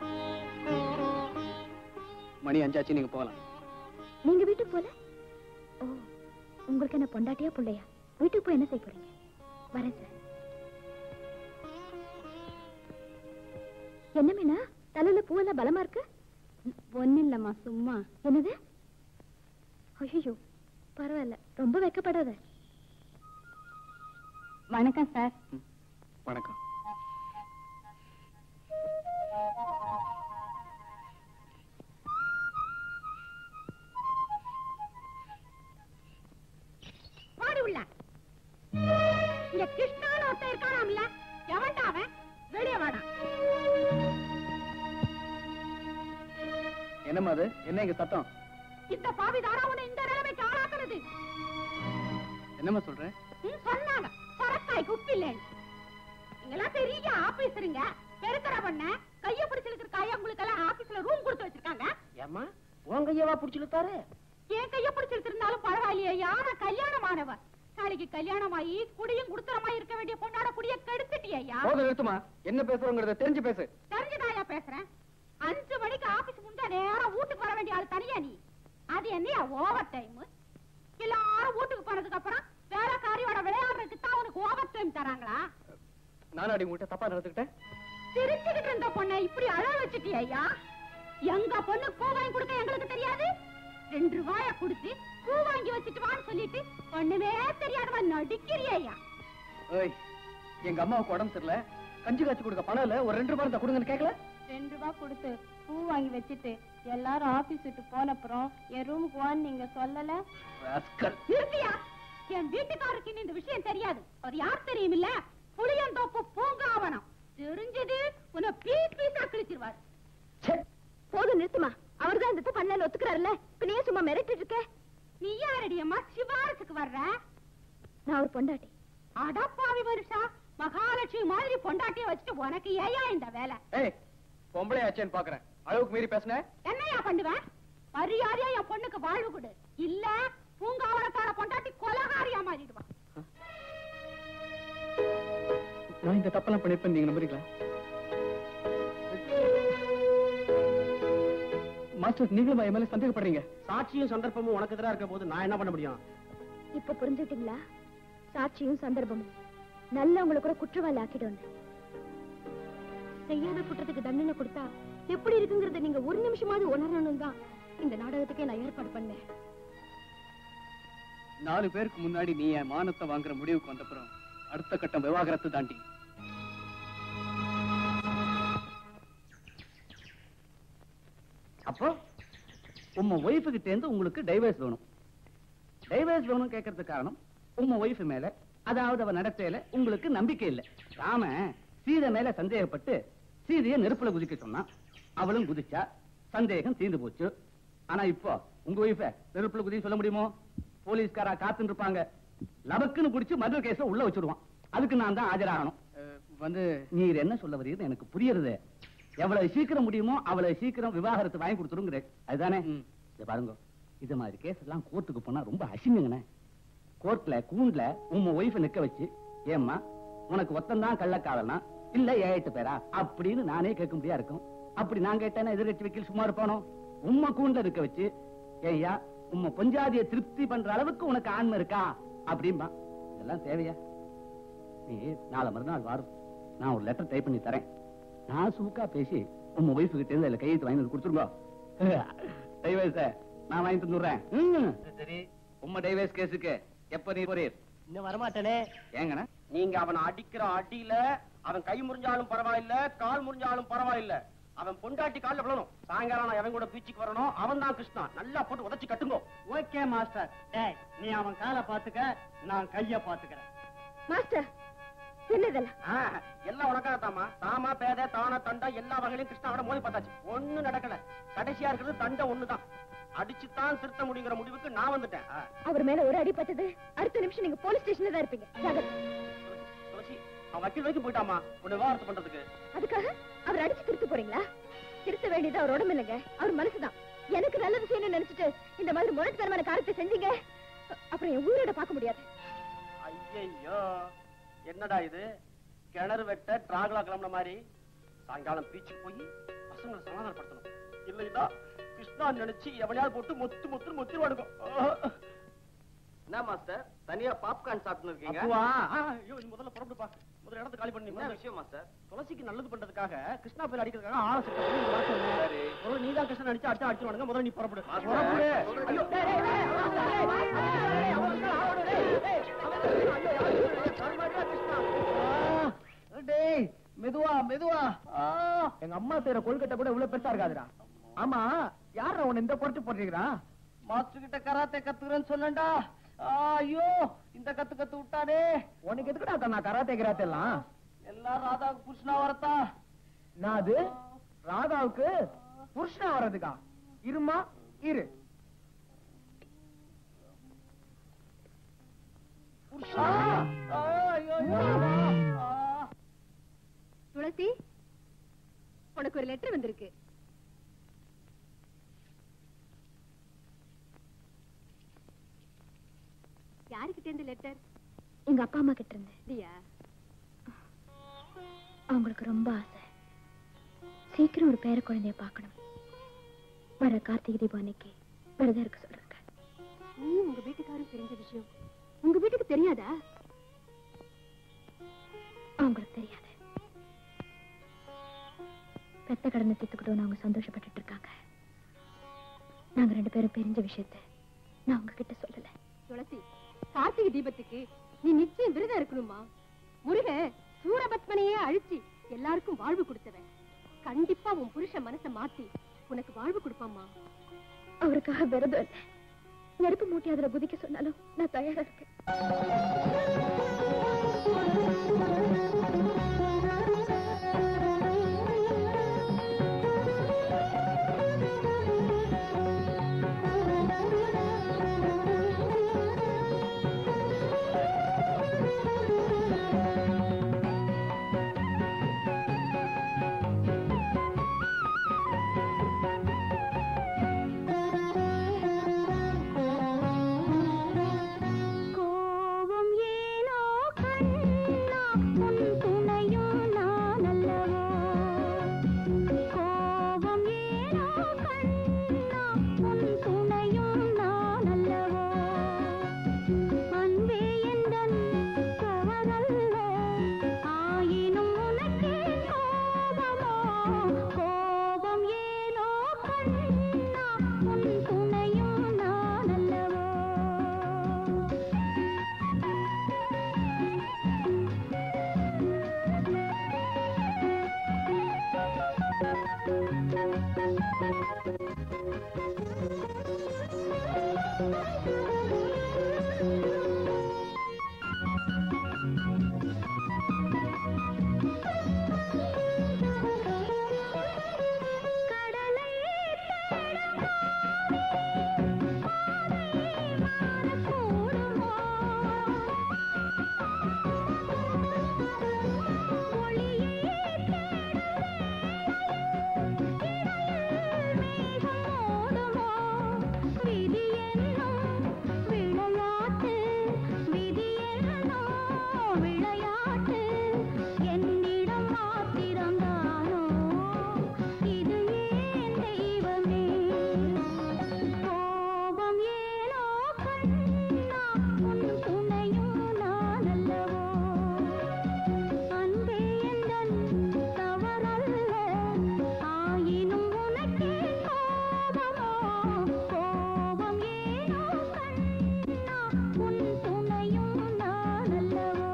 I: மணி அஞ்சாச்சு நீங்க போகலாம்
C: நீங்க வீட்டுக்கு போல ஓ உங்களுக்கு என்ன பொண்டாட்டியா புள்ளையா வீட்டுக்கு போய் என்ன செய்ய போறீங்க வரேன் சார் என்ன மீனா தலையில பூவெல்லாம் பலமா இருக்கு
J: ஒன்னும் இல்லம்மா சும்மா
C: என்னது ஐயோ பரவாயில்ல ரொம்ப வெக்கப்படாத
J: வணக்கம் சார்
I: வணக்கம்
J: பாடு உள்ள இங்க கிருஷ்ணான்னு ஒருத்தன் இருக்கானாம்ல எவன்டா அவன் வெளியே வாடா
I: என்னம்மா அது என்ன இங்க சத்தம்
J: இந்த பாவிதாரா உன்னை இந்த நிலைமைக்கு ஆளாக்குறது
I: என்னம்மா சொல்றேன்
J: ம், சொன்னாங்க சொரக்காய் குப்பில்லேன்னு நீங்கெல்லாம் பெரிய ஆபீசருங்க பெருக்கிற பண்ண கைய பிடிச்சிருக்கிற காய உங்களுக்கு எல்லாம் ஆபீஸ்ல ரூம் கொடுத்து வச்சிருக்காங்க
D: ஏம்மா உன் கையவா புடிச்சுட்டாரு
J: என் கைய பிடிச்சிருந்தாலும் பரவாயில்லையே யார கல்யாணமானவ நாளைக்கு கல்யாணம் ஆகி குடியும் குடுத்தரமா இருக்க வேண்டிய பொண்ணோட குடிய கெடுத்துட்டியா
I: போதும் நிறுத்துமா என்ன பேசுறோங்கிறத தெரிஞ்சு பேசு
J: தெரிஞ்சுதாயா பேசுறேன் அஞ்சு மணிக்கு ஆபீஸ் முந்தா நேரம் வீட்டுக்கு வர வேண்டிய ஆள் தனியா நீ அது என்னையா ஓவர் டைம் எல்லாரும் வீட்டுக்கு போனதுக்கு அப்புறம் வேலைக்காரியோட விளையாடுறதுக்கு தான் உனக்கு ஓவர் டைம் தராங்களா
I: நானும் அடி உங்ககிட்ட தப்பா நடந்துக்கிட்டேன்
J: சிரிச்சுக்கிட்டு இருந்த பொண்ணை இப்படி அழ வச்சுட்டியா எங்க பொண்ணு பூ வாங்கி கொடுக்க எங்களுக்கு தெரியாது ரெண்டு ரூபாய கொடுத்து பூ வாங்கி வச்சுட்டு வான்னு சொல்லிட்டு ஒண்ணுமே தெரியாதவ நடிக்கிறியா
I: ஏய் எங்க அம்மாவுக்கு உடம்பு சரியில்லை கஞ்சி காய்ச்சி கொடுக்க பணம் இல்ல ஒரு ரெண்டு ரூபாய் இருந்தா கொடுங்கன்னு கேட்கல
J: ரெண்டு ரூபாய் கொடுத்து பூ வாங்கி வச்சுட்டு எல்லாரும் ஆபீஸ் விட்டு போன அப்புறம் என் ரூமுக்கு வான்னு நீங்க சொல்லல
I: ராஸ்கல்.
J: நிறுத்தியா என் வீட்டுக்காருக்கு இன்னும் இந்த விஷயம் தெரியாது அது யார் தெரியுமில்ல புளியந்தோப்பு பூங்காவனம் தெரிஞ்சது உன்னை பீஸ் பீஸா கிழிச்சிருவாரு
C: போதும் நிறுத்துமா அவர்தான் இந்த தப்பு பண்ணல ஒத்துக்கிறாருல்ல இப்ப நீ ஏன் சும்மா மிரட்டிட்டு இருக்க
J: நீ யாரடியம்மா சிபாரசுக்கு வர்ற
C: நான் ஒரு பொண்டாட்டி
J: அடப்பாவி வருஷா மகாலட்சுமி மாதிரி பொண்டாட்டிய வச்சுட்டு உனக்கு ஏயா இந்த வேலை
I: ஏய் பொம்பளை ஆச்சேன்னு பாக்குறேன் அளவுக்கு மீறி பேசுன
J: என்னையா பண்ணுவேன் மரியாதையா என் பொண்ணுக்கு வாழ்வு கொடு இல்ல பூங்காவனத்தார பொண்டாட்டி கொலகாரியா மாறிடுவான்
I: நான் இந்த தப்பெல்லாம் பண்ணிருப்பேன் நீங்க நம்புறீங்களா மாஸ்டர் நீங்களும் என் மேல சந்தேகப்படுறீங்க
D: சாட்சியும் சந்தர்ப்பமும் உனக்கு எதிரா இருக்க போது நான் என்ன பண்ண முடியும்
C: இப்ப புரிஞ்சுட்டீங்களா சாட்சியும் சந்தர்ப்பமும் நல்லவங்களை கூட குற்றவாளி ஆக்கிடுவாங்க செய்யாத குற்றத்துக்கு தண்டனை கொடுத்தா எப்படி இருக்குங்கிறத நீங்க ஒரு நிமிஷமாவது உணரணும் தான் இந்த நாடகத்துக்கே நான் ஏற்பாடு பண்ணேன்
I: நாலு பேருக்கு முன்னாடி நீ என் மானத்தை வாங்குற முடிவுக்கு வந்தப்புறம் அடுத்த கட்டம் விவாகரத்து தாண்டி
B: அப்போ உம்ம ஒய்ஃபு கிட்ட இருந்து உங்களுக்கு டைவர்ஸ் வேணும் டைவர்ஸ் வேணும் கேட்கறதுக்கு காரணம் உம்ம ஒய்ஃப் மேல அதாவது அவ நடத்தையில உங்களுக்கு நம்பிக்கை இல்லை ராம சீதை மேல சந்தேகப்பட்டு சீதையை நெருப்புல குதிக்க சொன்னான் அவளும் குதிச்சா சந்தேகம் தீர்ந்து போச்சு ஆனா இப்போ உங்க ஒய்ஃப நெருப்புல குதிக்க சொல்ல முடியுமோ போலீஸ்காரா காத்துன்னு இருப்பாங்க லபக்குன்னு குடிச்சு மர்டர் கேஸ்ல உள்ள வச்சிருவான் அதுக்கு நான் தான் ஆஜராகணும்
I: வந்து
B: நீர் என்ன சொல்ல வரீங்கன்னு எனக்கு புரியுறது எவ்வளவு சீக்கிரம் முடியுமோ அவ்வளவு சீக்கிரம் விவாகரத்து வாங்கி கொடுத்துருங்கிற அதுதானே இத பாருங்க இது மாதிரி கேஸ் எல்லாம் கோர்ட்டுக்கு போனா ரொம்ப அசிங்கங்கண்ணே கோர்ட்ல கூண்ட்ல உங்க ஒய்ஃப நிக்க வச்சு ஏம்மா உனக்கு ஒத்தந்தான் கள்ளக்காதல்னா இல்ல ஏழு பேரா அப்படின்னு நானே கேட்க முடியா இருக்கும் அப்படி நான் கேட்டேன்னா எதிர்கட்சி வக்கீல் சும்மா இருப்பானோ உம்மை கூண்ட்ல இருக்க வச்சு ஏய்யா உம்ம பொஞ்சாதிய திருப்தி பண்ற அளவுக்கு உனக்கு ஆன்மை இருக்கா அப்படிம்பா இதெல்லாம் தேவையா நீ நாளை மறுநாள் வரும் நான் ஒரு லெட்டர் டைப் பண்ணி தரேன் நான் சூக்கா பேசி உங்க ஒய்ஃபு கிட்ட இருந்து அதுல கையெழுத்து வாங்கி வந்து கொடுத்துருங்க டைவர்ஸ நான் வாங்கி தந்துடுறேன் சரி உம்ம டைவர்ஸ் கேஸுக்கு எப்ப நீ போறீர்
D: இன்னும் வரமாட்டேனே
B: ஏங்கண்ணா
D: நீங்க அவனை அடிக்கிற அடியில அவன் கை முறிஞ்சாலும் பரவாயில்ல கால் முறிஞ்சாலும் பரவாயில்ல அவன் பொண்டாட்டி கால்ல விழணும் சாயங்காலம் நான் அவன் கூட பீச்சுக்கு வரணும் அவன் தான் கிருஷ்ணா நல்லா போட்டு உதச்சு கட்டுங்க
F: ஓகே மாஸ்டர் டேய் நீ அவன் காலை பாத்துக்க நான் கைய பாத்துக்கிறேன்
C: மாஸ்டர் என்னதெல்லாம்
D: ஆ, எல்லாம் உனக்காக தாமா தாமா பேத தானா தண்டா எல்லா வகையிலும் கிருஷ்ணாவோட மோதி பார்த்தாச்சு ஒண்ணு நடக்கல கடைசியா இருக்கிறது தண்டை ஒண்ணுதான் அடிச்சுதான் திருத்த முடியுங்கிற முடிவுக்கு நான் வந்துட்டேன் ஆ,
C: அவர் மேல ஒரு அடி பட்டது அடுத்த நிமிஷம் நீங்க போலீஸ் ஸ்டேஷன்ல தான் இருப்பீங்க ஜாகிரதை.
D: துளசி அவன் வக்கீல் வரைக்கும் போயிட்டாமா உன்னை விவாகரத்து பண்றதுக்கு
C: அதுக்காக அவர் அடிச்சு திருத்த போறீங்களா திருத்த வேண்டியது அவர் உடம்பு இல்லைங்க அவர் மனசுதான் எனக்கு நல்லது செய்யணும்னு நினைச்சிட்டு இந்த மாதிரி முரட்டுத்தனமான காரியத்தை செஞ்சீங்க அப்புறம் என் உயிரோட பார்க்க முடியாது
D: ஐயையோ என்னடா இது கிணறு வெட்ட டிராகுலா கிளம்புன மாதிரி சாயங்காலம் பீச்சுக்கு போய் பசங்களை சமாதானப்படுத்தணும் இல்லைன்னா கிருஷ்ணா நினைச்சு எவனையாவது போட்டு மொத்து மொத்து மொத்திடுவாடுங்க என்ன மாஸ்டர் தனியா பாப்கார்ன் சாப்பிட்டு இருக்கீங்க ஐயோ நீ முதல்ல புறப்படுப்பா முதல்ல இடத்த காலி பண்ணி என்ன விஷயம் மாஸ்டர் துளசிக்கு நல்லது பண்றதுக்காக கிருஷ்ணா பேர் அடிக்கிறதுக்காக ஆளை செட் பண்ணி இங்க வர சொன்னேன். முதல்ல நீ தான் கிருஷ்ணன் அடிச்சு அடிச்சு அடிச்சு முதல்ல நீ புறப்படு புறப்படு ஐயோ டேய், டேய், டேய், டேய், டேய், டேய், டேய், அவன் வந்து ஆளோட, டேய், டேய், அவன் வந்து, ஐயோ, ஐயோ, ஐயோ, தருமாறியா கிருஷ்ணா
F: டேய் மெதுவா மெதுவா எங்க அம்மா செய்யற கொழுக்கட்டை கூட இவ்வளவு பெருசா இருக்காதுடா ஆமா யாரா உன்னை இந்த குறைச்சு போட்டிருக்கிறா
D: மாஸ்டர் கிட்ட கராத்தே கத்துக்கிறேன்னு சொன்னேன்டா ஐயோ இந்த கத்து கத்து விட்டானே
F: உனக்கு எதுக்குடா நான் கராத்தே கிராத்தே எல்லாம்
D: எல்லாரும் ராதாவுக்கு புருஷனா வரத்தா
F: நான் அது ராதாவுக்கு புருஷனா வர்றதுக்கா இருமா இரு
D: புருஷனா ஆ, ஐயோ ஐயோ. ஆ.
C: துளசி உனக்கு ஒரு லெட்டர் வந்திருக்கு யாருக்கிட்ட இருந்து லெட்டர் எங்க அப்பா அம்மா கிட்ட இருந்து இல்லையா அவங்களுக்கு ரொம்ப ஆசை சீக்கிரம் ஒரு பேர குழந்தைய பார்க்கணும் வர கார்த்திகை தீபம் அன்னைக்கு விரதம் இருக்க சொல்றாங்க நீ உங்க வீட்டுக்காரும் தெரிஞ்ச விஷயம் உங்க வீட்டுக்கு தெரியாதா அவங்களுக்கு தெரியாது பெத்த கடனை தீர்த்துக்கிட்டோன்னு அவங்க சந்தோஷப்பட்டுட்டு இருக்காங்க நாங்க ரெண்டு பேரும் பிரிஞ்ச விஷயத்த நான் உங்ககிட்ட சொல்லல
J: துளசி கார்த்திகை தீபத்துக்கு நீ நிச்சயம் விரதம் இருக்கணுமா முருக சூரபத்மனையே அழிச்சு எல்லாருக்கும் வாழ்வு கொடுத்தவன் கண்டிப்பா உன் புருஷ மனசை மாத்தி உனக்கு வாழ்வு கொடுப்பாமா
C: அவருக்காக விரதம் இல்லை நெருப்பு மூட்டி அதுல குதிக்க சொன்னாலும் நான் தயாரா இருக்கேன் கோபம் ஏனோ கண்ணா உன் துணையும் நான் அல்லவோ கோபம் ஏனோ கண்ணா உன் துணையும் நான் அல்லவோ அன்பே எந்தன் தவறல்ல ஆயினும் உனக்கே கோபமோ கோபம் ஏனோ கண்ணா உன் துணையும் நான் அல்லவோ கடலை கூடுமோ ஒளியே மேகமோடுமோ விதி என்னும் விளையாட்டு விதி என்னும் விளையாட்டு என்னிடம் மாத்திரம்தானோ இது ஏன் தெய்வமே கோபம் ஏனோ கண்ணா உன் துணையும் நான் அல்லவோ அன்பே எந்தன் தவறல்ல ஆயினும் உனக்கே கோபமோ கோபம் ஏனோ கண்ணா உன் துணையும் நான் அல்லவோ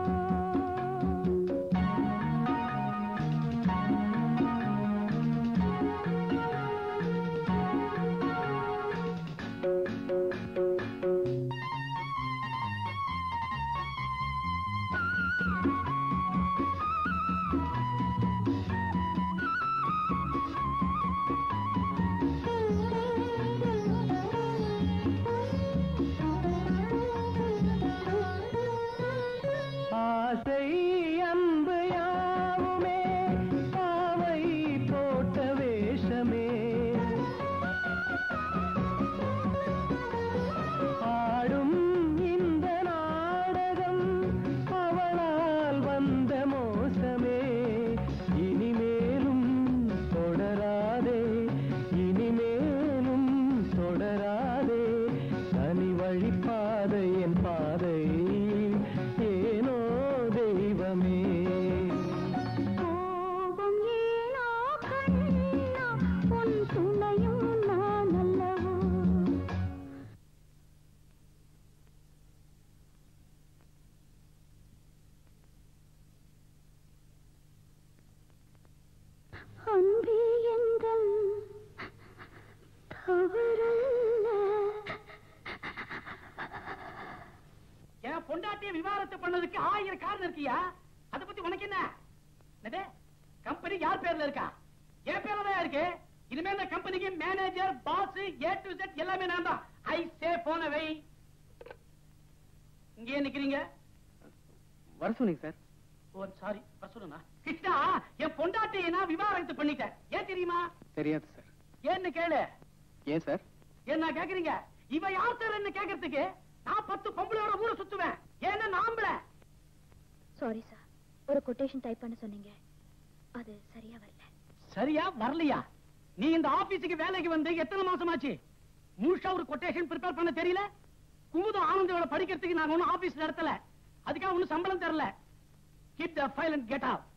H: ஆசை அன்பு யாவுமே பாவை போட்ட வேஷமே ஆடும் இந்த நாடகம் அவளால் வந்த மோசமே இனிமேலும் தொடராதே இனிமேலும் தொடராதே தனி வழிப்பாதை என் பாதை ஏனோ தெய்வமே
C: கோபம் ஏனோ கண்ணா உன் துணையும் நான் அல்லவோ அன்பே எந்தன் தவறல்ல
B: என் பொண்டாட்டிய விவாதத்தை பண்ணதுக்கு ஆயிரம் காரணம் இருக்கியா அத பத்தி உனக்கு என்ன என்னது கம்பெனி யார் பேர்ல இருக்கா என் பேர்ல தான் இருக்கு இனிமே இந்த கம்பெனிக்கு manager boss A to Z எல்லாமே நான் தான் ஐ சே போன வை இங்கே நிக்கிறீங்க
I: வர சொன்னீங்க சார்
B: ஓ சாரி சொல்லுங்க கிருஷ்ணா என் பொண்டாட்டியை நான் விவாகரத்து பண்ணிட்டேன் ஏன் தெரியுமா
I: தெரியாது சார்
B: ஏன்னு கேளு
I: ஏன் சார்
B: என்ன கேக்குறீங்க இவ யார் சார் என்ன கேக்குறதுக்கு நான் பத்து பொம்பளையோட ஊரை சுத்துவேன் ஏன்னா நாம்பள
C: சாரி சார் ஒரு கொட்டேஷன் டைப் பண்ண சொன்னீங்க அது சரியா வரல
B: சரியா வரலையா நீ இந்த ஆபீஸுக்கு வேலைக்கு வந்து எத்தனை மாசம் ஆச்சு முழுசா ஒரு கொட்டேஷன் ப்ரிப்பேர் பண்ண தெரியல குமுதம் ஆனந்தோட படிக்கிறதுக்கு நான் ஒன்னும் ஆபீஸ் நடத்தல அதுக்காக ஒன்னும் சம்பளம் தரல keep the file and get out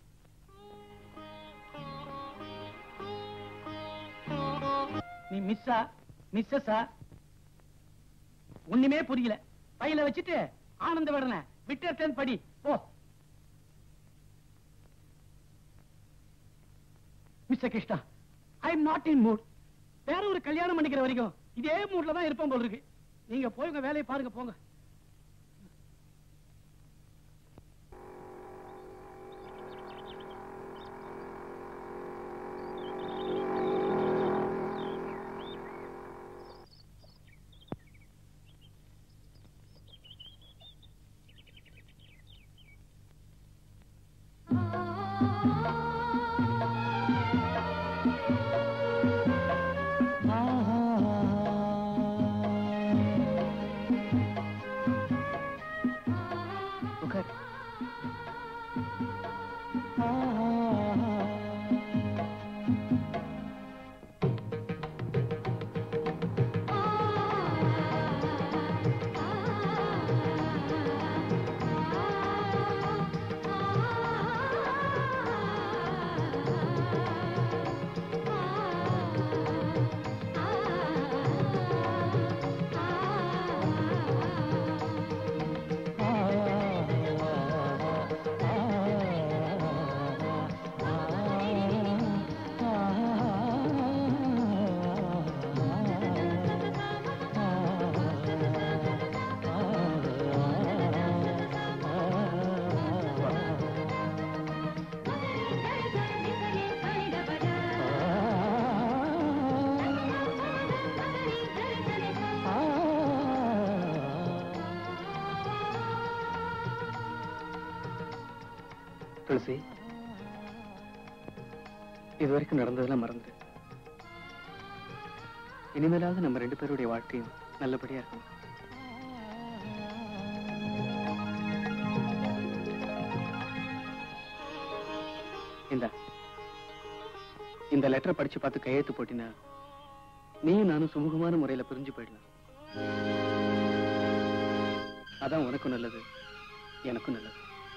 B: நீ மிஸ்ஸா மிஸ்ஸஸா ஒண்ணுமே புரியல பையில வச்சுட்டு ஆனந்த விடன விட்டு படி போ mister Krishna I am not in mood வேற ஒரு கல்யாணம் பண்ணிக்கிற வரைக்கும் இதே மூட்ல தான் இருப்போம் போல இருக்கு நீங்க போய் உங்க வேலையை பாருங்க போங்க
I: உட்கார் துளசி இது வரைக்கும் நடந்ததெல்லாம் மறந்து இனிமேலாவது நம்ம ரெண்டு பேருடைய வாழ்க்கையும் நல்லபடியா இருக்கும் இந்த இந்த லெட்டரை படிச்சு பார்த்து கையெழுத்து போட்டினா நீயும் நானும் சுமூகமான முறையில பிரிஞ்சு போயிடலாம் அதான் உனக்கும் நல்லது எனக்கும் நல்லது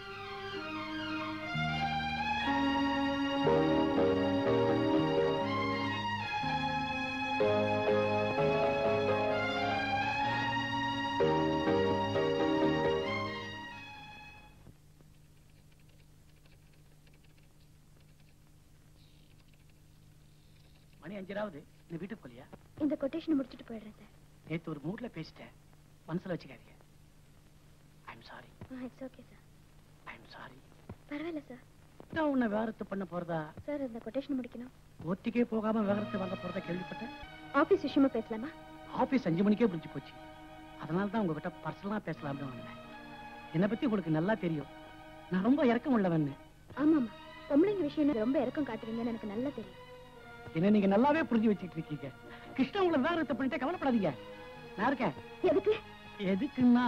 B: மணி அஞ்சராவது நீ வீட்டுக்கு போலியா
C: இந்த கொட்டேஷன் முடிச்சுட்டு போயிடுறேன் சார்
B: நேத்து ஒரு மூட்ல பேசிட்டேன் மனசுல வச்சுக்காதீங்க I'm sorry
C: it's okay sir
B: I'm sorry
C: பரவாயில்ல சார்
B: நான் உன்னை விவரத்து பண்ண போறதா
C: சார் இந்த கொட்டேஷன் முடிக்கணும்
B: ஒத்திக்கே போகாம விவரத்தை வாங்க போறதா கேள்விப்பட்டேன்
C: ஆபீஸ் விஷயமா பேசலாமா
B: ஆபீஸ் அஞ்சு மணிக்கே முடிஞ்சு போச்சு அதனால தான் உங்ககிட்ட பர்சனலா பேசலாம்னு வந்தேன் என்னை பத்தி உங்களுக்கு நல்லா தெரியும் நான் ரொம்ப இறக்கம் உள்ளவன்
C: ஆமாமா பொம்பளைங்க விஷயம் ரொம்ப இறக்கம் காட்டுவீங்கன்னு எனக்கு நல்லா தெரியும்
B: என்ன நீங்க நல்லாவே புரிஞ்சு வச்சுட்டு இருக்கீங்க கிருஷ்ணா உங்களை விவரத்தை பண்ணிட்டு கவலைப்படாதீங்க நான் இருக்கேன்
C: எதுக்கு
B: எதுக்குன்னா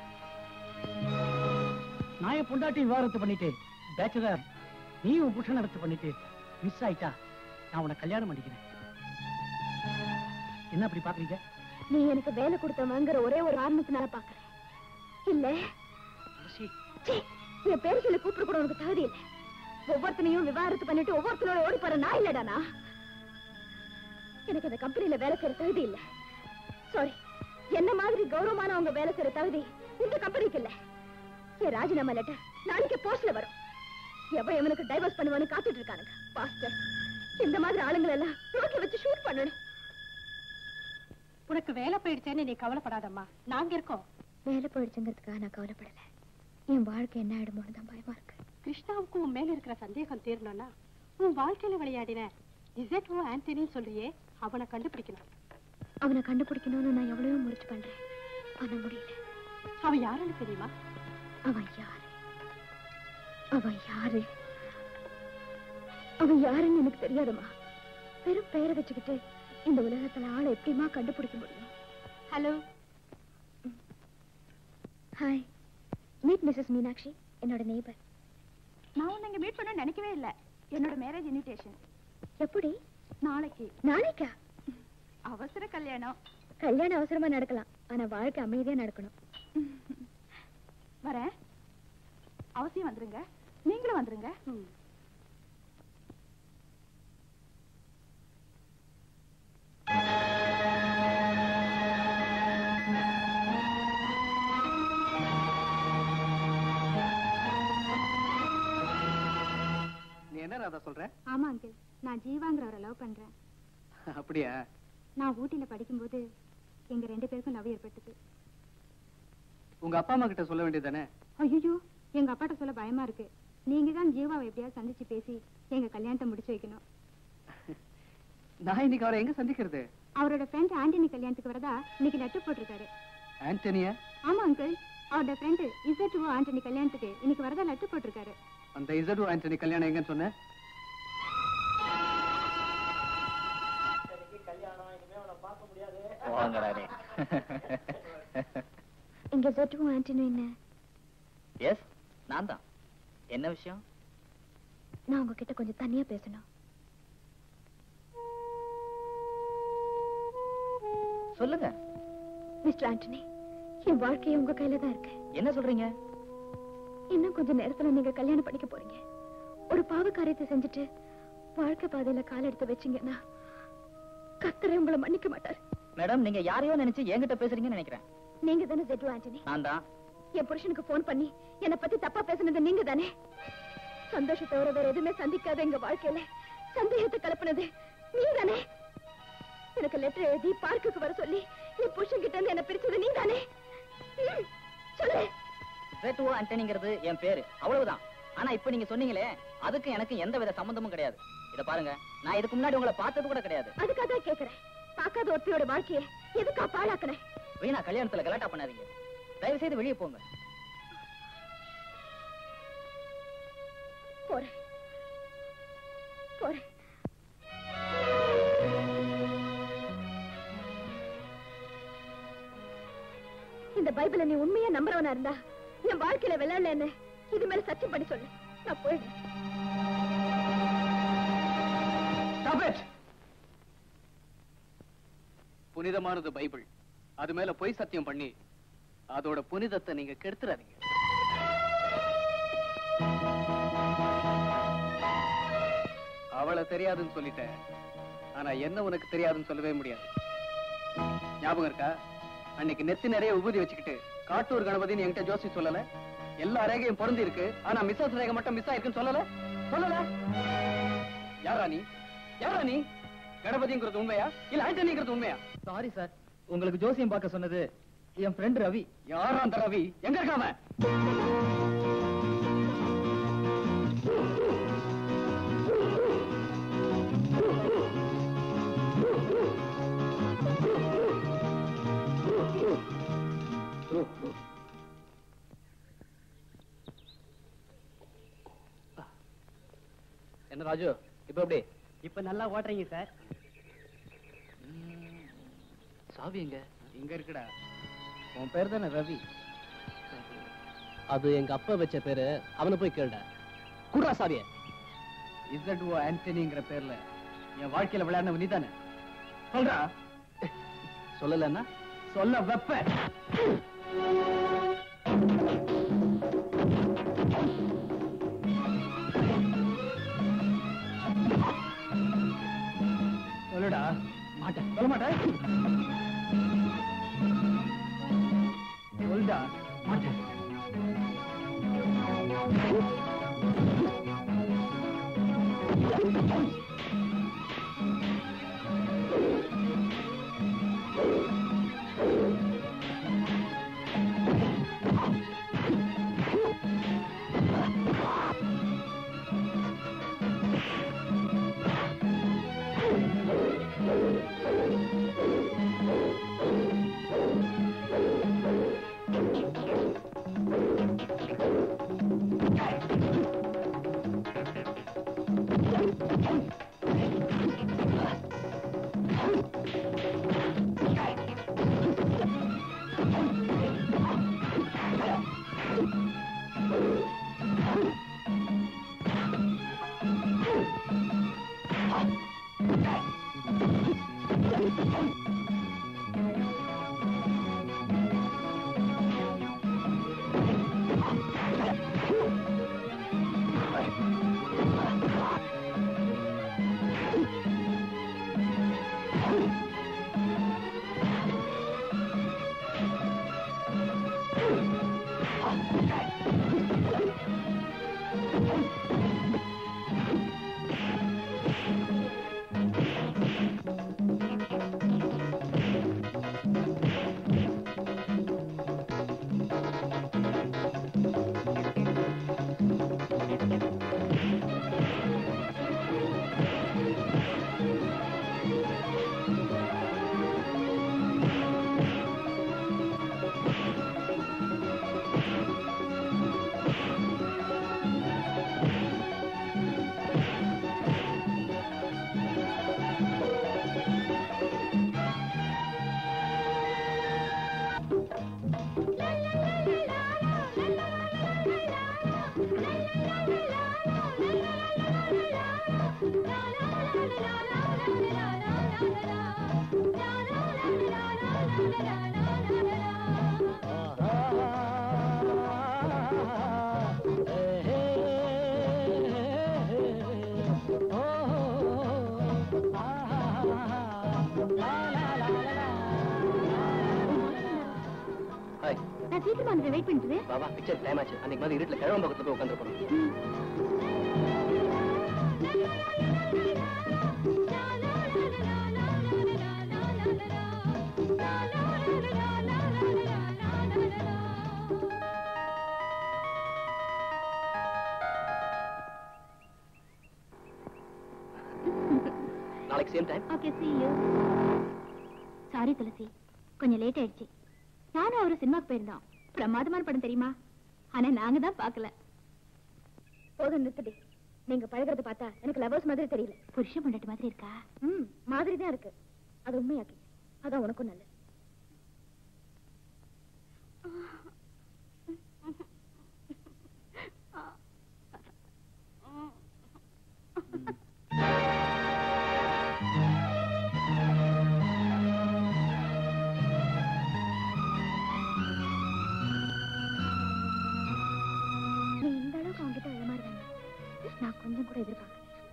B: நான் என் பொண்டாட்டி விவாகரத்து பண்ணிட்டு பேச்சுலர் நீ உன் புருஷன் நடத்து பண்ணிட்டு மிஸ் ஆயிட்டா நான் உன்னை கல்யாணம் பண்ணிக்கிறேன் என்ன அப்படி பாக்குறீங்க
C: நீ எனக்கு வேலை கொடுத்தவங்கிற ஒரே ஒரு காரணத்தினால பாக்குறேன் இல்ல
B: துளசி,
C: சீ, என் பேர் சொல்லி கூப்பிட கூட உனக்கு தகுதி இல்லை ஒவ்வொருத்தனையும் விவாகரத்து பண்ணிட்டு ஒவ்வொருத்தனோட ஓடி போற நான் இல்லடானா எனக்கு இந்த கம்பெனில வேலை செய்யற தகுதி இல்ல சாரி என்ன மாதிரி கௌரவமானவங்க வேலை செய்யற தகுதி இந்த கம்பெனிக்கு இல்ல என் ராஜினாமா லெட்டர் நாளைக்கு போஸ்ட்ல வரும் எவன் எவனுக்கு டைவர்ஸ் பண்ணுவான்னு காத்துட்டு இருக்கானுங்க பாஸ்டர் இந்த மாதிரி ஆளுங்களை எல்லாம் ரோட்ல வச்சு ஷூட் பண்ணணும்
J: உனக்கு வேலை போயிடுச்சேன்னு நீ கவலைப்படாதம்மா நாங்க இருக்கோம்
C: வேலை போயிடுச்சுங்கிறதுக்காக நான் கவலைப்படல என் வாழ்க்கை என்ன ஆயிடுமோன்னு தான் பயமா இருக்கு
J: கிருஷ்ணாவுக்கு உன் மேல இருக்கிற சந்தேகம் தீரணும்னா உன் வாழ்க்கையில விளையாடின இசட்வோ ஆண்டனின்னு சொல்றியே அவனை கண்டுபிடிக்கணும்
C: அவனை கண்டுபிடிக்கணும்னு நான் எவ்வளவோ முயற்சி பண்றேன் ஆனா முடியல
J: அவன் யாருன்னு தெரியுமா
C: அவன் யாரு அவன் யாரு அவன் யாருன்னு எனக்கு தெரியாதுமா வெறும் பெயரை வச்சுக்கிட்டு இந்த உலகத்துல ஆளை எப்படிமா கண்டுபிடிக்க முடியும் hello hi meet missus Meenakshi என்னோட நெய்பர்
J: நான் உன்னை இங்க மீட் பண்ண நினைக்கவே இல்ல என்னோட மேரேஜ் இன்விடேஷன்
C: எப்படி
J: நாளைக்கு
C: நாளைக்கா
J: அவசர கல்யாணம்
C: கல்யாணம் அவசரமா நடக்கலாம் ஆனா வாழ்க்கை அமைதியா நடக்கணும்
J: வரேன் அவசியம் வந்துருங்க நீங்களும் வந்துருங்க
I: நீ என்ன ராதா சொல்ற
C: ஆமா அங்கிள் நான் ஜீவாங்கிறவரை லவ் பண்றேன்
I: அப்படியா
C: நான் ஊட்டியில படிக்கும்போது எங்க ரெண்டு பேருக்கும் லவ் ஏற்பட்டது
I: உங்க அப்பா அம்மா கிட்ட சொல்ல வேண்டியதானே
C: ஐயோ எங்க அப்பாட்ட சொல்ல பயமா இருக்கு நீங்க தான் ஜீவாவை எப்படியாவது சந்திச்சு பேசி எங்க கல்யாணத்தை முடிச்சு வைக்கணும்
I: நான் இன்னைக்கு அவரை எங்க சந்திக்கிறது
C: அவரோட ஃப்ரெண்ட் ஆண்டனி கல்யாணத்துக்கு வரதா இன்னைக்கு லெட்டர் போட்டிருக்காரு
I: ஆண்டனியா
C: ஆமா அங்கிள் அவரோட ஃப்ரெண்டு இசட் ஆண்டனி கல்யாணத்துக்கு இன்னைக்கு வரதா லெட்டர் போட்டிருக்காரு
I: அந்த இசடு ஆண்டனி கல்யாணம் எங்கன்னு சொன்ன
C: இங்க இசட்டும் ஆண்டனி என்ன
K: எஸ் நான் தான் என்ன விஷயம்
C: நான் உங்ககிட்ட கொஞ்சம் தனியா பேசணும்
K: சொல்லுங்க
C: மிஸ்டர் ஆண்டனி என் வாழ்க்கையை உங்க கையில தான் இருக்கு
K: என்ன சொல்றீங்க
C: இன்னும் கொஞ்ச நேரத்துல நீங்க கல்யாணம் பண்ணிக்க போறீங்க ஒரு பாவ காரியத்தை செஞ்சுட்டு வாழ்க்கை பாதையில கால் எடுத்து வச்சீங்கன்னா கத்தரை உங்களை மன்னிக்க மாட்டார்
K: மேடம் நீங்க யாரையோ நினைச்சு என்கிட்ட பேசுறீங்கன்னு நினைக்கிறேன்
C: நீங்க தானே ஜெட்டு ஆண்டனி
K: நான் தான்
C: என் புருஷனுக்கு போன் பண்ணி என்ன பத்தி தப்பா பேசுனது நீங்க தானே சந்தோஷத்தை தவிர வேற எதுவுமே சந்திக்காத எங்க வாழ்க்கையில சந்தேகத்தை கலப்புனது நீங்க தானே எனக்கு லெட்டர் எழுதி பார்க்குக்கு வர சொல்லி என் புருஷன் கிட்ட இருந்து என்ன பிரிச்சது நீ தானே சொல்லு
K: ஜெட்டுவோ ஆண்டனிங்கிறது என் பேரு அவ்வளவுதான் ஆனா இப்ப நீங்க சொன்னீங்களே அதுக்கு எனக்கு எந்த வித சம்பந்தமும் கிடையாது இத பாருங்க நான் இதுக்கு முன்னாடி உங்களை பார்த்தது கூட கிடையாது
C: அதுக்காக தான் கேக்குறேன் பார்க்காத ஒருத்தியோட வாழ்க்கைய எதுக்கா பாழாக்குனேன்
K: வீணா கல்யாணத்துல கலாட்டா பண்ணாதீங்க தயவு செய்து வெளியே போங்க
C: போறேன் போறேன் இந்த பைபிள நீ உண்மையா நம்புறவனா இருந்தா என் வாழ்க்கையில விளையாடல என்ன இது மேல சத்தியம் பண்ணி சொல்லு நான் போயிடுறேன்
I: Stop it! புனிதமானது பைபிள் அது மேல பொய் சத்தியம் பண்ணி அதோட புனிதத்தை நீங்க கெடுத்துறாதீங்க அவளை தெரியாதுன்னு சொல்லிட்டேன் ஆனா என்ன உனக்கு தெரியாதுன்னு சொல்லவே முடியாது ஞாபகம் இருக்கா அன்னைக்கு நெத்தி நிறைய உபூதி வச்சுக்கிட்டு காட்டூர் கணபதினு என்கிட்ட ஜோசி சொல்லல எல்லா ரேகையும் பொருந்தி இருக்கு ஆனா மிஸ்ஸஸ் ரேகை மட்டும் மிஸ் ஆயிருக்குன்னு சொல்லல சொல்லல யாரா நீ யாரா நீ கணபதிங்கிறது உண்மையா இல்ல ஆண்டனிங்கிறது உண்மையா
K: சாரி சார் உங்களுக்கு ஜோசியம் பார்க்க சொன்னது என் ஃப்ரெண்ட் ரவி
I: யாரா அந்த ரவி எங்க இருக்காம என்ன ராஜு இப்ப எப்படி
B: இப்ப நல்லா ஓட்டுறீங்க சார்
I: சாவி எங்க இங்க இருக்குடா உன் பேர் தானே ரவி
G: அது எங்க அப்பா வச்ச பேரு அவனை போய் கேளுடா குடுறா சாவிய
I: இசட் ஓ ஆண்டனிங்கிற பேர்ல என் வாழ்க்கையில விளையாடினவ நீதானே சொல்றா சொல்லலன்னா சொல்ல வெப்ப சொல்லுடா மாட்டேன் சொல்ல மாட்டேன் சொல்டா மாட்டேன்
C: நான் சீக்கிரமா வந்து வெயிட் பண்ணிட்டு
G: வா வா பிக்சர் டைம் ஆச்சு அன்னைக்கு மாதிரி இருட்டுல கிழவன் பக்கத்துல போய் உட்காந்துருப்போம் நாளைக்கு same time
C: okay see you sorry Tulasi கொஞ்சம் லேட் ஆயிடுச்சு நானும் அவரு சினிமாக்கு போயிருந்தோம் பிரமாதமான படம் தெரியுமா ஆனா நாங்க தான் பார்க்கல போதும் நிறுத்தடி நீங்க பழகுறத பார்த்தா எனக்கு லவர்ஸ் மாதிரி தெரியல புருஷன் பொண்டாட்டி மாதிரி இருக்கா ம் மாதிரி தான் இருக்கு அது உண்மையாக்கி அதான் உனக்கும் நல்லது நீ இந்த அளவுக்கு அவன்கிட்ட ஏமாறுவேன் நான் கொஞ்சம் கூட எதிர்பார்க்கல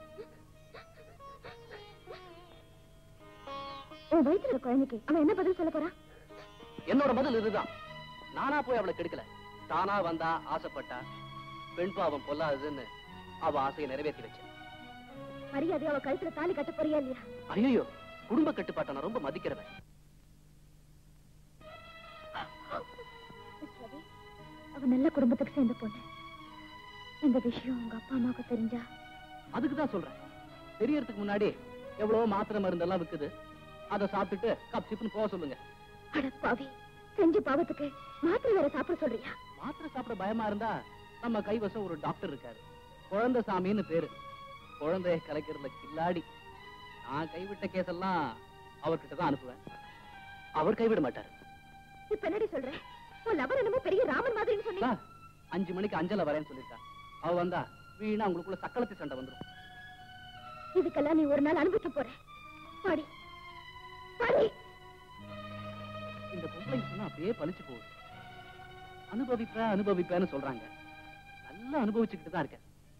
C: உன் வயித்துல இருக்க குழந்தைக்கு அவன் என்ன பதில் சொல்ல போறான்
G: என்னோட பதில் இதுதான் நானா போய் அவளை கெடுக்கல தானா வந்தா ஆசைப்பட்டா பெண் பாவம் பொல்லாததுன்னு அவ ஆசையை நிறைவேற்றி வச்சேன்
C: மரியாதை அவ கழுத்துல தாலி கட்ட போறியா இல்லையா
G: ஐயோ குடும்ப கட்டுப்பாட்டை நான் ரொம்ப மதிக்கிறவன்
C: விஸ்வதி, அவ நல்ல குடும்பத்துக்கு சேர்ந்த பொண்ணு இந்த விஷயம் உங்க அப்பா அம்மாவுக்கு தெரிஞ்சா
G: அதுக்கு தான் சொல்றேன் தெரியறதுக்கு முன்னாடி எவ்வளவோ மாத்திரை மருந்தெல்லாம் விக்குது அதை சாப்பிட்டுட்டு கப் சிப்புன்னு போக சொல்லுங்க
C: அட பாவி செஞ்ச பாவத்துக்கு மாத்திரை வேற சாப்பிட சொல்றியா
G: மாத்திரை சாப்பிட பயமா இருந்தா நம்ம கைவசம் ஒரு டாக்டர் இருக்காரு குழந்தை சாமின்னு பேரு குழந்தைய கலைக்கிறதுல கில்லாடி நான் கைவிட்ட கேஸெல்லாம் அவர்கிட்ட தான் அனுப்புவேன் அவர் கைவிட மாட்டார்
C: இப்ப என்னடி சொல்ற உன் லவர் என்னமோ பெரிய ராமன் மாதிரின்னு சொன்னீங்க
G: சார், அஞ்சு மணிக்கு அஞ்சல வரேன்னு சொல்லிருக்கா அவ வந்தா வீணா உங்களுக்குள்ள சக்களத்தி சண்டை வந்துரும்
C: இதுக்கெல்லாம் நீ ஒரு நாள் அனுபவிக்க போற பாடி பாடி
G: இந்த பொம்பளைங்க சொன்னா அப்படியே பழிச்சு போகுது அனுபவிப்ப அனுபவிப்பேன்னு சொல்றாங்க நல்லா அனுபவிச்சுக்கிட்டு தான் இருக்கேன்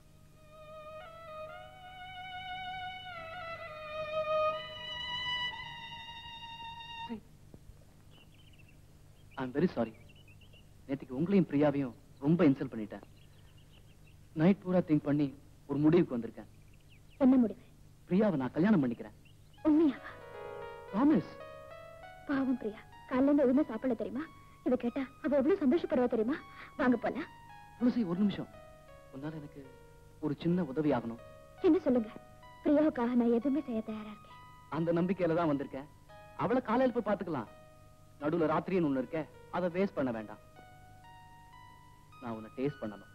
G: ஐம் வெரி சாரி நேற்றுக்கு உங்களையும் பிரியாவையும் ரொம்ப இன்சல்ட் பண்ணிட்டேன் நைட் பூரா திங்க் பண்ணி ஒரு முடிவுக்கு வந்திருக்கேன்
C: என்ன முடிவு
G: பிரியாவை நான் கல்யாணம் பண்ணிக்கிறேன்
C: உண்மையாவா
G: ப்ராமிஸ்
C: பாவம் பிரியா காலையில இருந்து எதுவுமே சாப்பிடல தெரியுமா இத கேட்டா அவ எவ்வளவு சந்தோஷப்படுவா தெரியுமா வாங்க போலாம்
G: துளசி ஒரு நிமிஷம் உன்னால எனக்கு ஒரு சின்ன உதவி ஆகணும்
C: என்ன சொல்லுங்க பிரியாவுக்காக நான் எதுவுமே செய்ய தயாரா இருக்கேன்
G: அந்த நம்பிக்கையில தான் வந்திருக்கேன் அவளை காலையில போய் பாத்துக்கலாம் நடுவுல ராத்திரின்னு ஒண்ணு இருக்க அதை வேஸ்ட் பண்ண வேண்டாம் நான் உன்னை டேஸ்ட் பண்ணணும்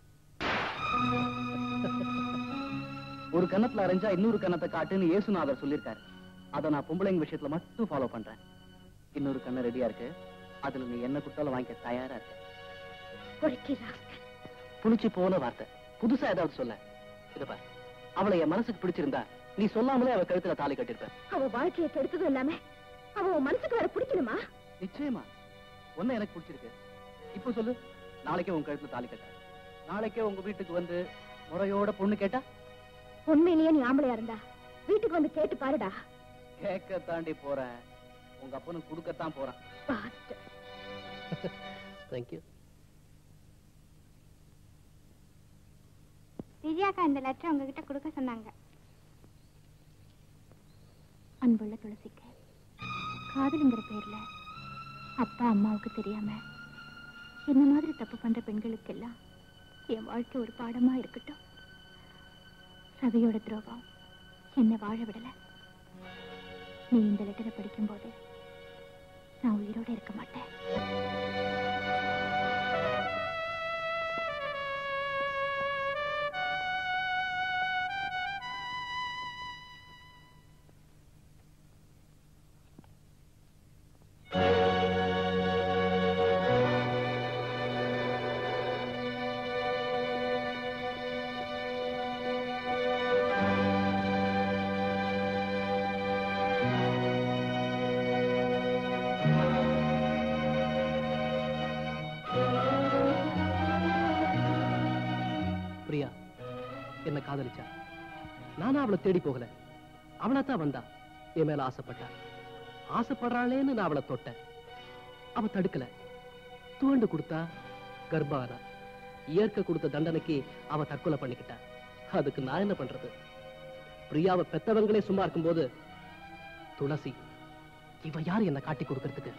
G: ஒரு கன்னத்துல அரைஞ்சா இன்னொரு கன்னத்தை காட்டுன்னு இயேசுநாதர் சொல்லியிருக்காரு அதை நான் பொம்பளைங்க விஷயத்துல மட்டும் ஃபாலோ பண்றேன் இன்னொரு கண்ணை ரெடியா இருக்கு அதுல நீ என்ன கொடுத்தாலும் வாங்கிக்க தயாரா இருக்க
C: பொறுக்கி ராஸ்கல்.
G: புளிச்சு போன வார்த்தை புதுசா ஏதாவது சொல்ல இத பாரு அவளை என் மனசுக்கு பிடிச்சிருந்தா நீ சொல்லாமலே அவ கழுத்துல தாலி கட்டிருப்ப
C: அவ வாழ்க்கையை கெடுத்ததும் இல்லாம அவ உன் மனசுக்கு வர பிடிக்கணுமா
G: நிச்சயமா உன்னை எனக்கு பிடிச்சிருக்கு இப்போ சொல்லு நாளைக்கே உன் கழுத்துல தாலி கட்ட நாளைக்கே உங்க வீட்டுக்கு வந்து முறையோட பொண்ணு கேட்டா
C: உண்மையிலேயே நீ ஆம்பளையா இருந்தா வீட்டுக்கு வந்து கேட்டு பாருடா
G: கேட்க தாண்டி போறேன் உங்க அப்பனுக்கு கொடுக்கத்தான் போறேன்
C: Bastard.
G: தேங்க்யூ
J: விஜயாக்கா இந்த லெட்டர் உங்ககிட்ட கொடுக்க சொன்னாங்க
C: அன்புள்ள துளசிக்கு காதலுங்கிற பேர்ல அப்பா அம்மாவுக்கு தெரியாம என்ன மாதிரி தப்பு பண்ற பெண்களுக்கெல்லாம் என் வாழ்க்கை ஒரு பாடமா இருக்கட்டும் ரவியோட துரோகம் என்னை வாழ விடல நீ இந்த லெட்டரை படிக்கும்போது நான் உயிரோட இருக்க மாட்டேன்
G: பிரியா என்ன காதலிச்சா நானா அவளை தேடி போகல அவளா தான் வந்தா என் மேல ஆசைப்பட்டா ஆசைப்படுறாளேன்னு நான் அவளை தொட்டேன் அவ தடுக்கல
L: துவண்டு கொடுத்தா கர்ப்பானா இயற்கை கொடுத்த தண்டனைக்கு அவ தற்கொலை பண்ணிக்கிட்டா அதுக்கு நான் என்ன பண்றது பிரியாவை பெத்தவங்களே சும்மா இருக்கும்போது துளசி இவ யார் என்ன காட்டி கொடுக்கறதுக்கு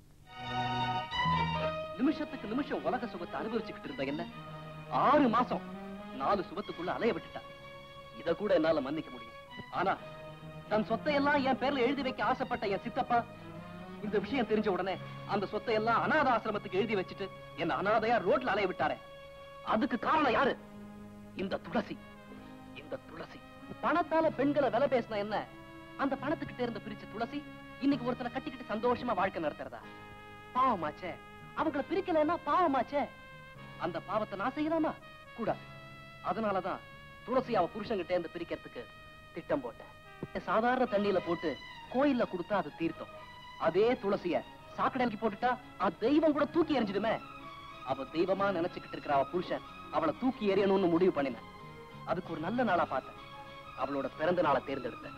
L: நிமிஷத்துக்கு நிமிஷம் உலக சுகத்தை அனுபவிச்சுக்கிட்டு இருந்த என்ன ஆறு மாசம் நாலு சுகத்துக்குள்ள அலைய விட்டுட்டா இத கூட என்னால மன்னிக்க முடியும் ஆனா தன் சொத்தை எல்லாம் என் பேர்ல எழுதி வைக்க ஆசைப்பட்ட என் சித்தப்பா இந்த விஷயம் தெரிஞ்ச உடனே அந்த சொத்தை எல்லாம் அனாத ஆசிரமத்துக்கு எழுதி வச்சுட்டு என்ன அனாதையா ரோட்ல அலைய விட்டாரே அதுக்கு காரணம் யாரு இந்த துளசி இந்த துளசி பணத்தால பெண்களை விலை பேசினா என்ன அந்த பணத்துக்கிட்ட இருந்த பிரிச்ச துளசி இன்னைக்கு ஒருத்தனை கட்டிக்கிட்டு சந்தோஷமா வாழ்க்கை நடத்துறதா பாவமாச்சே அவங்கள பிரிக்கலைன்னா பாவமாச்சே அந்த பாவத்தை நான் செய்யலாமா கூடாது அதனாலதான் துளசி அவ புருஷன்கிட்ட இருந்து பிரிக்கிறதுக்கு திட்டம் போட்டேன் சாதாரண தண்ணியில போட்டு கோயில்ல கொடுத்தா அது தீர்த்தம் அதே துளசிய சாக்கடைக்கு போட்டுட்டா அது தெய்வம் கூட தூக்கி எறிஞ்சிடுமே அவ தெய்வமா நினைச்சுக்கிட்டு இருக்கிற அவ புருஷன் அவளை தூக்கி எறியணும்னு முடிவு பண்ணினேன் அதுக்கு ஒரு நல்ல நாளா பார்த்தேன் அவளோட பிறந்த நாளை தேர்ந்தெடுத்தேன்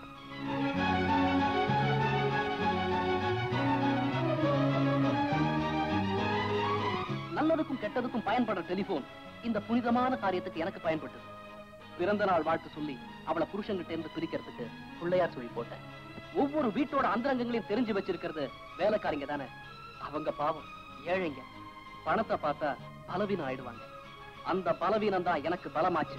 L: நல்லதுக்கும் கெட்டதுக்கும் பயன்படுற டெலிபோன் இந்த புனிதமான காரியத்துக்கு எனக்கு பயன்பட்டது பிறந்த நாள் வாழ்த்து சொல்லி அவளை புருஷன்கிட்ட இருந்து பிரிக்கிறதுக்கு பிள்ளையார் சொல்லி போட்டேன் ஒவ்வொரு வீட்டோட அந்தரங்கங்களையும் தெரிஞ்சு வச்சிருக்கிறது வேலைக்காரிங்க தானே அவங்க பாவம் ஏழைங்க பணத்தை பார்த்தா பலவீனம் ஆயிடுவாங்க அந்த பலவீனம் தான் எனக்கு பலமாச்சு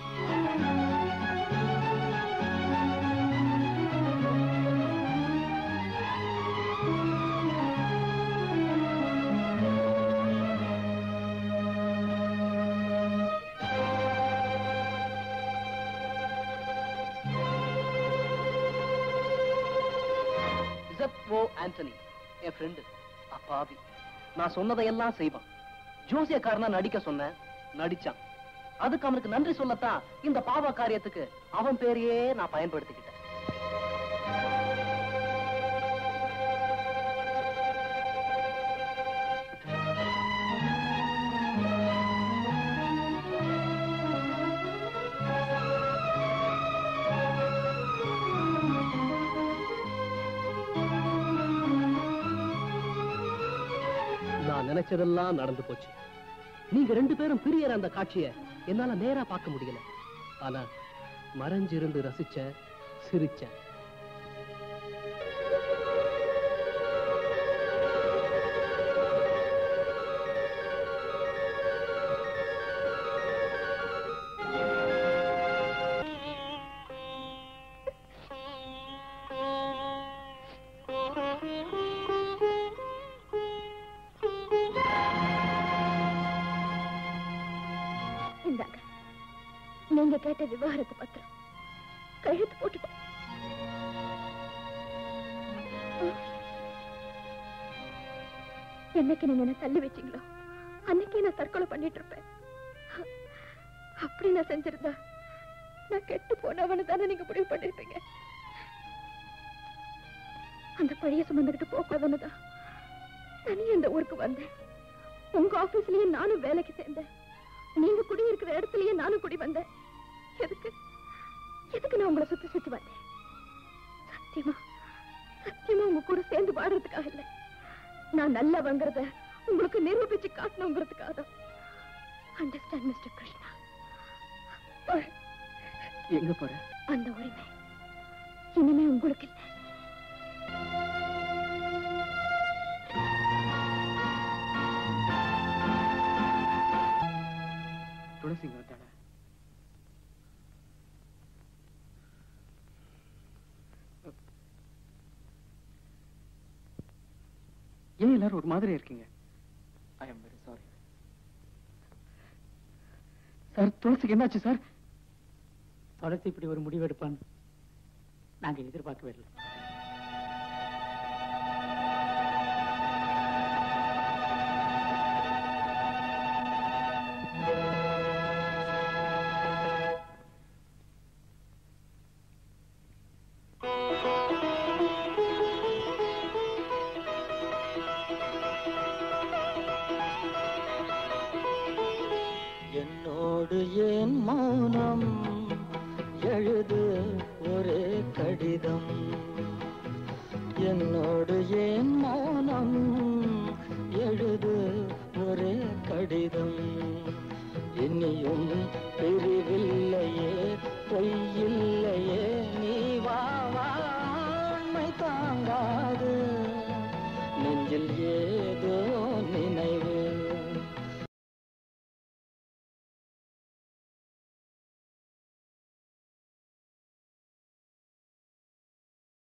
L: ஓ ஆண்டனி என் ஃப்ரெண்டு அப்பாவி நான் சொன்னதையெல்லாம் செய்வான் ஜோசியக்காரனா நடிக்க சொன்னேன் நடிச்சான் அதுக்கு அவனுக்கு நன்றி சொல்லத்தான் இந்த பாவ காரியத்துக்கு அவன் பேரையே நான் பயன்படுத்திக்கிட்டேன் நான் நினைச்சதெல்லாம் நடந்து போச்சு நீங்க ரெண்டு பேரும் பிரியற அந்த காட்சிய என்னால நேரா பார்க்க முடியல ஆனா மறைஞ்சிருந்து ரசிச்ச சிரிச்ச
C: இந்தாங்க நீங்க கேட்ட விவாகரத்து பத்திரம் கையெழுத்து போட்டுட்டேன் என்னைக்கு நீங்க என்ன தள்ளி வச்சீங்களோ அன்னைக்கே நான் தற்கொலை பண்ணிட்டு இருப்பேன் அப்படி நான் செஞ்சிருந்தா நான் கெட்டு போனவனு தானே நீங்க முடிவு பண்ணிருப்பீங்க அந்த பழைய சுமந்துகிட்டு போகாதன்னு தான் தனியா இந்த ஊருக்கு வந்தேன் உங்க ஆபீஸ்லயே நானும் வேலைக்கு சேர்ந்தேன் நீங்க குடி இருக்கிற இடத்துலயே நானும் குடி வந்தேன் எதுக்கு எதுக்கு நான் உங்களை சுத்தி சுத்தி வந்தேன் சத்தியமா சத்தியமா உங்க கூட சேர்ந்து வாடுறதுக்காக இல்ல நான் நல்லா வங்கிறத உங்களுக்கு நிரூபிச்சு காட்டணுங்கிறதுக்காக தான் அண்டர்ஸ்டாண்ட் மிஸ்டர் கிருஷ்ணா போறேன்.
I: எங்க போற
C: அந்த உரிமை இனிமே உங்களுக்கு இல்லை
I: துளசிங்க வந்தாளா ஏன் எல்லாரும் ஒரு மாதிரி இருக்கீங்க I am very sorry sir துளசிக்கு என்னாச்சு சார்
B: தொடர்ச்சி இப்படி ஒரு முடிவு எடுப்பான்னு நாங்க எதிர்பார்க்கவே இல்லை
M: என்னோடு ஏன் மௌனம் எழுது ஒரே கடிதம் என்னோடு ஏன் மௌனம் எழுது ஒரே இனியும் பிரிவில்லையே பொய்யில்